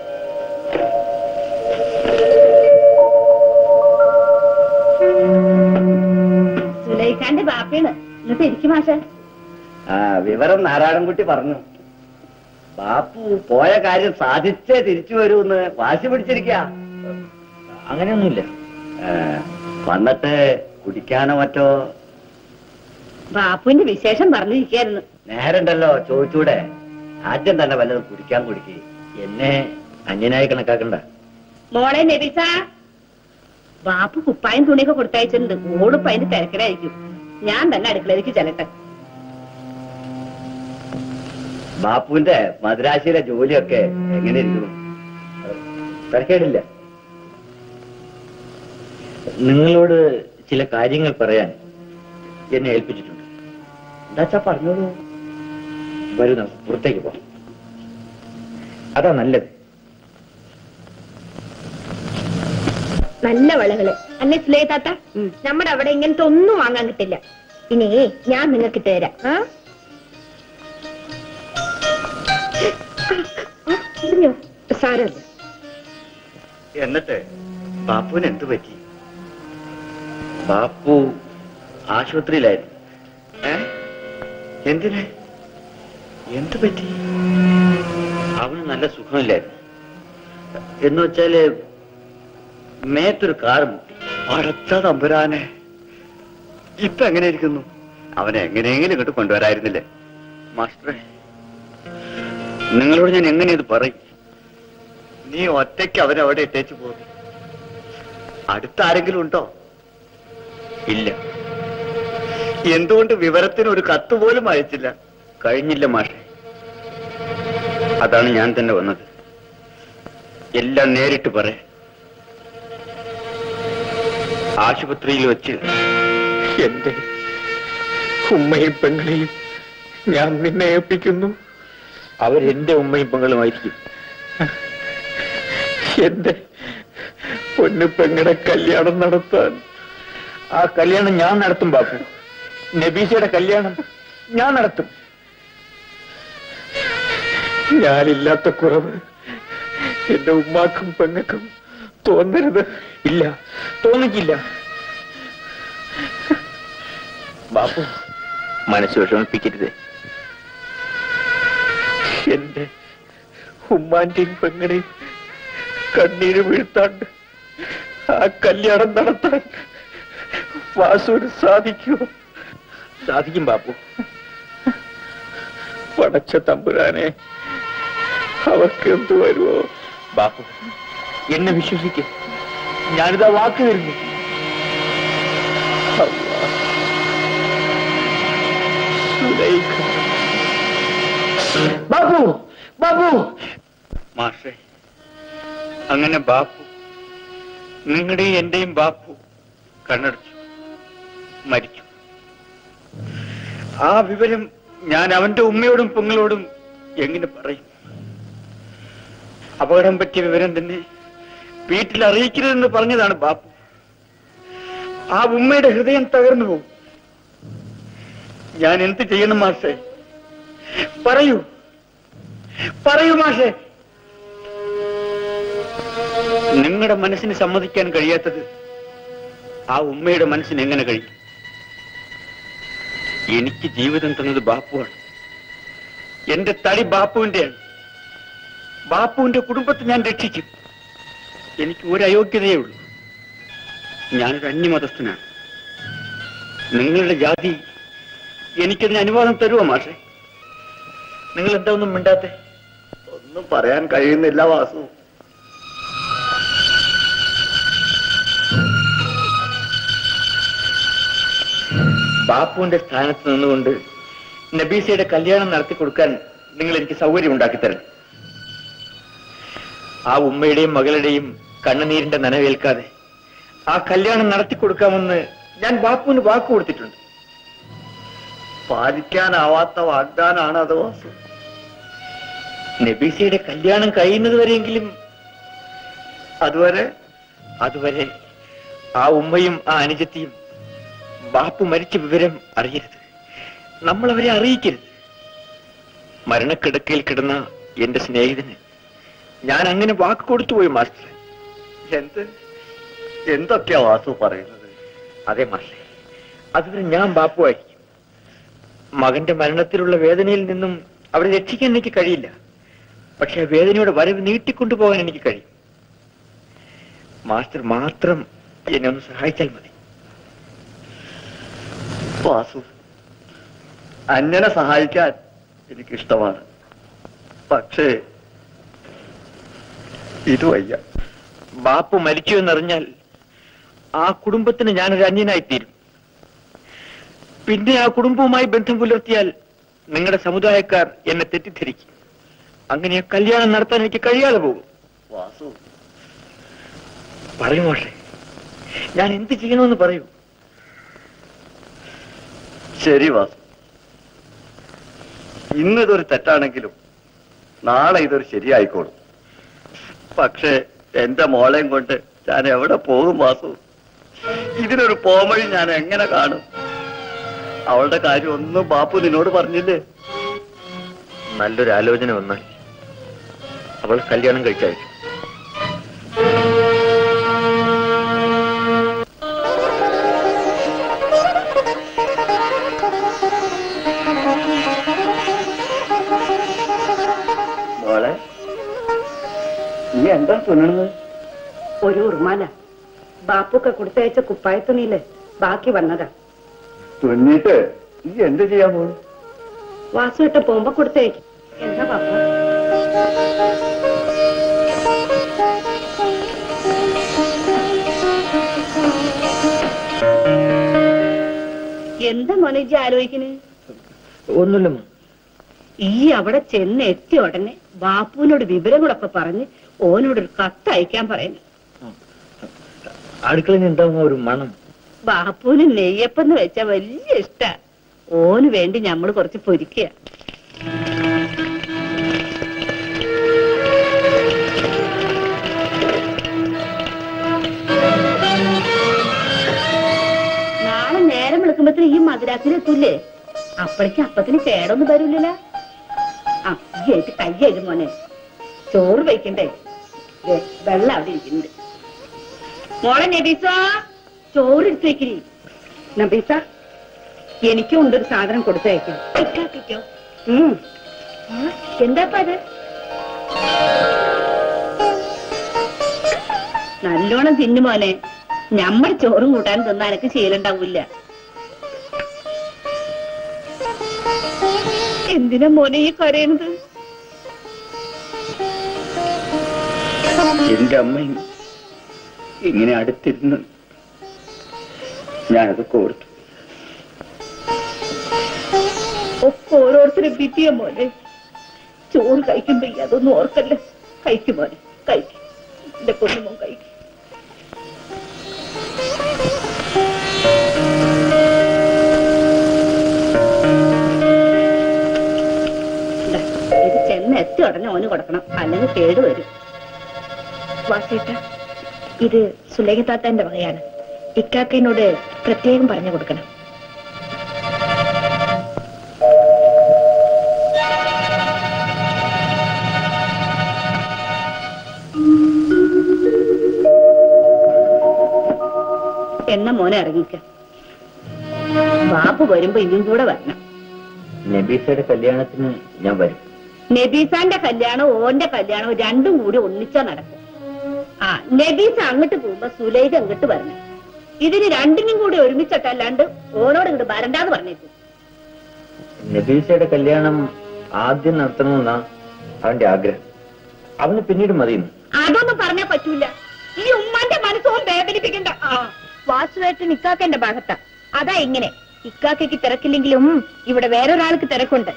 സുലൈഖാന്റെ ബാപ്പയാണ് എന്നിട്ട് ഇരിക്കും മാഷ ആ വിവരം നാരായണൻകുട്ടി പറഞ്ഞു ബാപ്പു പോയ കാര്യം സാധിച്ചേ തിരിച്ചു വരൂന്ന് വാശി പിടിച്ചിരിക്ക അങ്ങനെയൊന്നുമില്ല വന്നിട്ട് കുടിക്കാനോ മറ്റോ ബാപ്പുവിന്റെ വിശേഷം പറഞ്ഞിരിക്കായിരുന്നു നേരണ്ടല്ലോ ചോദിച്ചൂടെ ആദ്യം തന്നെ വല്ലതും കുടിക്കാൻ കുടിക്ക് എന്നെ അന്യനായി കണക്കാക്കണ്ട മോളെ നബിസ ബാപ്പു കുപ്പായും തുണിയൊക്കെ കൊടുത്തയച്ചിട്ടുണ്ട് ഓടിപ്പോ അതിന്റെ തിരക്കിലായിരിക്കും ഞാൻ തന്നെ അടുക്കളയിലേക്ക് ചെല്ലട്ടെ ബാപ്പുവിന്റെ മദ്രാശിയിലെ ജോലിയൊക്കെ എങ്ങനെ ഇരിക്കുന്നു തരക്കേടില്ല നിങ്ങളോട് ചില കാര്യങ്ങൾ പറയാൻ എന്നെ ഏൽപ്പിച്ചിട്ടുണ്ട് എന്താച്ചാ പറഞ്ഞോളൂ വരൂ നമുക്ക് പുറത്തേക്ക് പോകാം അതാ നല്ലത് നല്ല വളകള് അല്ലേ സുലേ താത്ത നമ്മുടെ അവിടെ ഇങ്ങനത്തെ ഒന്നും വാങ്ങാൻ കിട്ടില്ല ഇനി ഞാൻ നിങ്ങൾക്ക് ഇട്ട് തരാം ആ? ആ, ഇടിഞ്ഞോ? സാരമില്ല എന്നിട്ട് ബാപ്പുവിന് എന്തു പറ്റി ബാപ്പു ആശുപത്രിയിലായിരുന്നു ഏ എന്തിന് എന്തു പറ്റി അവന് നല്ല സുഖമില്ലായിരുന്നു എന്ന് വെച്ചാല് മേത്തൊരു കാറ് മുട്ടി അടച്ച തമ്പുരാനെ ഇപ്പൊ എങ്ങനെ ഇരിക്കുന്നു അവനെ എങ്ങനെയെങ്കിലും ഇങ്ങോട്ട് കൊണ്ടുവരായിരുന്നില്ലേ മാസ്റ്ററെ നിങ്ങളോട് ഞാൻ എങ്ങനെ ഇത് പറയും നീ ഒറ്റയ്ക്ക് അവനെ അവിടെ ഇട്ടേച്ചു പോകും അടുത്ത ആരെങ്കിലും ഉണ്ടോ ഇല്ല എന്തുകൊണ്ട് വിവരത്തിന് ഒരു കത്ത് പോലും അയച്ചില്ല കഴിഞ്ഞില്ല മാഷെ അതാണ് ഞാൻ തന്നെ വന്നത് എല്ലാം നേരിട്ട് പറയാം ആശുപത്രിയിൽ വെച്ച് എന്റെ ഉമ്മയും പെങ്ങളെയും ഞാൻ നിന്നെ ഏൽപ്പിക്കുന്നു അവരെന്റെ ഉമ്മയും പെങ്ങളുമായിരിക്കും എന്റെ പൊന്നു പെങ്ങളുടെ കല്യാണം നടത്താൻ ആ കല്യാണം ഞാൻ നടത്തും ബാപ്പു നബീസയുടെ കല്യാണം ഞാൻ നടത്തും ഞാനില്ലാത്ത കുറവ് എന്റെ ഉമ്മാക്കും പെങ്ങൾക്കും തോന്നരുത് ഇല്ല തോന്നിക്കില്ല ബാപ്പു മനസ്സ് വിഷമിപ്പിക്കരുത് എന്റെ ഉമ്മാന്റെയും പെങ്ങളുടെയും കണ്ണീര് വീഴ്ത്താണ്ട് ആ കല്യാണം നടത്താൻ വാസുവിന് സാധിക്കുമോ സാധിക്കും ബാപ്പു പടച്ച തമ്പുരാനെ അവർക്ക് എന്ത് വരുമോ ബാപ്പു എന്നെ വിശ്വസിക്കും ഞാനിതാ വാക്ക് തരുന്നു സുലൈഖ ബാപ്പു ബാപ്പു മാഷെ അങ്ങനെ ബാപ്പു നിങ്ങളുടെയും എന്റെയും ബാപ്പു കണ്ണടച്ചു മരിച്ചു ആ വിവരം ഞാൻ അവന്റെ ഉമ്മയോടും പെങ്ങളോടും എങ്ങനെ പറയും അപകടം പറ്റിയ വിവരം തന്നെ വീട്ടിൽ അറിയിക്കരുതെന്ന് പറഞ്ഞതാണ് ബാപ്പു ആ ഉമ്മയുടെ ഹൃദയം തകർന്നു പോകും ഞാൻ എന്ത് ചെയ്യണം മാഷെ പറയൂ പറയൂ മാഷെ നിങ്ങളുടെ മനസ്സിന് സമ്മതിക്കാൻ കഴിയാത്തത് ആ ഉമ്മയുടെ മനസ്സിന് എങ്ങനെ കഴിയും എനിക്ക് ജീവിതം തന്നത് ബാപ്പുവാണ് എന്റെ തടി ബാപ്പുവിന്റെയാണ് ബാപ്പുവിന്റെ കുടുംബത്തെ ഞാൻ രക്ഷിക്കും എനിക്ക് ഒരു അയോഗ്യതയേ ഉള്ളൂ ഞാനൊരു അന്യമതസ്ഥനാണ് നിങ്ങളുടെ ജാതി എനിക്കതിന് അനുവാദം തരുമോ മാഷെ നിങ്ങൾ എന്താ ഒന്നും മിണ്ടാത്തെ ഒന്നും പറയാൻ കഴിയുന്നില്ല വാസു ബാപ്പുവിന്റെ സ്ഥാനത്ത് നിന്നുകൊണ്ട് നബീസയുടെ കല്യാണം നടത്തി കൊടുക്കാൻ നിങ്ങൾ എനിക്ക് സൗകര്യം ഉണ്ടാക്കി തരണം ആ ഉമ്മയുടെയും മകളുടെയും കണ്ണുനീരിന്റെ നനവേൽക്കാതെ ആ കല്യാണം നടത്തി കൊടുക്കാമെന്ന് ഞാൻ ബാപ്പുവിന് വാക്ക് കൊടുത്തിട്ടുണ്ട് പാലിക്കാനാവാത്ത വാഗ്ദാനാണ് അത് വാസു നബീസയുടെ കല്യാണം കഴിയുന്നത് വരെയെങ്കിലും അതുവരെ അതുവരെ ആ ഉമ്മയും ആ അനുജത്തിയും ബാപ്പു മരിച്ച വിവരം അറിയരുത് നമ്മൾ അവരെ അറിയിക്കരുത് മരണക്കിടക്കയിൽ കിടന്ന എന്റെ സ്നേഹിതന് ഞാൻ അങ്ങനെ വാക്ക് കൊടുത്തുപോയി മാസ്റ്റർ എന്ത് എന്തൊക്കെയാ വാസു പറയുന്നത് അതെ മാസ്റ്റർ അതുവരെ ഞാൻ ബാപ്പുവായിരിക്കും മകന്റെ മരണത്തിലുള്ള വേദനയിൽ നിന്നും അവരെ രക്ഷിക്കാൻ എനിക്ക് കഴിയില്ല പക്ഷെ ആ വേദനയുടെ വരവ് നീട്ടിക്കൊണ്ടുപോകാൻ എനിക്ക് കഴിയും മാസ്റ്റർ മാത്രം എന്നെ ഒന്ന് സഹായിച്ചാൽ മതി വാസു അന്യനെ സഹായിക്കാൻ എനിക്കിഷ്ടമാണ് പക്ഷേ ഇത് വയ്യ ബാപ്പു മരിച്ചു എന്നറിഞ്ഞാൽ ആ കുടുംബത്തിന് ഞാനൊരു അന്യനായിത്തീരും പിന്നെ ആ കുടുംബവുമായി ബന്ധം പുലർത്തിയാൽ നിങ്ങളുടെ സമുദായക്കാർ എന്നെ തെറ്റിദ്ധരിക്കും അങ്ങനെ ആ കല്യാണം നടത്താൻ എനിക്ക് കഴിയാതെ പോകും വാസു പറയൂ മോഷെ ഞാൻ എന്ത് ചെയ്യണമെന്ന് പറയൂ ശരി വാസു ഇന്ന് ഇതൊരു തെറ്റാണെങ്കിലും നാളെ ഇതൊരു ശരിയായിക്കോളും പക്ഷേ എന്റെ മോളെയും കൊണ്ട് ഞാൻ എവിടെ പോകും വാസു ഇതിനൊരു പോമഴി ഞാൻ എങ്ങനെ കാണും അവളുടെ കാര്യം ഒന്നും ബാപ്പു നിന്നോട് പറഞ്ഞില്ലേ നല്ലൊരു ആലോചന വന്നാൽ അവൾ കല്യാണം കഴിച്ചായിരിക്കും മോളെ നീ എന്താ തുന്നണത് ഒരു ഉറുമാല ബാപ്പുക്ക കൊടുത്തയച്ച കുപ്പായത്തുണിയില് ബാക്കി വന്നതാ തുന്നിട്ട് നീ എന്ത് ചെയ്യാൻ പോകും വാസുവിട്ട പോകുമ്പോ കൊടുത്തയക്കും എന്താ ബാപ്പ എന്താ മോനേജി ആലോചിക്കണ് ഒന്നുമില്ല ഈ അവിടെ ചെന്ന് എത്തിയ ഉടനെ ബാപ്പുവിനോട് വിവരങ്ങളൊക്കെ പറഞ്ഞ് ഓനോട് ഒരു കത്ത് അയക്കാൻ പറയുന്നു അടുക്കളയിൽ നിന്ന് ഉണ്ടാവുന്ന ഒരു മണം ബാപ്പുവിന് നെയ്യപ്പെന്ന് വെച്ച വലിയ ഇഷ്ട ഓന് വേണ്ടി ഞമ്മള് കുറച്ച് പൊരിക്കുക നാളെ നേരം വിളിക്കുമ്പത്തിന് ഈ മദ്രാസിൽ എത്തൂലേ അപ്പഴേക്ക് അപ്പത്തിന് കേടൊന്നും വരൂലല്ലോ ആ ഈ ആയിട്ട് കയ്യായിരുന്നു മോനെ ചോറ് വയ്ക്കണ്ടേ ദേ, വെള്ളം അവിടെ ഇരിക്കുന്നുണ്ട് മോളെ നബീസ ചോറ് എടുത്ത് വെക്കരി നബീസ എനിക്കും ഉണ്ട് ഒരു സാധനം കൊടുത്തയക്കാം ഇക്കാക്കിക്കോ ഉം എന്താപ്പ അത് നല്ലോണം തിന്നു മോനെ ഞമ്മൾ ചോറും കൂട്ടാൻ തിന്നാ എനക്ക് ശീലുണ്ടാവൂല എന്തിനാ മോനെ ഈ കരയണത് എന്റെ അമ്മയും ഇങ്ങനെ അടുത്തിരുന്ന് ഞാനത് കോർത്തു ഒക്കെ ഓരോരുത്തരും വിധിയ മോനെ ചോറ് കഴിക്കുമ്പോ ഈ അതൊന്നും ഓർക്കല്ലേ കഴിക്കും മോനെ കഴിക്കും എന്റെ കൊണ്ടുമോൻ കഴിക്കും ഇതാ, ഇത് ചെന്ന് എത്തി ഉടനെ ഓന് കൊടുക്കണം അല്ലെങ്കിൽ കേട് വരും വാസേട്ട ഇത് സുലേഖ താത്താന്റെ വകയാണ് ഇക്കാക്കനോട് പ്രത്യേകം പറഞ്ഞു കൊടുക്കണം എന്ന മോനെ ഇറങ്ങിക്ക ബാബു വരുമ്പോ ഇനിയും കൂടെ വരണം നബീസയുടെ കല്യാണത്തിന് ഞാൻ വരും നബീസാന്റെ കല്യാണം ഓന്റെ കല്യാണം രണ്ടും കൂടി ഒന്നിച്ചാ നടക്കും ആ നബീസ അങ്ങോട്ട് പോകുമ്പോ സുലൈഖ അങ്ങോട്ട് വരണം ഇതിന് രണ്ടിനും കൂടി ഒരുമിച്ചിട്ടല്ലാണ്ട് ഓനോട് ഇങ്ങോട്ട് വരണ്ടാന്ന് പറഞ്ഞേക്കും നബീസയുടെ കല്യാണം ആദ്യം നടത്തണമെന്നാ അവന്റെ ആഗ്രഹം അവന് പിന്നീട് മതിയെന്ന് അതൊന്നും പറഞ്ഞാ പറ്റൂല ഈ ഉമ്മാന്റെ മനസ്സോൻ വേദനിപ്പിക്കണ്ട ആ വാസുവേട്ടൻ ഇക്കാക്കന്റെ ഭാഗത്താ അതാ ഇങ്ങനെ ഇക്കാക്കയ്ക്ക് തിരക്കില്ലെങ്കിലും ഇവിടെ വേറൊരാൾക്ക് തിരക്കുണ്ട്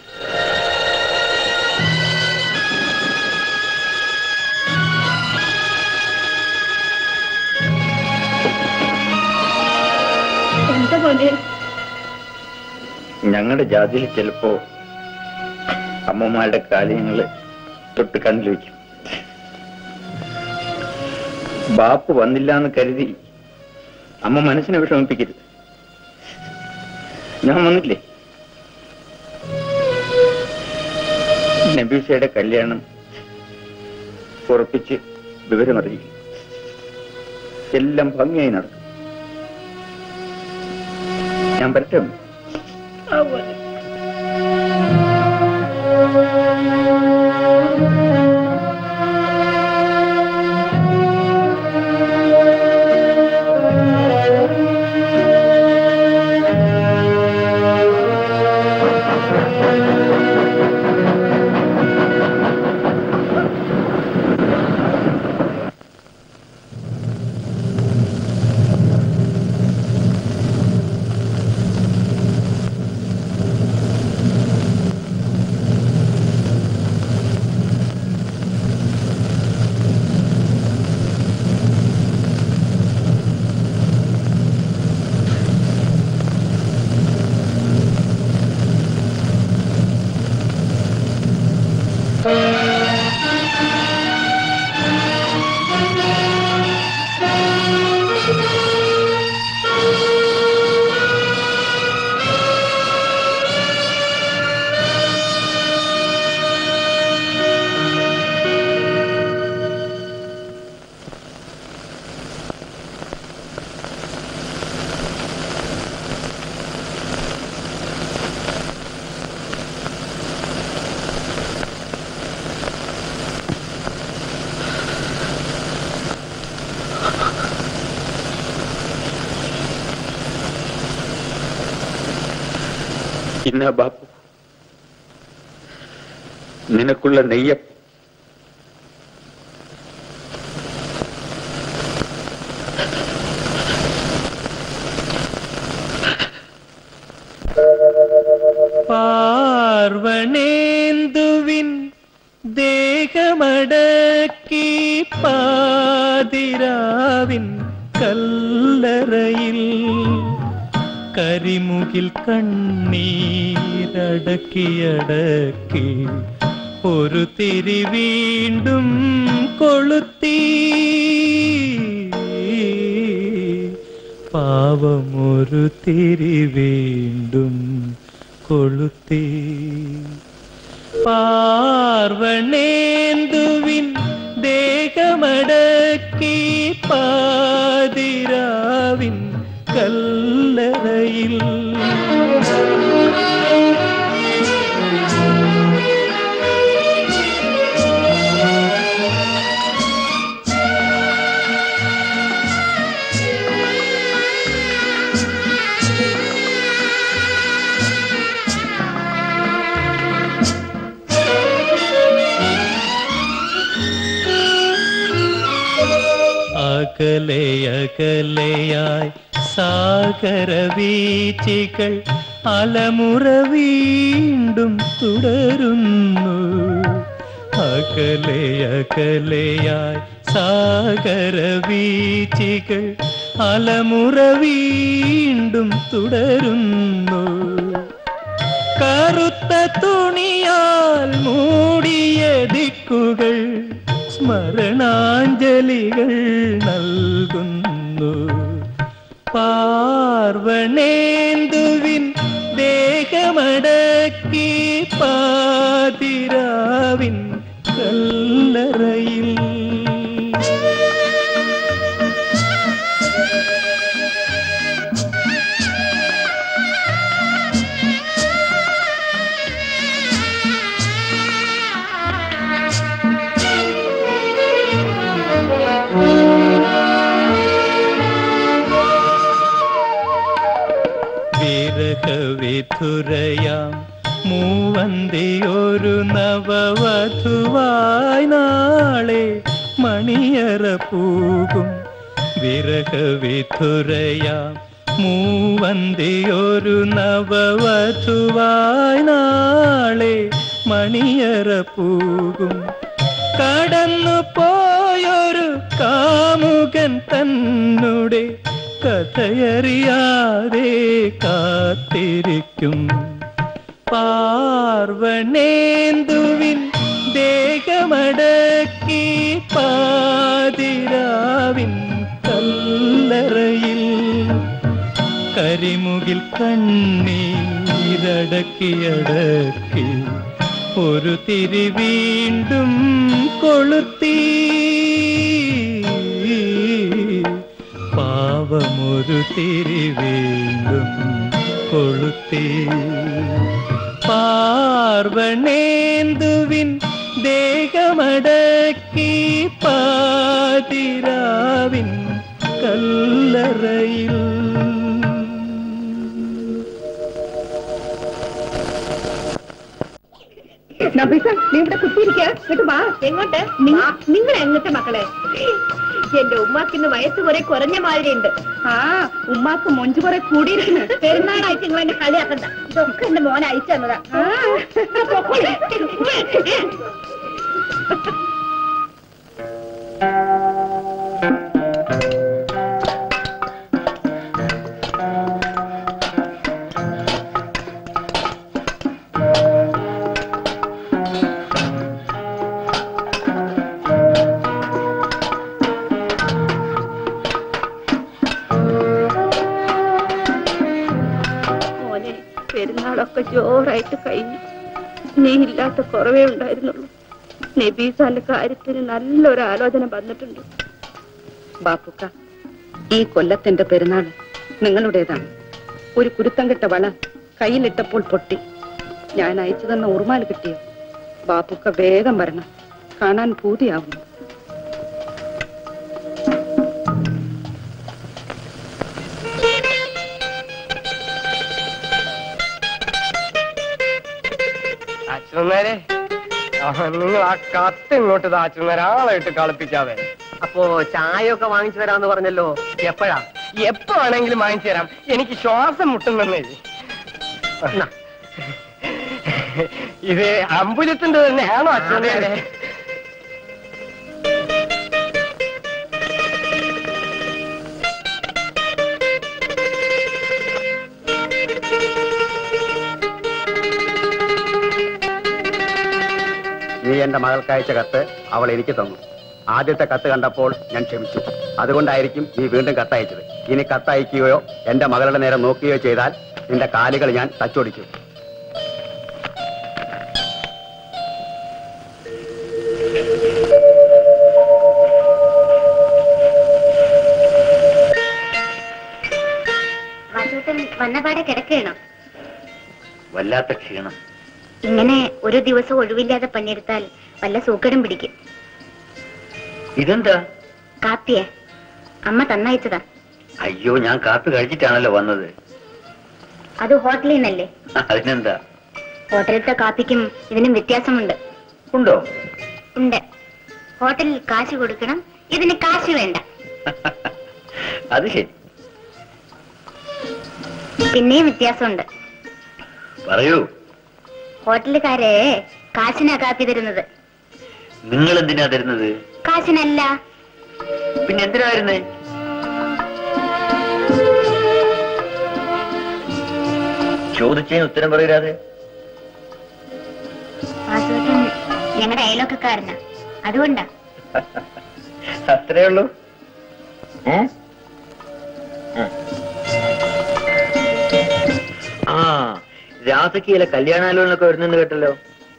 എന്താ പോലെ ഞങ്ങളുടെ ജാതിയിൽ ചിലപ്പോ അമ്മമാരുടെ കാലയങ്ങള് തൊട്ട് കണ്ണിൽ വയ്ക്കും ബാപ്പ് വന്നില്ല എന്ന് കരുതി അമ്മ മനസ്സിനെ വിഷമിപ്പിക്കരുത് ഞാൻ വന്നില്ലേ നബീസയുടെ കല്യാണം ഉറപ്പിച്ച് വിവരമറിയിക്കും എല്ലാം ഭംഗിയായി നടക്കും ഞാൻ പറ്റും ഇന്ന ബാപ്പു നിനക്കുള്ള നെയ്യപ്പം പാർവണേന്ദുവിൻ ദേഹമടക്കി പാതിരാവിൻ കല്ലറയിൽ കരിമുകിൽ കണ്ണീരടക്കിയടക്കി ഒരു തിരി വീണ്ടും കൊളുത്തി പാവമൊരു തിരി വീണ്ടും കൊളുത്തി പാർവണേന്ദുവിൻ ദേഹമടക്കി പാതിരാവിൻ കല്ലറയിൽ അകലെ അകലെയായി സാഗരവീച്ചികൾ അലമുറ വീണ്ടും തുടരുന്നു അകലെ അകലെയായി സാഗരവീച്ചികൾ അലമുറ വീണ്ടും തുടരുന്നു കറുത്ത തുണിയാൽ മൂടിയ ദിക്കുകൾ സ്മരണാഞ്ജലികൾ നൽകുന്നു പാർവണേന്ദുവിൻ ദേഹമടക്കി പാതിരാവിൻ കല്ലറയിൽ വിരഹവിധുരയാം മൂവന്തിയൊരു നവവധുവായി നാളെ മണിയറ പൂകും വിരഹവിധുരയാം മൂവന്തിയൊരു നവവധുവായി നാളെ മണിയറ പൂകും കടന്നു പോയൊരു കാമുകൻ തന്നുടെ കഥയറിയാതെ കാത്തിരിക്കും പാർവണേന്ദുവിൻ ദേഹമടക്കി പാതിരാവിൻ കല്ലറയിൽ കരിമുകിൽ കണ്ണീരടക്കിയടക്കി ഒരു തിരി വീണ്ടും കൊളുത്തി പാവമൊരു തിരി വീണ്ടും കൊളുത്തി പാർവണേന്ദുവിൻ ദേഹമടക്കി പാതിരാവിൻ കല്ലറയിൽ നബീസ നീ ഇവിടെ കുത്തിയിരിക്ക ഇങ്ങോട്ട് വാ എങ്ങോട്ട് നിങ്ങൾ എങ്ങോട്ട് മക്കളെ എന്റെ ഉമ്മാക്കിന്ന് വയസ്സ് കുറെ കുറഞ്ഞ മാതിരി ഉണ്ട് ആ ഉമ്മാക്ക് മൊഞ്ചു കുറെ കൂടിയിരിക്കുന്നു പെരുന്നാളായിട്ട് നിങ്ങൾ എന്നെ കളിയാക്കണ്ട ഇതൊക്കെ എന്റെ മോനെ അയച്ചു തന്നതാ പൊക്കോളി. മോനെ പെരുന്നാളൊക്കെ ജോറായിട്ട് കഴിഞ്ഞു നീ ഇല്ലാത്ത കുറവേ ഉണ്ടായിരുന്നുള്ളൂ നബീസാന്റെ കാര്യത്തിന് നല്ലൊരു ആലോചന വന്നിട്ടുണ്ട് ബാപ്പുക്ക ഈ കൊല്ലത്തിന്റെ പെരുന്നാൾ നിങ്ങളുടേതാണ് ഒരു കുരുത്തം കെട്ട വള കയ്യിലിട്ടപ്പോൾ പൊട്ടി ഞാൻ അയച്ചു തന്ന ഉറുമാൽ കിട്ടിയോ ബാപ്പുക്ക വേഗം വരണം കാണാൻ പൂതിയാവുന്നു അച്ഛന്മാരെ നിങ്ങൾ ആ കത്ത് ഇങ്ങോട്ട് ഇതാ അച്ഛന്മാരെ ആളായിട്ട് കളിപ്പിക്കാതെ അപ്പോ ചായ ഒക്കെ വാങ്ങിച്ചു തരാന്ന് പറഞ്ഞല്ലോ എപ്പോഴാ എപ്പോ വേണമെങ്കിലും വാങ്ങിച്ചു തരാം എനിക്ക് ശ്വാസം മുട്ടുന്നേ ഇത് അമ്പുലത്തിന്റെ തന്നെയാണോ അച്ഛന്മാരെ നീ എന്റെ മകൾക്ക് അയച്ച കത്ത് അവൾ എനിക്ക് തന്നു ആദ്യത്തെ കത്ത് കണ്ടപ്പോൾ ഞാൻ ക്ഷമിച്ചു അതുകൊണ്ടായിരിക്കും നീ വീണ്ടും കത്തയച്ചത് ഇനി കത്തയക്കുകയോ എന്റെ മകളുടെ നേരെ നോക്കുകയോ ചെയ്താൽ നിന്റെ കാലുകൾ ഞാൻ തച്ചൊടിക്കും വാസുട്ടൻ വന്നപാടെ കിടക്കുകയാണോ വല്ലാത്ത ക്ഷീണം ഇങ്ങനെ ഒരു ദിവസം ഒഴിവില്ലാതെ പണിയെടുത്താൽ വല്ല സൂക്കടും പിടിക്കും ഇതെന്താ കാപ്പിയെ അമ്മ തന്നയച്ചതാ അയ്യോ ഞാൻ കാപ്പി കഴിച്ചിട്ടാണല്ലോ വന്നത് അത് ഹോട്ടലിൽ നിന്നല്ലേ അതിനെന്താ ഹോട്ടലിലത്തെ കാപ്പിക്കും ഇതിനും വ്യത്യാസമുണ്ട് ഉണ്ടോ ഉണ്ട് ഹോട്ടലിൽ കാശ് കൊടുക്കണം ഇതിന് കാശ് വേണ്ട അത് ശരി പിന്നെയും വ്യത്യാസമുണ്ട് പറയൂ ഹോട്ടലുകാരെ കാശിനാ കാപ്പി തരുന്നത് നിങ്ങൾ എന്തിനാ തരുന്നത് കാശിനല്ല പിന്നെ എന്തിനായിരുന്നേ ചോദിച്ചതിന് ഉത്തരം പറയരാതെ വാസുവേട്ടൻ ഞങ്ങളുടെ അയലോക്കക്കാരനാ അതുകൊണ്ടാ അത്രേ ഉള്ളൂ ഉം? ഉം. ആ രാധയ്ക്ക് ചില കല്യാണാലോചനൊക്കെ വരുന്നെന്ന് കേട്ടല്ലോ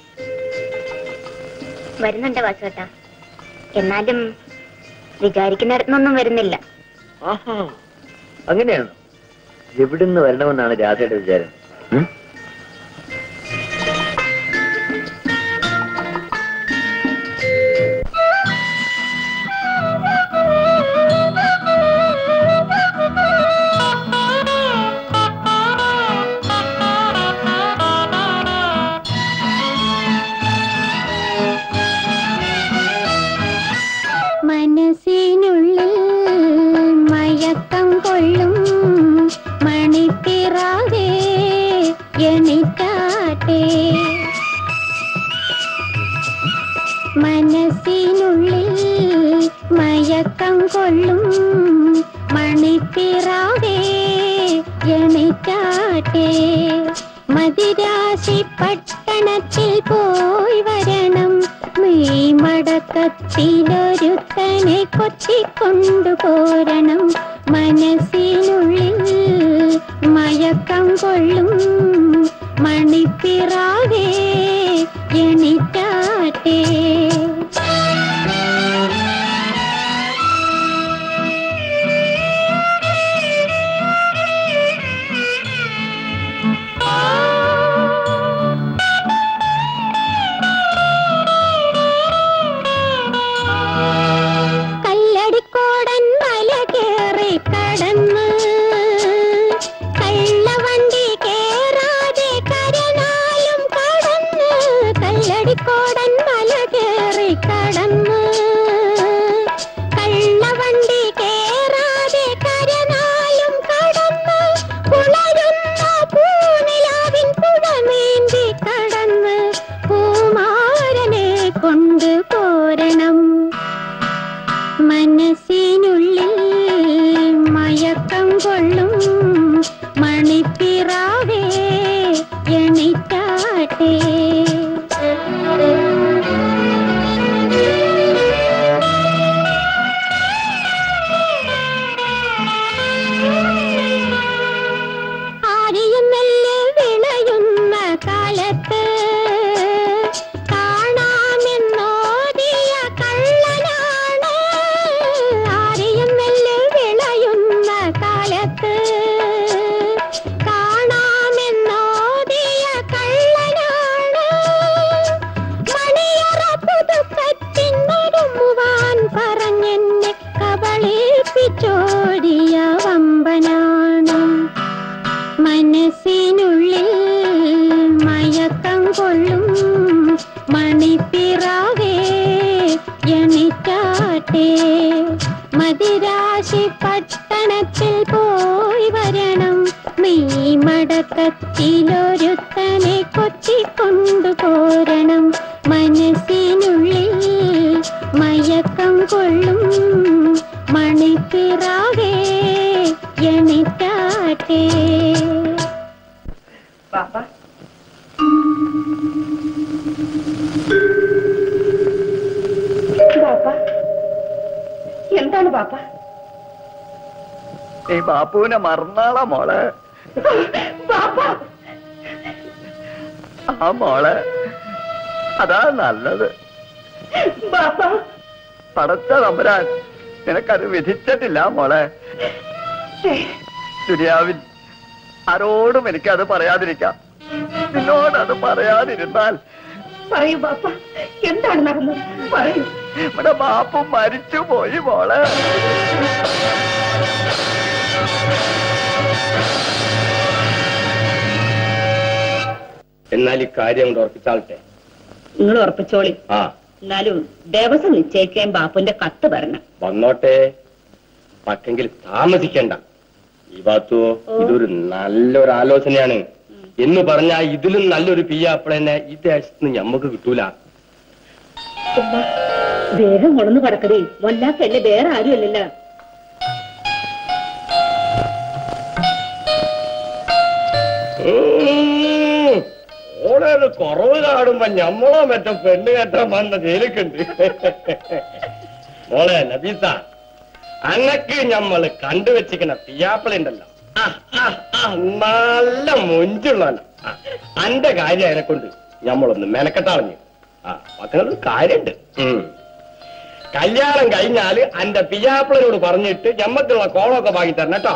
വരുന്നുണ്ട് വാസുവേട്ട എന്നാലും വിചാരിക്കുന്നിടത്തുനിന്നൊന്നും വരുന്നില്ല ആഹാ അങ്ങനെയാണോ എവിടുന്ന് വരണമെന്നാണ് രാധയുടെ വിചാരം ഉം? മനസ്സിനുള്ളിൽ മയക്കം കൊള്ളും മണിപ്പിറാകെ എണിറ്റാട്ടെ മനസ്സിനുള്ളിൽ മയക്കം കൊള്ളും മണിപ്പിറാകെ എണിറ്റാട്ടെ മതിരാശി പട്ടണത്തിൽ പോയി വരണം മെയ് മടക്കത്തിലൊരുത്തനെ കൊത്തിക്കൊണ്ടുപോരണം മനസ്സിനുള്ളിൽ മയക്കം കൊള്ളും മണിപ്പിറാകെ എണിറ്റാട്ടെ കല്ലടിക്കോടൻ മല കേറി കടന്ന് കള്ളവണ്ടി കേറാതെ കരനാലും കടന്ന് കല്ലടിക്കോടൻ മല കേറി കടന്ന് കള്ളവണ്ടി കേറാതെ കരനാലും കടന്ന് പുളരുന്ന പൂനിലാവിൻ പുഴമേന്തി കടന്ന് പൂമാരനെ കൊണ്ടു പോരണം മനസ്സിനുള്ളിൽ മയക്കം കൊള്ളും മണിപ്പിറാവേ എണിറ്റാട്ടെ ആരെയും നെല്ല് വിളയുന്ന കാലത്ത് കാണാമെന്നോദിയ കള്ളനാണ് ആരെയും നെല്ല് വിളയുന്ന കാലത്ത് കാണാമെന്നോദിയ കള്ളനാണ് മണിയറ പുതുക്കത്തിനൊരുമുവാൻ പറഞ്ഞെന്നെ കബളിപ്പിച്ചോടിയ വമ്പനാണ് മനസ്സിനുള്ളിൽ മയക്കം കൊള്ളും ഉറക്കത്തിലൊരുത്തനെ കൊത്തിക്കൊണ്ടു പോരണം മനസ്സിനുള്ളിൽ മയക്കം കൊള്ളും മണിപ്പിറാകെ എണിറ്റാട്ടെ പാപ്പ പാപ്പ എന്താണ് പാപ്പ നീ ബാപ്പുവിനെ മറന്നാളാ മോളെ പാപ്പ ആ മോളെ അതാ നല്ലത് പാപ്പ പടച്ച തമ്പുരാൻ നിനക്കത് വിധിച്ചിട്ടില്ല മോളെ ദുര്യാവിൻ ആരോടും എനിക്കത് പറയാതിരിക്കാം നിന്നോടത് പറയാതിരുന്നാൽ പറയൂ പാപ്പ എന്താണ് നടന്നത് പറയൂ ഇവിടെ ബാപ്പു മരിച്ചു പോയി മോളെ എന്നാൽ ഈ കാര്യം കൊണ്ട് ഉറപ്പിച്ചാളട്ടെ നിങ്ങൾ ഉറപ്പിച്ചോളി ആ എന്നാലും ദിവസം നിശ്ചയിക്കാൻ ബാപ്പുന്റെ കത്ത് വരണം വന്നോട്ടെ പക്കെങ്കിൽ താമസിക്കണ്ട ഈ ഭാഗത്തു ഇതൊരു നല്ലൊരു ആലോചനയാണ് എന്ന് പറഞ്ഞാൽ ഇതിലും നല്ലൊരു പിയ്യാപ്പിളനെ ഈ ദേശത്ത് ഞമ്മക്ക് കിട്ടൂല ഉമ്മ, വേഗം കൊണ്ടു കടക്കടേ വല്ലാക്കല്ലേ വേറെ ആരും അല്ലല്ലോ ഉം. ഓളെ ഒരു കുറവ് കാണുമ്പോ ഞമ്മളോ മറ്റോ പെണ്ണ് കെട്ടാൻ വന്ന ജയിലിക്കുണ്ട് മോളെ നബീസ അന്നക്ക് ഞമ്മള് കണ്ടുവച്ചിരിക്കുന്ന പിയാപ്പിളുണ്ടല്ലോ ആ, ആ, ആ, നല്ല മൊഞ്ചുള്ളവന അന്റെ കാര്യം അതിനെ കൊണ്ട് ഞമ്മളൊന്ന് മെനക്കെട്ടളഞ്ഞു ആ മക്കളൊരു കാര്യണ്ട് ഉം. കല്യാണം കഴിഞ്ഞാല് അന്റെ പിയാപ്പിളിനോട് പറഞ്ഞിട്ട് ഞമ്മക്കുള്ള കോളമൊക്കെ വാങ്ങി തരണം കേട്ടോ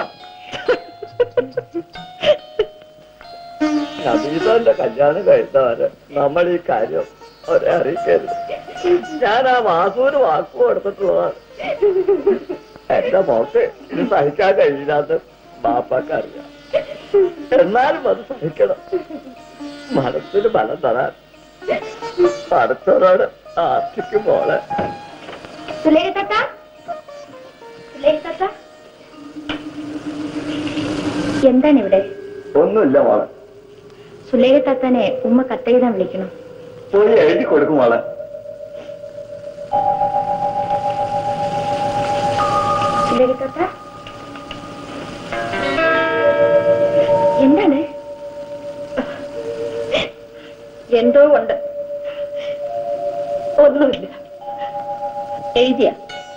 നബീസന്റെ കല്യാണം കഴിച്ചവര് നമ്മൾ ഈ കാര്യം അവരെ അറിയിക്കരുത് ഞാൻ ആ വാസൂര് വാക്കു കൊടുത്തിട്ടുള്ളതാണ് എന്റെ മോക്ക് ഇത് സഹിക്കാൻ കഴിയില്ലാത്ത ബാപ്പാക്ക് അറിയാം എന്നാലും അത് സഹിക്കണം മനസ്സിന് ബലം തരാൻ അടുത്തവരോട് ആർത്തിക്കും മോളെ സുലേഖ താത്ത സുലേഖ താത്ത എന്താണ് ഇവിടെ ഒന്നുമില്ല മോളെ സുലേഖ താത്തനെ ഉമ്മ കത്തെഴുതാൻ വിളിക്കണം പോയി എഴുതി കൊടുക്കും മോളെ സുലേഖ താത്ത എന്താണ് എന്തോ ഉണ്ട് ഒന്നുമില്ല എഴുതിയ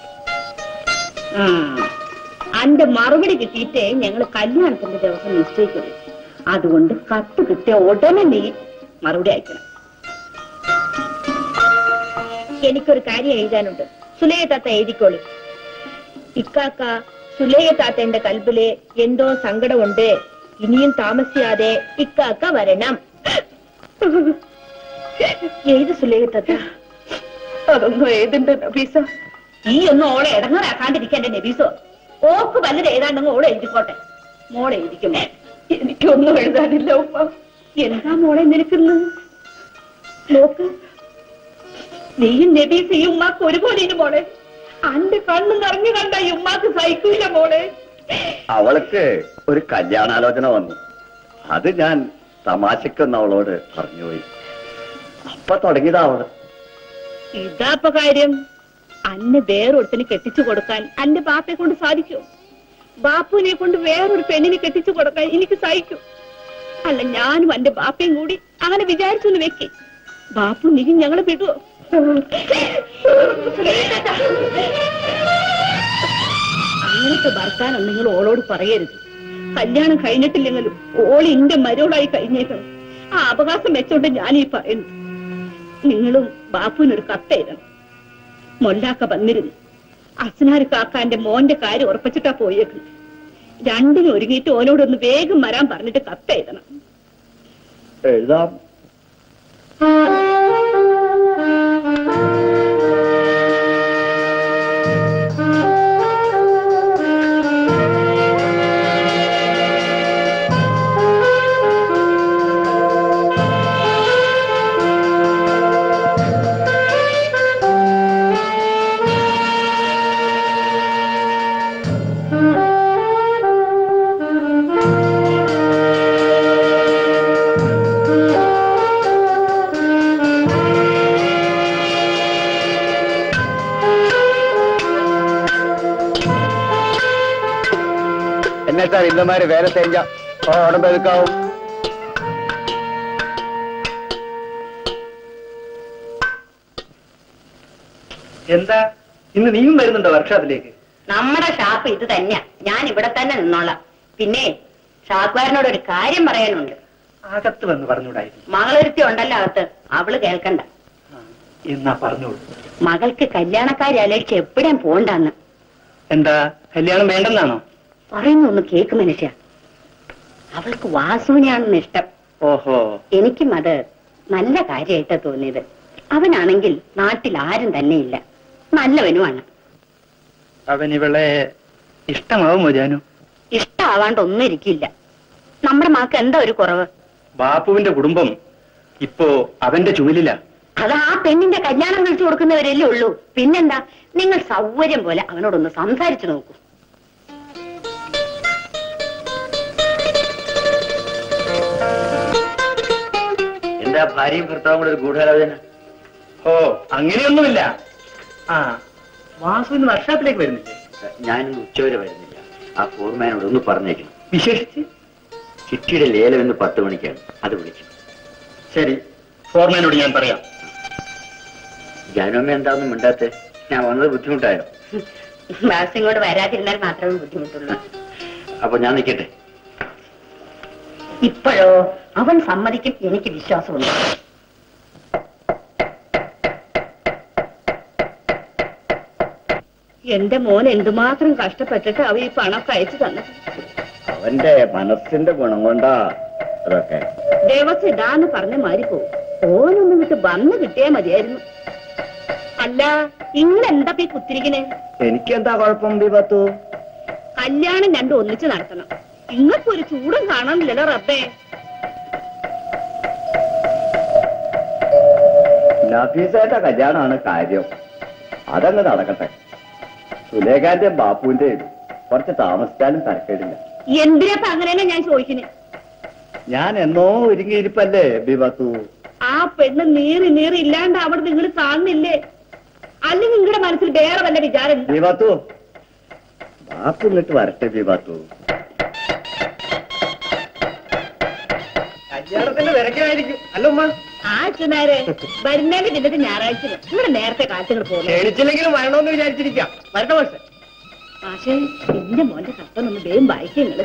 അന്റെ മറുപടി കിട്ടിയിട്ടേ ഞങ്ങൾ കല്യാണത്തിന്റെ ദിവസം നിശ്ചയിക്കുള്ളൂ അതുകൊണ്ട് കത്ത് കിട്ടിയ ഉടനെ നീ മറുപടി അയക്കണം എനിക്കൊരു കാര്യം എഴുതാനുണ്ട് സുലയ താത്ത എഴുതിക്കോളൂ ഇക്കാക്ക സുലയ താത്തന്റെ കൽബില് എന്തോ സങ്കടമുണ്ട് ഇനിയും താമസിയാതെ ഇക്കാക്ക വരണം ഏത് സുലയ താത്ത അതൊന്നും ഏതുണ്ട് നബീസ ഈ ഒന്നും ഓളെ ഇടങ്ങാറാക്കാണ്ടിരിക്കണ്ടേ നബീസോ ഓക്ക് വല്ലത് ഏതാണ്ടെങ്കിൽ ഓളെ എഴുതിക്കോട്ടെ മോളെ എഴുതിക്കുമോ എനിക്കൊന്നും എഴുതാനില്ല ഉമ്മ എന്താ മോളെ നിനക്കുന്ന് നോക്ക് നീയും നബീസ് ഈ ഉമ്മാക്ക് ഒരുപോലെ ഇനി മോളെ അന്റെ കണ്ണ് നിറഞ്ഞു കണ്ട ഈ ഉമ്മാക്ക് സഹിക്കൂല മോളെ അവൾക്ക് ഒരു കല്യാണാലോചന വന്നു അത് ഞാൻ തമാശക്കൊന്ന് അവളോട് പറഞ്ഞുപോയി അപ്പൊ തുടങ്ങിയതാ അവള് ഇതാപ്പ കാര്യം അന്നെ വേറൊരുത്തിന് കെട്ടിച്ചു കൊടുക്കാൻ അന്റെ ബാപ്പയെ കൊണ്ട് സാധിക്കൂ ബാപ്പുവിനെ കൊണ്ട് വേറൊരു പെണ്ണിനെ കെട്ടിച്ചു കൊടുക്കാൻ എനിക്ക് സഹിക്കും അല്ല ഞാനും എന്റെ ബാപ്പയും കൂടി അങ്ങനെ വിചാരിച്ചൊന്ന് വെക്ക് ബാപ്പു നീ ഞങ്ങളെ വിടുവോ അങ്ങനത്തെ ഭർത്താനം നിങ്ങൾ ഓളോട് പറയരുത് കല്യാണം കഴിഞ്ഞിട്ടില്ലെങ്കിലും ഓള് ഇന്റെ മരോളായി കഴിഞ്ഞേക്കണം ആ അവകാശം വെച്ചോണ്ട് ഞാനീ പറയുന്നു നിങ്ങളും ബാപ്പുവിനൊരു കത്തെഴുതണം മൊല്ലാക്ക വന്നിരുന്നു അസ്നാര് കാക്കാന്റെ മോന്റെ കാര്യം ഉറപ്പിച്ചിട്ടാ പോയേക്കുന്നത് രണ്ടിനും ഒരുങ്ങിയിട്ട് ഓനോടൊന്ന് വേഗം വരാൻ പറഞ്ഞിട്ട് കത്തെഴുതണം എഴുതാം ആ எல்லாரும் இந்த மாதிரி வேலை செஞ்சா உடம்பு எதுக்காகும் എന്താ ഇന്ന് നീയും വരുന്നുണ്ടോ വർക്ക്ഷോപ്പിലേക്ക് നമ്മുടെ ഷാപ്പ് ഇത് തന്നെയാ ഞാൻ ഇവിടെ തന്നെ നിന്നോളാം പിന്നെ ഷാക്കുകാരനോട് ഒരു കാര്യം പറയാനുണ്ട് അകത്ത് വന്ന് പറഞ്ഞൂടായിരുന്നു മകളൊരുത്തി ഉണ്ടല്ലോ അകത്ത് അവള് കേൾക്കണ്ട എന്നാ പറഞ്ഞോളൂ മകൾക്ക് കല്യാണക്കാരി അലക്ഷ്യ എപ്പോഴും പോണ്ടാന്ന് എന്താ കല്യാണം വേണ്ടെന്നാണോ പറയുന്ന ഒന്ന് കേക്ക് മനുഷ്യ അവൾക്ക് വാസുവിനെയാണെന്ന് ഇഷ്ടം ഓഹോ എനിക്കും അത് നല്ല കാര്യമായിട്ടാ തോന്നിയത് അവനാണെങ്കിൽ നാട്ടിൽ ആരും തന്നെയില്ല നല്ലവനുമാണ് അവൻ ഇവളെ ഇഷ്ടമാവുമോ ജാനു ഇഷ്ടാവാണ്ട് ഒന്നും ഇരിക്കില്ല നമ്മുടെ മകൾക്ക് എന്താ ഒരു കുറവ് ബാപ്പുവിന്റെ കുടുംബം ഇപ്പോ അവന്റെ ചുമലില അത് ആ പെണ്ണിന്റെ കല്യാണം കഴിച്ചു കൊടുക്കുന്നവരല്ലേ ഉള്ളൂ പിന്നെന്താ നിങ്ങൾ സൗകര്യം പോലെ അവനോടൊന്ന് സംസാരിച്ചു നോക്കൂ എന്താ ഭാര്യയും ഭർത്താവും കൂടെ ഒരു ഗൂഢാലോചന ഓ അങ്ങനെയൊന്നുമില്ല ആ വാസു ഇന്ന് വർക്ക്ഷോപ്പിലേക്ക് വരുന്നില്ലേ ഞാനിന്ന് ഉച്ചവരെ വരുന്നില്ല ആ ഫോർമാനോട് ഒന്ന് പറഞ്ഞേക്കണം വിശേഷിച്ച് ചിട്ടിയുടെ ലേലം ഇന്ന് പത്ത് മണിക്കാണ് അത് വിളിച്ചു ശരി ഫോർമാനോട് ഞാൻ പറയാം ജാനുമ്മ എന്താണെന്നും മിണ്ടാത്തെ ഞാൻ വന്നത് ബുദ്ധിമുട്ടായോ ബാസ് ഇങ്ങോട്ട് വരാതിരുന്നാൽ മാത്രമേ ബുദ്ധിമുട്ടുള്ളൂ അപ്പൊ ഞാൻ നിൽക്കട്ടെ ഇപ്പോഴോ അവൻ സമ്മതിക്കും എനിക്ക് വിശ്വാസമുണ്ട് എന്റെ മോൻ എന്തുമാത്രം കഷ്ടപ്പെട്ടിട്ട് അവ ഈ പണമൊക്കെ അയച്ചു തന്നത് അവന്റെ മനസ്സിന്റെ ഗുണം കൊണ്ടാ അതൊക്കെ ദേവസ്വം ഇതാന്ന് പറഞ്ഞ മാറി പോകും ഓനൊന്നും വിട്ട് വന്ന് കിട്ടിയാ മതിയായിരുന്നു അല്ല ഇങ്ങനെ എന്താ ഈ കുത്തിരിക്കണേ എനിക്കെന്താ കുഴപ്പം ബിബത്തു കല്യാണം രണ്ടും ഒന്നിച്ച് നടത്തണം ഇങ്ങക്ക് ഒരു ചൂടും കാണാനില്ലല്ലോ റബ്ബേ നഫീസയുടെ കല്യാണമാണ് കാര്യം അതങ്ങ് നടക്കട്ടെ സുലേഖാന്റെയും ബാപ്പുവിന്റെയും കുറച്ച് താമസിച്ചാലും തരക്കേടില്ല എന്തിനാ അങ്ങനെയല്ല ഞാൻ ചോദിക്കുന്നത് ഞാൻ എന്നോ ഒരുങ്ങിയിരിപ്പല്ലേ ബിബത്തു ആ പെണ്ണ് നീറി നീറി ഇല്ലാണ്ട് അവിടെ നിങ്ങൾ കാണുന്നില്ലേ അല്ലെങ്കിൽ നിങ്ങളുടെ മനസ്സിൽ വേറെ വല്ല വിചാരം ഉണ്ടോ? ബിബത്തു ബാപ്പു ഇങ്ങോട്ട് വരട്ടെ ബിബത്തു കല്യാണത്തിന്റെ തിരക്കായിരിക്കും അല്ല ഉമ്മ ആ അച്ഛനാരെ വരുന്നതിന്റെ ചിന്തത്തിൽ ഞായറാഴ്ച ഇവിടെ നേരത്തെ കാറ്റുകൾ പോകുന്നു ക്ഷണിച്ചില്ലെങ്കിലും വരണമെന്ന് വിചാരിച്ചിരിക്കാം വരട്ടെ പക്ഷെ പക്ഷേ എന്റെ മോന്റെ കത്തൊന്ന് വേഗം വായിക്കങ്ങള്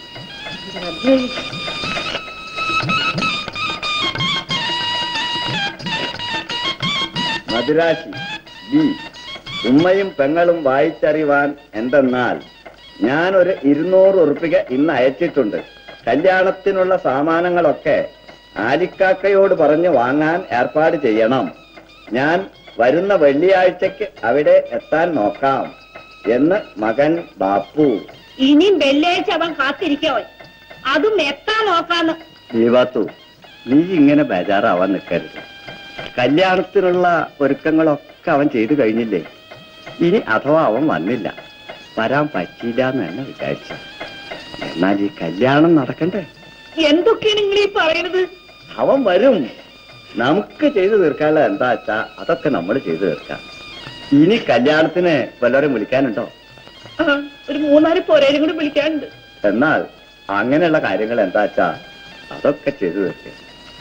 മധുരാശി ബി ഉമ്മയും പെങ്ങളും വായിച്ചറിവാൻ എന്തെന്നാൽ ഞാൻ ഒരു ഇരുന്നൂറ് ഉറുപ്പിക ഇന്ന് അയച്ചിട്ടുണ്ട് കല്യാണത്തിനുള്ള സാമാനങ്ങളൊക്കെ ആലിക്കാക്കയോട് പറഞ്ഞ് വാങ്ങാൻ ഏർപ്പാട് ചെയ്യണം ഞാൻ വരുന്ന വെള്ളിയാഴ്ചക്ക് അവിടെ എത്താൻ നോക്കാം എന്ന് മകൻ ബാപ്പു ഇനിയും വെള്ളിയാഴ്ച അവൻ കാത്തിരിക്കോ അതും എത്താൻ നോക്കാന്ന് ദീപാത്തു നീ ഇങ്ങനെ ബേജാറാവാൻ നിൽക്കരുത് കല്യാണത്തിനുള്ള ഒരുക്കങ്ങളൊക്കെ അവൻ ചെയ്തു കഴിഞ്ഞില്ലേ ഇനി അഥവാ അവൻ വന്നില്ല വരാൻ പറ്റിയില്ല എന്ന് തന്നെ വിചാരിച്ചു എന്നാൽ ഈ കല്യാണം നടക്കണ്ടേ എന്തൊക്കെയാണ് നിങ്ങൾ ഈ പറയുന്നത് അവൻ വരും നമുക്ക് ചെയ്തു തീർക്കാനുള്ള എന്താ വെച്ചാ അതൊക്കെ നമ്മൾ ചെയ്തു തീർക്കാം ഇനി കല്യാണത്തിന് വല്ലവരും വിളിക്കാനുണ്ടോ ആ, ഒരു മൂന്നാല് പോരേലും കൂടി വിളിക്കാനുണ്ട് എന്നാൽ അങ്ങനെയുള്ള കാര്യങ്ങൾ എന്താ വെച്ചാ അതൊക്കെ ചെയ്തു തീർക്കുക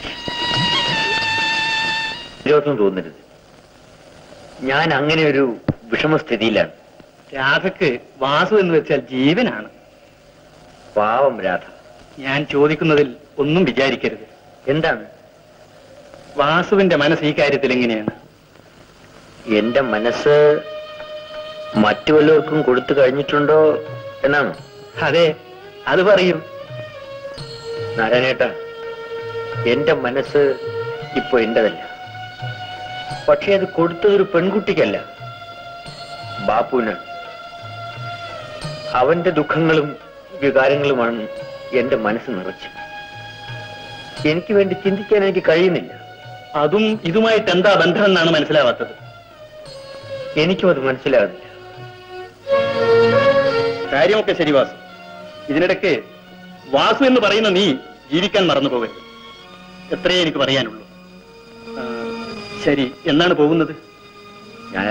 വിരോധം തോന്നരുത് ഞാൻ അങ്ങനെ ഒരു വിഷമസ്ഥിതിയിലാണ് രാധക്ക് വാസു എന്ന് വെച്ചാൽ ജീവനാണ് പാവം രാധ ഞാൻ ചോദിക്കുന്നതിൽ ഒന്നും വിചാരിക്കരുത് എന്താണ് വാസുവിന്റെ മനസ്സ് ഈ കാര്യത്തിൽ എങ്ങനെയാണ് എന്റെ മനസ്സ് മറ്റു വല്ലവർക്കും കൊടുത്തു കഴിഞ്ഞിട്ടുണ്ടോ എന്നാണ് അതെ അത് പറയും നാരായണേട്ട എന്റെ മനസ്സ് ഇപ്പൊ എന്റേതല്ല പക്ഷെ അത് കൊടുത്തതൊരു പെൺകുട്ടിക്കല്ല ബാപ്പുവിനാണ് അവന്റെ ദുഃഖങ്ങളും വികാരങ്ങളുമാണ് എന്റെ മനസ്സ് നിറച്ച് എനിക്ക് വേണ്ടി ചിന്തിക്കാൻ എനിക്ക് കഴിയുന്നില്ല അതും ഇതുമായിട്ട് എന്താ ബന്ധം എന്നാണ് മനസ്സിലാവാത്തത് എനിക്കും അത് മനസ്സിലാകുന്നില്ല കാര്യമൊക്കെ ശരി വാസു ഇതിനിടയ്ക്ക് വാസു എന്ന് പറയുന്ന നീ ജീവിക്കാൻ മറന്നു പോകരുത് എത്രയേ എനിക്ക് പറയാനുള്ളൂ ആ, ശരി എന്നാണ് പോകുന്നത്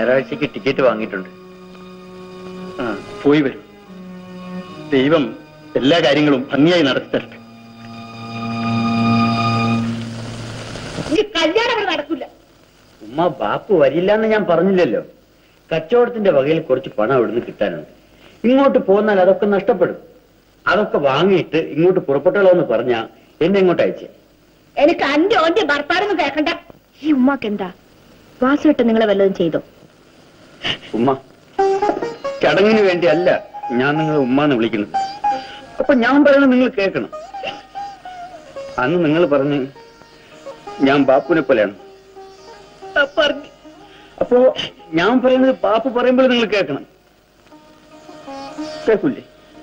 ഞായറാഴ്ചക്ക് ടിക്കറ്റ് വാങ്ങിയിട്ടുണ്ട് ആ, പോയി വരൂ ദൈവം എല്ലാ കാര്യങ്ങളും ഭംഗിയായി നടത്തി തരട്ടെ ഈ കല്യാണം ഇവിടെ നടക്കില്ല ഉമ്മ ബാപ്പു വരില്ല എന്ന് ഞാൻ പറഞ്ഞില്ലല്ലോ കച്ചവടത്തിന്റെ വകയിൽ കുറച്ച് പണം ഇവിടുന്ന് കിട്ടാനുണ്ട് ഇങ്ങോട്ട് പോന്നാൽ അതൊക്കെ നഷ്ടപ്പെടും അതൊക്കെ വാങ്ങിയിട്ട് ഇങ്ങോട്ട് പുറപ്പെട്ടോളൂ എന്ന് പറഞ്ഞാ എന്നെ ഇങ്ങോട്ട് അയച്ചേ എനിക്ക് അന്റെ ഓന്റെ ഭർത്താവൊന്നും കേൾക്കണ്ട ഈ ഉമ്മാക്ക് എന്താ വാസുവിട്ട് നിങ്ങളെ വല്ലതും ചെയ്തോ ഉമ്മ ചടങ്ങിന് വേണ്ടി അല്ല ഞാൻ നിങ്ങളെ ഉമ്മാന്ന് വിളിക്കുന്നത് അപ്പൊ ഞാൻ പറയുന്നത് നിങ്ങൾ കേൾക്കണം അന്ന് നിങ്ങൾ പറഞ്ഞ് ഞാൻ ബാപ്പുവിനെ പോലെയാണ് പറഞ്ഞു അപ്പോ ഞാൻ പറയുന്നത് ബാപ്പു പറയുമ്പോൾ നിങ്ങൾ കേൾക്കണം കേൾക്കൂലേ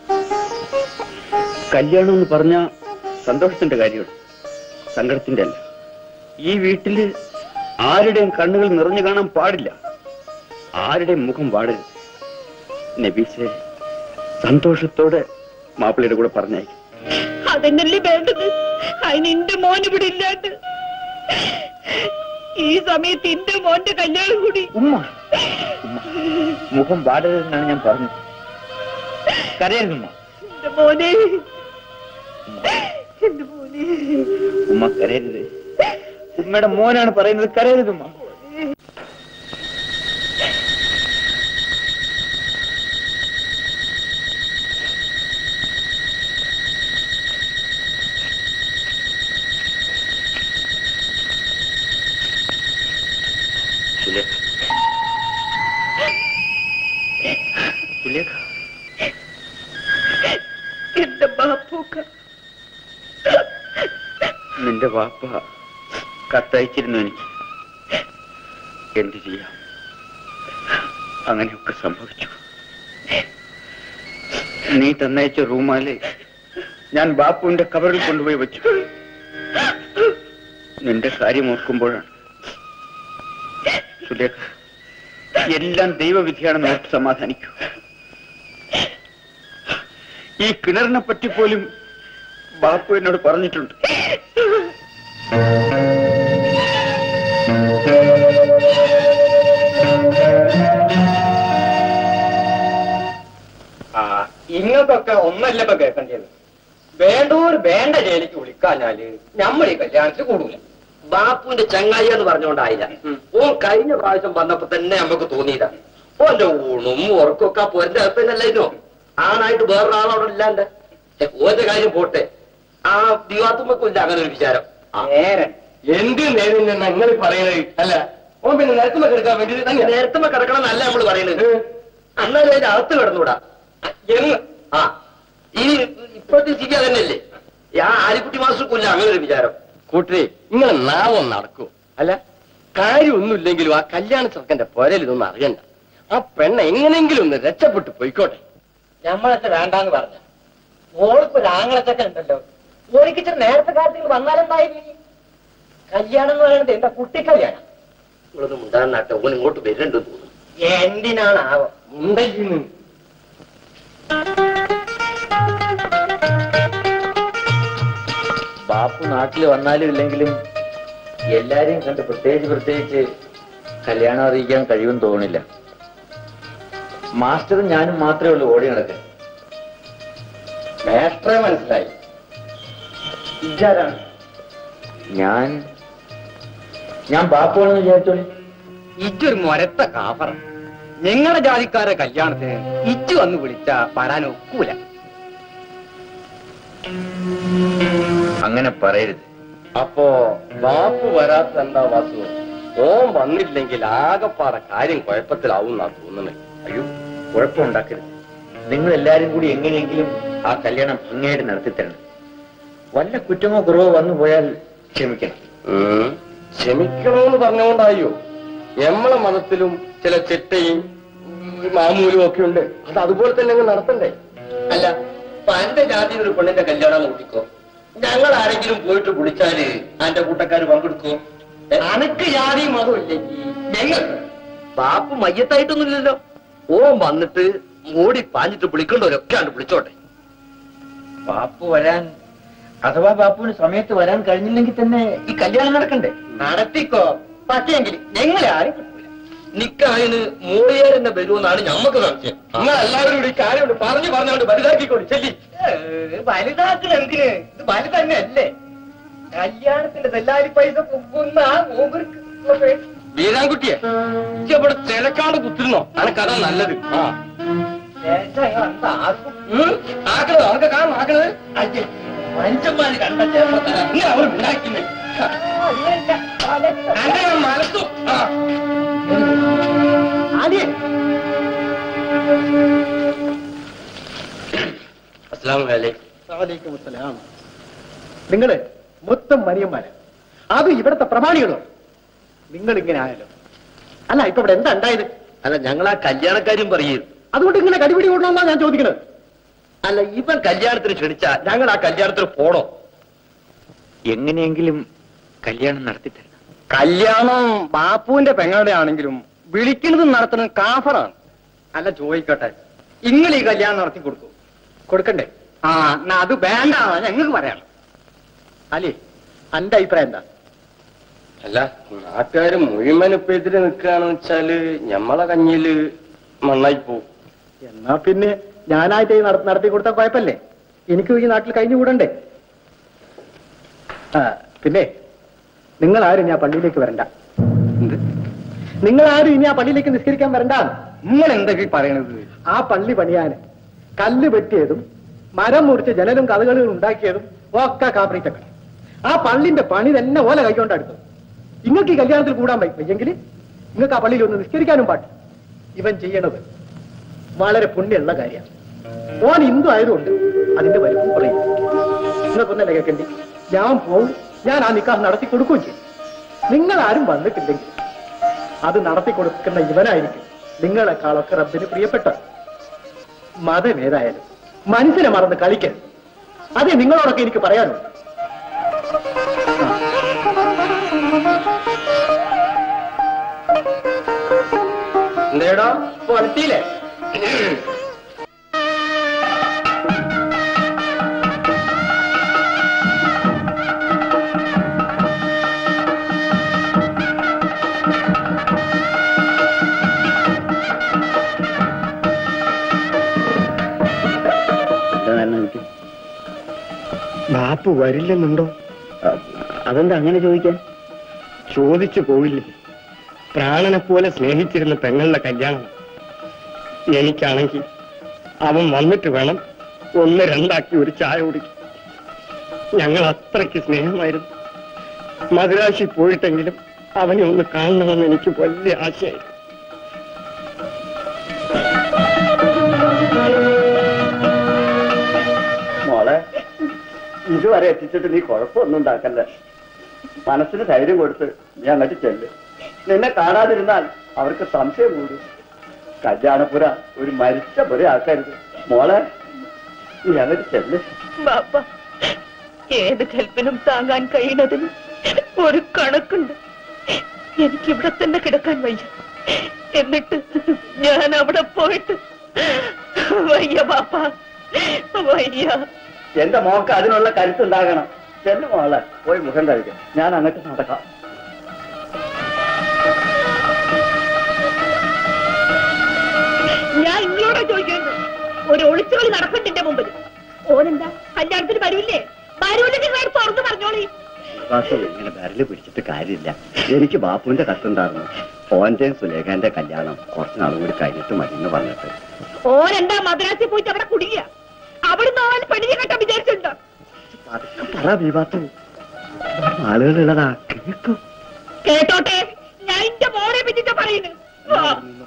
കല്യാണം എന്ന് പറഞ്ഞ സന്തോഷത്തിന്റെ കാര്യമാണ് സങ്കടത്തിന്റെ അല്ല ഈ വീട്ടില് ആരുടെയും കണ്ണുകൾ നിറഞ്ഞു കാണാൻ പാടില്ല ആരുടെയും മുഖം പാടരുത് നബീസെ സന്തോഷത്തോടെ മാപ്പിളയുടെ കൂടെ പറഞ്ഞയക്കും അതെന്നല്ലേ വേണ്ടത് അതിന് എന്റെ മോൻ ഇവിടെ ഇല്ലാണ്ട് ഈ സമയത്ത് എന്റെ മോന്റെ കല്യാണം കൂടി ഉമ്മ മുഖം പാടരുതെന്നാണ് ഞാൻ പറഞ്ഞത് കരയരുതുമ്മ എന്റെ മോനെ എന്റെ മോനെ ഉമ്മ കരയരുത് ഉമ്മയുടെ മോനാണ് പറയുന്നത് കരയരുതുമ്മ സുലേഖ സുലേഖ എന്റെ ബാപ്പൂക്ക നിന്റെ വാപ്പ കത്തയച്ചിരുന്നു എനിക്ക് എന്തു ചെയ്യാം അങ്ങനെയൊക്കെ സംഭവിച്ചു നീ തന്നയച്ച റൂമാല് ഞാൻ ബാപ്പുവിന്റെ കവറിൽ കൊണ്ടുപോയി വെച്ചു നിന്റെ കാര്യം ഓർക്കുമ്പോഴാണ് സുലേഖ എല്ലാം ദൈവവിധിയാണെന്ന് ഓർത്ത് സമാധാനിക്കൂ ഈ കിണറിനെ പറ്റി പോലും ബാപ്പു എന്നോട് പറഞ്ഞിട്ടുണ്ട് ആ ഇങ്ങക്കൊക്കെ ഒന്നല്ല ഇപ്പൊ കേൾക്കേണ്ടത് വേണ്ടൂർ വേണ്ട ജയിലിക്ക് വിളിക്കാഞ്ഞാല് നമ്മൾ ഈ കല്യാണത്തിന് കൂടൂല ബാപ്പുവിന്റെ ചങ്ങായി എന്ന് പറഞ്ഞുകൊണ്ടായില്ല ഓൻ കഴിഞ്ഞ പ്രാവശ്യം വന്നപ്പോ തന്നെ നമുക്ക് തോന്നിയില്ല ഓന്റെ ഊണും ഉറക്കൊക്കെ ആ പൊരന്റെ അകത്തന്നല്ലോ ആണായിട്ട് വേറൊരാളവിടെ ഇല്ലാണ്ട് ഛെ, ഓന്റെ കാര്യം പോട്ടെ ആ ദിവാത്തുമ്മക്കില്ല അങ്ങനെ ഒരു വിചാരം നേരെ എന്ത് നേരം നിങ്ങൾ പറയുന്നത് അല്ല ഓൻ പിന്നെ നിരത്തുമ്പോ കിടക്കാൻ വേണ്ടി നേരത്തെ കിടക്കണം എന്നല്ല നമ്മൾ പറയുന്നത് അന്നാലും അതിന്റെ അകത്ത് കിടന്നൂടാ എന്ന് ആ ഈ ഇപ്പോഴത്തെ സ്ഥിതി അതന്നെയല്ലേ ആ ആലിക്കുട്ടി മാസ്റ്റർക്കില്ല അങ്ങനെ ഒരു വിചാരം കൂട്ടരെ നിങ്ങൾ നാവം നടക്കൂ അല്ല കാര്യമൊന്നുമില്ലെങ്കിലും ആ കല്യാണ ചെറുക്കന്റെ പൊരൽ ഇതൊന്നും അറിയണ്ട ആ പെണ്ണ എങ്ങനെയെങ്കിലും ഒന്ന് രക്ഷപ്പെട്ടു പോയിക്കോട്ടെ നമ്മളൊക്കെ വേണ്ടാന്ന് പറഞ്ഞ ഓൾക്ക് ഒരു ആങ്ങളച്ചൊക്കെ ഉണ്ടല്ലോ ഓരിക്കിച്ചിട്ട് നേരത്തെ കാലത്തിൽ വന്നാലെന്തായിരുന്നു കല്യാണം എന്ന് പറയുന്നത് എന്റെ കുട്ടി കല്യാണം നിങ്ങളൊന്നും ഉണ്ടാകുന്നാട്ടെ ഓൻ ഇങ്ങോട്ട് വരുന്നുണ്ട് തോന്നുന്നു എന്തിനാണ് ആവോ ഉണ്ടെങ്കിൽ ബാപ്പു നാട്ടിൽ വന്നാലും ഇല്ലെങ്കിലും എല്ലാരെയും കണ്ട് പ്രത്യേകിച്ച് പ്രത്യേകിച്ച് കല്യാണം അറിയിക്കാൻ കഴിയുമെന്ന് തോന്നില്ല മാസ്റ്ററും ഞാനും മാത്രമേ ഉള്ളൂ ഓടി നടക്കാൻ മാസ്റ്ററെ മനസ്സിലായി ഇതാരാണ് ഞാൻ ഞാൻ ബാപ്പുവാണെന്ന് വിചാരിച്ചോളി ഇച്ചൊരു മൊരത്ത കാഫറ നിങ്ങളുടെ ജാതിക്കാരെ കല്യാണത്തിന് ഇച്ചു വന്ന് വിളിച്ച വരാൻ ഒക്കൂല അങ്ങനെ പറയരുത് അപ്പോ ബാപ്പു വരാത്ത എന്താ വാസു ഓൻ വന്നില്ലെങ്കിൽ ആകെപ്പാടെ കാര്യം കുഴപ്പത്തിലാവും എന്നാ തോന്നുന്നത് അയ്യോ കുഴപ്പമുണ്ടാക്കരുത് നിങ്ങൾ എല്ലാരും കൂടി എങ്ങനെയെങ്കിലും ആ കല്യാണം ഭംഗിയായിട്ട് നടത്തി തരണം വല്ല കുറ്റമോ കുറവോ വന്നു പോയാൽ ക്ഷമിക്കണം ക്ഷമിക്കണമെന്ന് പറഞ്ഞുകൊണ്ടായോ നമ്മളെ മതത്തിലും ചില ചിട്ടയും ഉം, മാമൂലും ഒക്കെ ഉണ്ട് അത് അതുപോലെ തന്നെ അങ്ങ് നടത്തണ്ടേ അല്ല പന്റെ ജാതിയിൽ ഒരു പെണ്ണിന്റെ കല്യാണം നോക്കിക്കോ ഞങ്ങൾ ആരെങ്കിലും പോയിട്ട് വിളിച്ചാല് അതിന്റെ കൂട്ടക്കാര് പങ്കെടുക്കോ അനക്ക് ജാതിയും മതവും ഇല്ലെങ്കിൽ ഞങ്ങൾ ബാപ്പു മയ്യത്തായിട്ടൊന്നുമില്ലല്ലോ ഓൻ വന്നിട്ട് ഓടി പാഞ്ഞിട്ട് വിളിക്കേണ്ടവരൊക്കെ ആണ് വിളിച്ചോട്ടെ ബാപ്പു വരാൻ അഥവാ ബാപ്പുവിന് സമയത്ത് വരാൻ കഴിഞ്ഞില്ലെങ്കിൽ തന്നെ ഈ കല്യാണം നടക്കണ്ടേ നടത്തിക്കോ പക്ഷേങ്കിൽ ഞങ്ങളെ ആരും കിട്ടൂല നിക്കായിന് മൂളിയേരെന്നെ വരുമെന്നാണ് ഞമ്മക്ക് സംശയം നിങ്ങൾ എല്ലാവരും കൂടി ഈ കാര്യം കൊണ്ട് പറഞ്ഞു പറഞ്ഞുകൊണ്ട് വലുതാക്കിക്കോളി ചെല്ലി വലുതാക്കൽ എന്തിന് ഇത് വലു തന്നെ അല്ലേ കല്യാണത്തിന്റെ ദല്ലാലി പൈസ പോകുന്ന ആ ഓവർക്ക് വീരാൻകുട്ടിയെ ഇജ്ജ് ഇവിടെ ചിലക്കാട് കുത്തിരുന്നോ അനക്ക് അതാ നല്ലത് ആ ഉം, ആക്കണത് അവർക്ക് കാണണം ആക്കണത് അയ്യേ, മനുഷ്യന്മാര് കണ്ട ചേർത്തല ഇങ്ങനെ അവർ ഉണ്ടാക്കുന്നേ അങ്ങനെ മലത്തു ആ ആദ്യേ അസ്സലാമു അലൈക്കും വലൈക്കും അസ്സലാം നിങ്ങള് മൊത്തം മനിയന്മാര് അത് ഇവിടത്തെ പ്രമാണികളോ നിങ്ങൾ ഇങ്ങനെ ആയാലോ അല്ല ഇപ്പൊ ഇവിടെ എന്താ ഉണ്ടായത് അല്ല ഞങ്ങൾ ആ കല്യാണക്കാരും പറയും അതുകൊണ്ട് ഇങ്ങനെ കടിപിടി കൂടണമെന്നാ ഞാൻ ചോദിക്കുന്നത് അല്ല ഇവൻ കല്യാണത്തിന് ക്ഷണിച്ച ഞങ്ങൾ ആ കല്യാണത്തിന് പോണോ എങ്ങനെയെങ്കിലും കല്യാണം നടത്തിത്തരണം കല്യാണം ബാപ്പുവിന്റെ പെങ്ങളുടെ ആണെങ്കിലും വിളിക്കുന്നതും നടത്തുന്നത് കാഫറാണ് അല്ല ചോദിക്കട്ടെ നിങ്ങൾ ഈ കല്യാണം നടത്തി കൊടുക്കൂ കൊടുക്കണ്ടേ ആ എന്നാ അത് വേണ്ട ഞങ്ങൾക്ക് പറയാം അല്ലേ അന്റെ അഭിപ്രായം എന്താ അല്ല നാട്ടുകാര് മുഴുവൻ ഇപ്പൊ എതിരെ നിൽക്കുകയാണെന്ന് വെച്ചാല് ഞമ്മളെ കഞ്ഞില് മണ്ണായി പോവും എന്നാ പിന്നെ ഞാനായിട്ട് ഈ നട- നടത്തി കൊടുത്താൽ കുഴപ്പല്ലേ എനിക്കും ഈ നാട്ടിൽ കഴിഞ്ഞു കൂടണ്ടേ ആ പിന്നെ നിങ്ങൾ ആരും ഇനി ആ പള്ളിയിലേക്ക് വരണ്ട നിങ്ങൾ ആരും ഇനി ആ പള്ളിയിലേക്ക് നിസ്കരിക്കാൻ വരണ്ട നിങ്ങൾ എന്തൊക്കെ പറയണത് ആ പള്ളി പണിയാന് കല്ല് വെട്ടിയതും മരം മുറിച്ച് ജനലും കഥകളും ഉണ്ടാക്കിയതും ഒക്കെ കാപ്രീറ്റൊക്കെ ആ പള്ളിന്റെ പണി തന്നെ ഓല കൈകൊണ്ട് അടുത്തത് നിങ്ങൾക്ക് ഈ കല്യാണത്തിൽ കൂടാൻ വയ്യെങ്കിൽ നിങ്ങൾക്ക് ആ പള്ളിയിൽ ഒന്ന് നിസ്കരിക്കാനും പാടില്ല ഇവൻ ചെയ്യണത് വളരെ പുണ്യമുള്ള കാര്യമാണ് ഓൻ ഹിന്ദു ആയതുകൊണ്ട് അതിന്റെ വലുപ്പം കുറയും നിങ്ങൾക്കൊന്നല്ല കേൾക്കണ്ടി ഞാൻ പോവും ഞാൻ ആ നിക്കാഹ് നടത്തി കൊടുക്കുകയും ചെയ്യും നിങ്ങൾ ആരും വന്നിട്ടില്ലെങ്കിൽ അത് നടത്തി കൊടുക്കുന്ന ഇവനായിരിക്കും നിങ്ങളെക്കാളൊക്കെ റബ്ബിന് പ്രിയപ്പെട്ട മതം ഏതായാലും മനുഷ്യനെ മറന്ന് കളിക്കരുത് അതെ നിങ്ങളോടൊക്കെ എനിക്ക് പറയാനുണ്ട് എന്തേടാ ഇപ്പൊ എത്തിയില്ലേ ബാപ്പു വരില്ലെന്നുണ്ടോ അതെന്താ അങ്ങനെ ചോദിക്കാൻ ചോദിച്ചു പോവില്ലേ പ്രാണനെ പോലെ സ്നേഹിച്ചിരുന്ന പെങ്ങളുടെ കല്യാണം എനിക്കാണെങ്കിൽ അവൻ വന്നിട്ട് വേണം ഒന്ന് രണ്ടാക്കി ഒരു ചായ കുടിക്കും ഞങ്ങൾ അത്രയ്ക്ക് സ്നേഹമായിരുന്നു മദുരാശി പോയിട്ടെങ്കിലും അവനെ ഒന്ന് കാണണമെന്ന് എനിക്ക് വലിയ ആശയായിരുന്നു മോളെ ഇതുവരെ എത്തിച്ചിട്ട് നീ കുഴപ്പമൊന്നും ഉണ്ടാക്കല്ലേ മനസ്സിന് ധൈര്യം കൊടുത്ത് നീ അങ്ങോട്ട് ചെല്ല് നിന്നെ കാണാതിരുന്നാൽ അവർക്ക് സംശയം കൂടും കല്യാണപ്പുര ഒരു മരിച്ച പുര ആക്കരുത് മോളെ നീ അങ്ങോട്ട് ചെല്ല് ബാപ്പ ഏത് കൽപ്പനും താങ്ങാൻ കഴിയുന്നതിന് ഒരു കണക്കുണ്ട് എനിക്ക് ഇവിടെ തന്നെ കിടക്കാൻ വയ്യ എന്നിട്ട് ഞാൻ അവിടെ പോയിട്ട് വയ്യ ബാപ്പ വയ്യ എന്റെ മോക്ക് അതിനുള്ള കരുത്തുണ്ടാകണം ചെല്ലു മോളെ പോയി മുഖം കഴിക്കാം ഞാൻ അങ്ങോട്ട് നടക്കാം ഞാൻ ഇങ്ങോട്ടാ ചോദിക്കുന്നത് ഒരു ഒളിച്ചുകളി നടക്കുന്നുണ്ട് എന്റെ മുമ്പിൽ ഓനെന്താ കല്യാണത്തിന് വരൂല്ലേ വരൂല്ലെങ്കിൽ നിങ്ങൾ തുറന്നു പറഞ്ഞോളി വാസു ഇങ്ങനെ വിരല് പിടിച്ചിട്ട് കാര്യമില്ല എനിക്ക് ബാപ്പുവിന്റെ കത്തുണ്ടായിരുന്നു ഫോന്റെയും സുലേഖാന്റെ കല്യാണം കുറച്ച് നാളും കൂടി കഴിഞ്ഞിട്ട് മതി എന്ന് പറഞ്ഞിട്ട് ഓനെന്താ മദ്രാസിൽ പോയിട്ട് അവിടെ കുടുങ്ങിയ അവിടുന്ന് ഓൻ പെണ്ണിനെ കെട്ടാൻ വിചാരിച്ചിട്ടുണ്ടോ പറ വിവാത്തു ആളുകളുള്ളതാ കേൾക്കും കേട്ടോട്ടെ ഞാൻ എന്റെ മോനെ പറ്റിട്ടാ പറയുന്നത് ആ.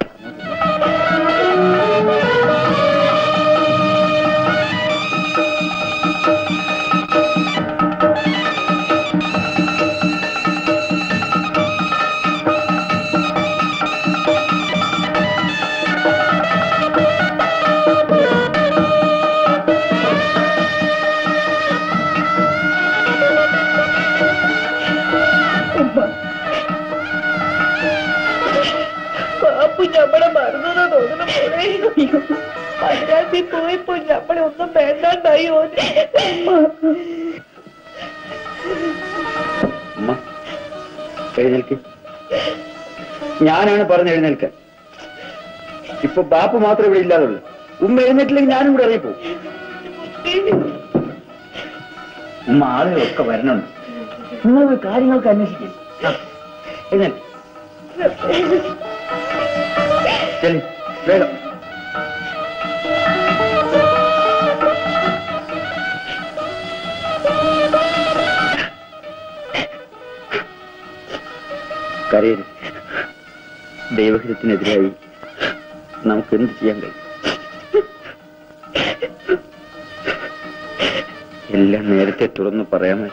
പാപ്പു ഞമ്മളെ മറന്നു തോന്നണ പോലെ അയ്യോ മദ്രാസിൽ പോയപ്പോ ഞമ്മളെ ഒന്നും വേണ്ടാണ്ടായി ഓന് ഉമ്മ എഴുന്നേൽക്ക് ഞാനാണ് പറഞ്ഞു എഴുന്നേൽക്കാൻ ഇപ്പൊ ബാപ്പ് മാത്രമേ ഇവിടെ ഇല്ലാതുള്ളൂ ഉമ്മ എഴുന്നേറ്റില്ലെങ്കിൽ ഞാനും കൂടെ ഇറങ്ങിപ്പോ ഉമ്മ ആളുകളൊക്കെ വരണുണ്ട് നിങ്ങൾ പോയി കാര്യങ്ങൾക്ക് അന്വേഷിക്കും എഴുന്നേൽ ചെല്ലി വേഗം കരയരുത് ദൈവഹിതത്തിനെതിരായി നമുക്ക് എന്ത് ചെയ്യാൻ കഴിയും എല്ലാം നേരത്തെ തുറന്നു പറയാമോ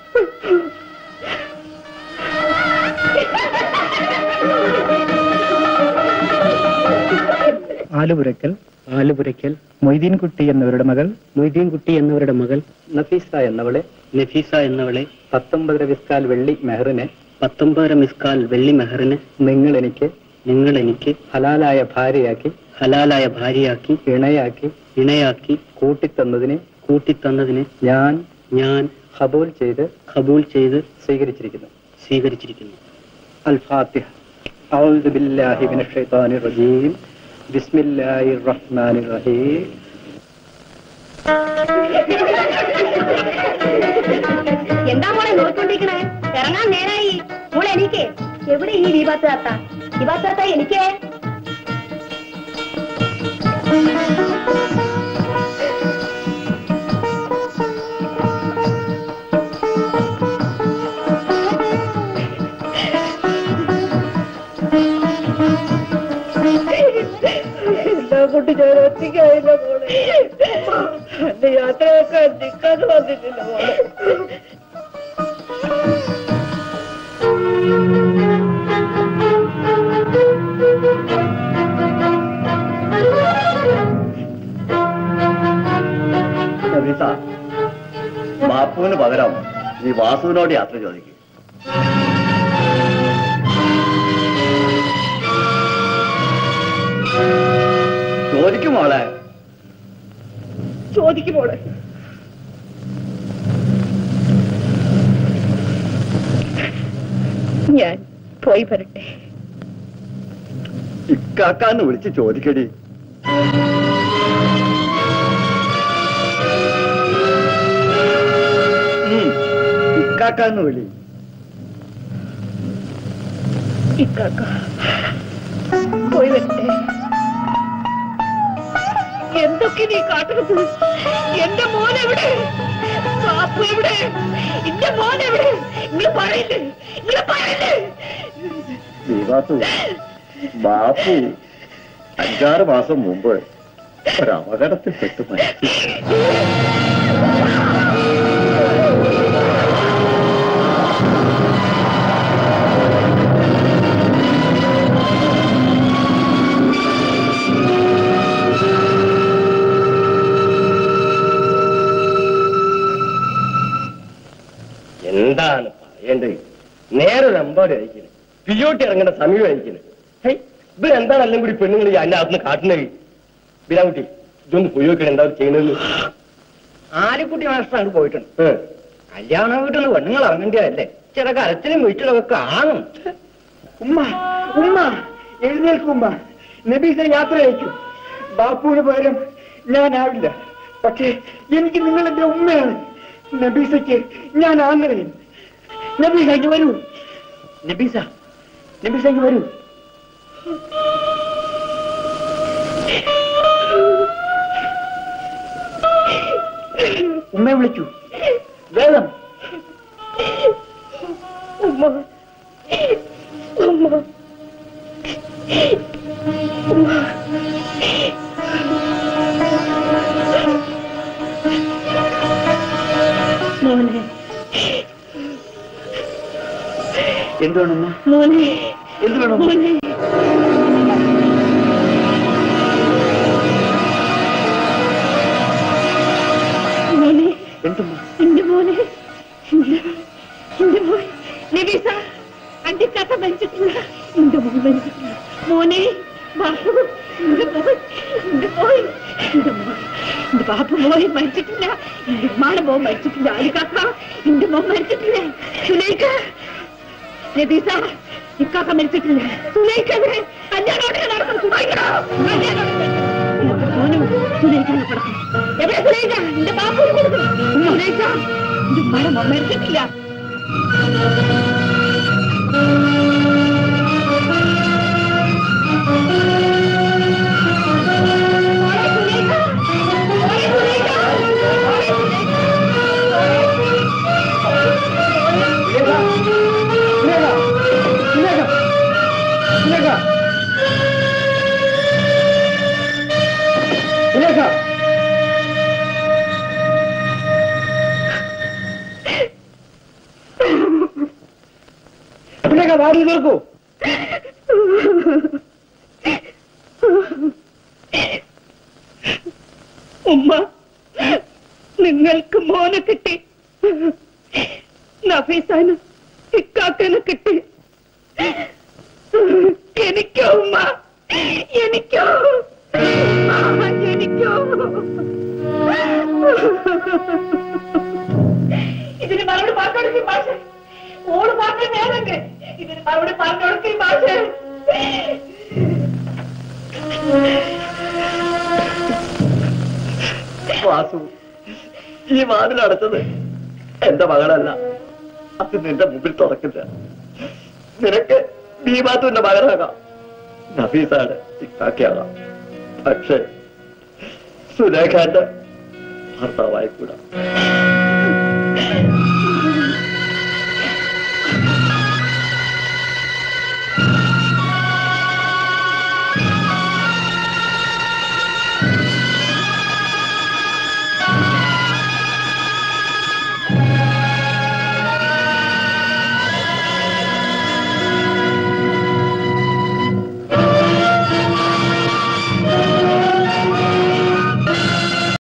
ആലുപുരക്കൽ ആലുപുരക്കൽ മൊയ്തീൻകുട്ടി എന്നവരുടെ മകൾ മൊയ്തീൻകുട്ടി എന്നവരുടെ മകൾ നഫീസ എന്നവളെ നഫീസ എന്നവളെ പത്തൊമ്പതര വിസ്കാൽ വെള്ളി മെഹറിനെ പത്തൊമ്പതര മിസ്കാൽ വെള്ളി മെഹറിനെ നിങ്ങൾ എനിക്ക് നിങ്ങൾ എനിക്ക് ഹലാലായ ഭാര്യയാക്കി ഹലാലായ ഭാര്യയാക്കി ഇണയാക്കി ഇണയാക്കി കൂട്ടിത്തന്നതിനെ കൂട്ടിത്തന്നതിനെ ഞാൻ ഞാൻ ഖബൂൽ ചെയ്ത് ഖബൂൽ ചെയ്ത് സ്വീകരിച്ചിരിക്കുന്നു സ്വീകരിച്ചിരിക്കുന്നു അൽ ഫാത്തിഹ أعوذ بالله من الشيطان الرجيم بسم الله الرحمن الرحيم എന്താ മോളെ നോക്കിക്കൊണ്ടിരിക്കണേ ഇറങ്ങാൻ നേരായി മോളെ എനിക്ക് എവിടെ ഈ ദീപാത്ത് താത്ത ദീപാത്ത് താത്ത എനിക്ക് എല്ലാം കൊണ്ട് ഞാൻ ഒറ്റയ്ക്കായില്ല മോളെ എന്റെ യാത്രയൊക്കെ നിൽക്കാതെ വന്നിട്ടില്ല മോളെ നബീസ, ബാപ്പുവിന് പകരം നീ വാസുവിനോട് യാത്ര ചോദിക്കും ചോദിക്കും മോളെ ചോദിക്കും മോളെ ഞാൻ പോയി വരട്ടെ ഇക്കാക്കാന്ന് വിളിച്ച് ചോദിക്കടി ഉം, ഇക്കാക്കാന്ന് വിളി ഇക്കാക്ക പോയി വരട്ടെ എന്തൊക്കെ നീ കാട്ടുന്നത് എന്റെ മോൻ എവിടെ പാപ്പു എവിടെ എന്റെ മോൻ എവിടെ നിങ്ങൾ പറയില്ലേ നിങ്ങൾ പറയില്ലേ ദീപാത്തു ബാപ്പു അഞ്ചാറ് മാസം മുമ്പ് ഒരു അപകടത്തിൽപ്പെട്ട് മരിച്ചു എന്താണ് പറയേണ്ടത് നേരെ നമ്പാട് കഴിക്കുന്നത് പിയോട്ടി ഇറങ്ങേണ്ട സമയം കഴിക്കുന്നത് ഹൈ ഇവരെന്താണ് എല്ലാം കൂടി പെണ്ണുങ്ങൾ എന്റെ അകത്തുനിന്ന് കാട്ടുന്നത് ബിലാകുട്ടി ഇതൊന്ന് പോയി നോക്കണം എന്താ ചെയ്യുന്നത് ആലിക്കുട്ടി മാസ്റ്റർ അങ്ങ് പോയിട്ടുണ്ട് കല്യാണ വീട്ടിൽ നിന്ന് പെണ്ണുങ്ങൾ ഇറങ്ങേണ്ടതല്ലേ ചില കരച്ചിലും വീട്ടിലൊക്കെ കാണും ഉമ്മ ഉമ്മ എഴുന്നേൽക്കുമ്മ നബീസ യാത്ര അയക്കും ബാപ്പുവിന് പകരം ഞാനാവില്ല പക്ഷേ എനിക്ക് നിങ്ങൾ എന്റെ ഉമ്മയാണ് നബീസയ്ക്ക് ഞാൻ ആന്നറിയും നബീസ ഇങ്ങ് വരൂ നബീസ നബീസ ഇങ്ങ് വരൂ ഉമ്മയെ വിളിക്കൂ വേഗം ഉമ്മ ഉമ്മ ഉമ്മ മോനെ എന്ത് വേണമെന്ന് മോനെ എന്ത് വേണം മോനെ മോനെ എന്തുമ്മ എന്റെ മോനെ എന്റെ- എന്റെ മോൻ നബീസ അന്റെ കഥ മരിച്ചിട്ടില്ല എന്റെ മോൻ മരിച്ചിട്ടില്ല മോനെ ബാപ്പു എന്റെ മോൻ എന്റെ മോൻ എന്റെ മോൻ എന്റെ ബാപ്പു മോൻ മരിച്ചിട്ടില്ല എന്റെ ഉമ്മാടെ മോൻ മരിച്ചിട്ടില്ല ആലിക്കാക്ക എന്റെ മോൻ മരിച്ചിട്ടില്ല സുലൈക്ക രതീസ ഇക്കാക്ക മരിച്ചിട്ടില്ല സുലൈക്കെതിരെ കല്യാണം ഉടനെ നടക്കും സുലൈക്കടോ മോനും സുലൈക്കാണ് കിടക്കും എവിടെ സുലൈക്ക എന്റെ ബാപ്പൂര് കൊടുക്കും സുലൈക്ക ഇത് മരം മരിച്ചിട്ടില്ല വാടി തീർക്കൂ ഉമ്മ നിങ്ങൾക്ക് മോനെ കിട്ടി നഫീസാന് ഇക്കാക്കന് കിട്ടി എനിക്കോ ഉമ്മ എനിക്കോ ഉമ്മ, എനിക്കോ ഇതിന് മറുപടി പറഞ്ഞോടുക്കി ഭാഷ ഓള് പറഞ്ഞ നേരണ്ട് ഇതിന് മറുപടി പറഞ്ഞോടുക്കി ഭാഷ വാസു ഈ വാതിലടച്ചത് എന്റെ മകളല്ല അത് നിന്റെ മുമ്പിൽ തുറക്കില്ല നിനക്ക് ദീപാത്തുവിന്റെ മകനാകാം നഫീസാണ് ഇക്കാക്കിയാകാം പക്ഷെ സുലേഖാന്റെ ഭർത്താവായിക്കൂടാ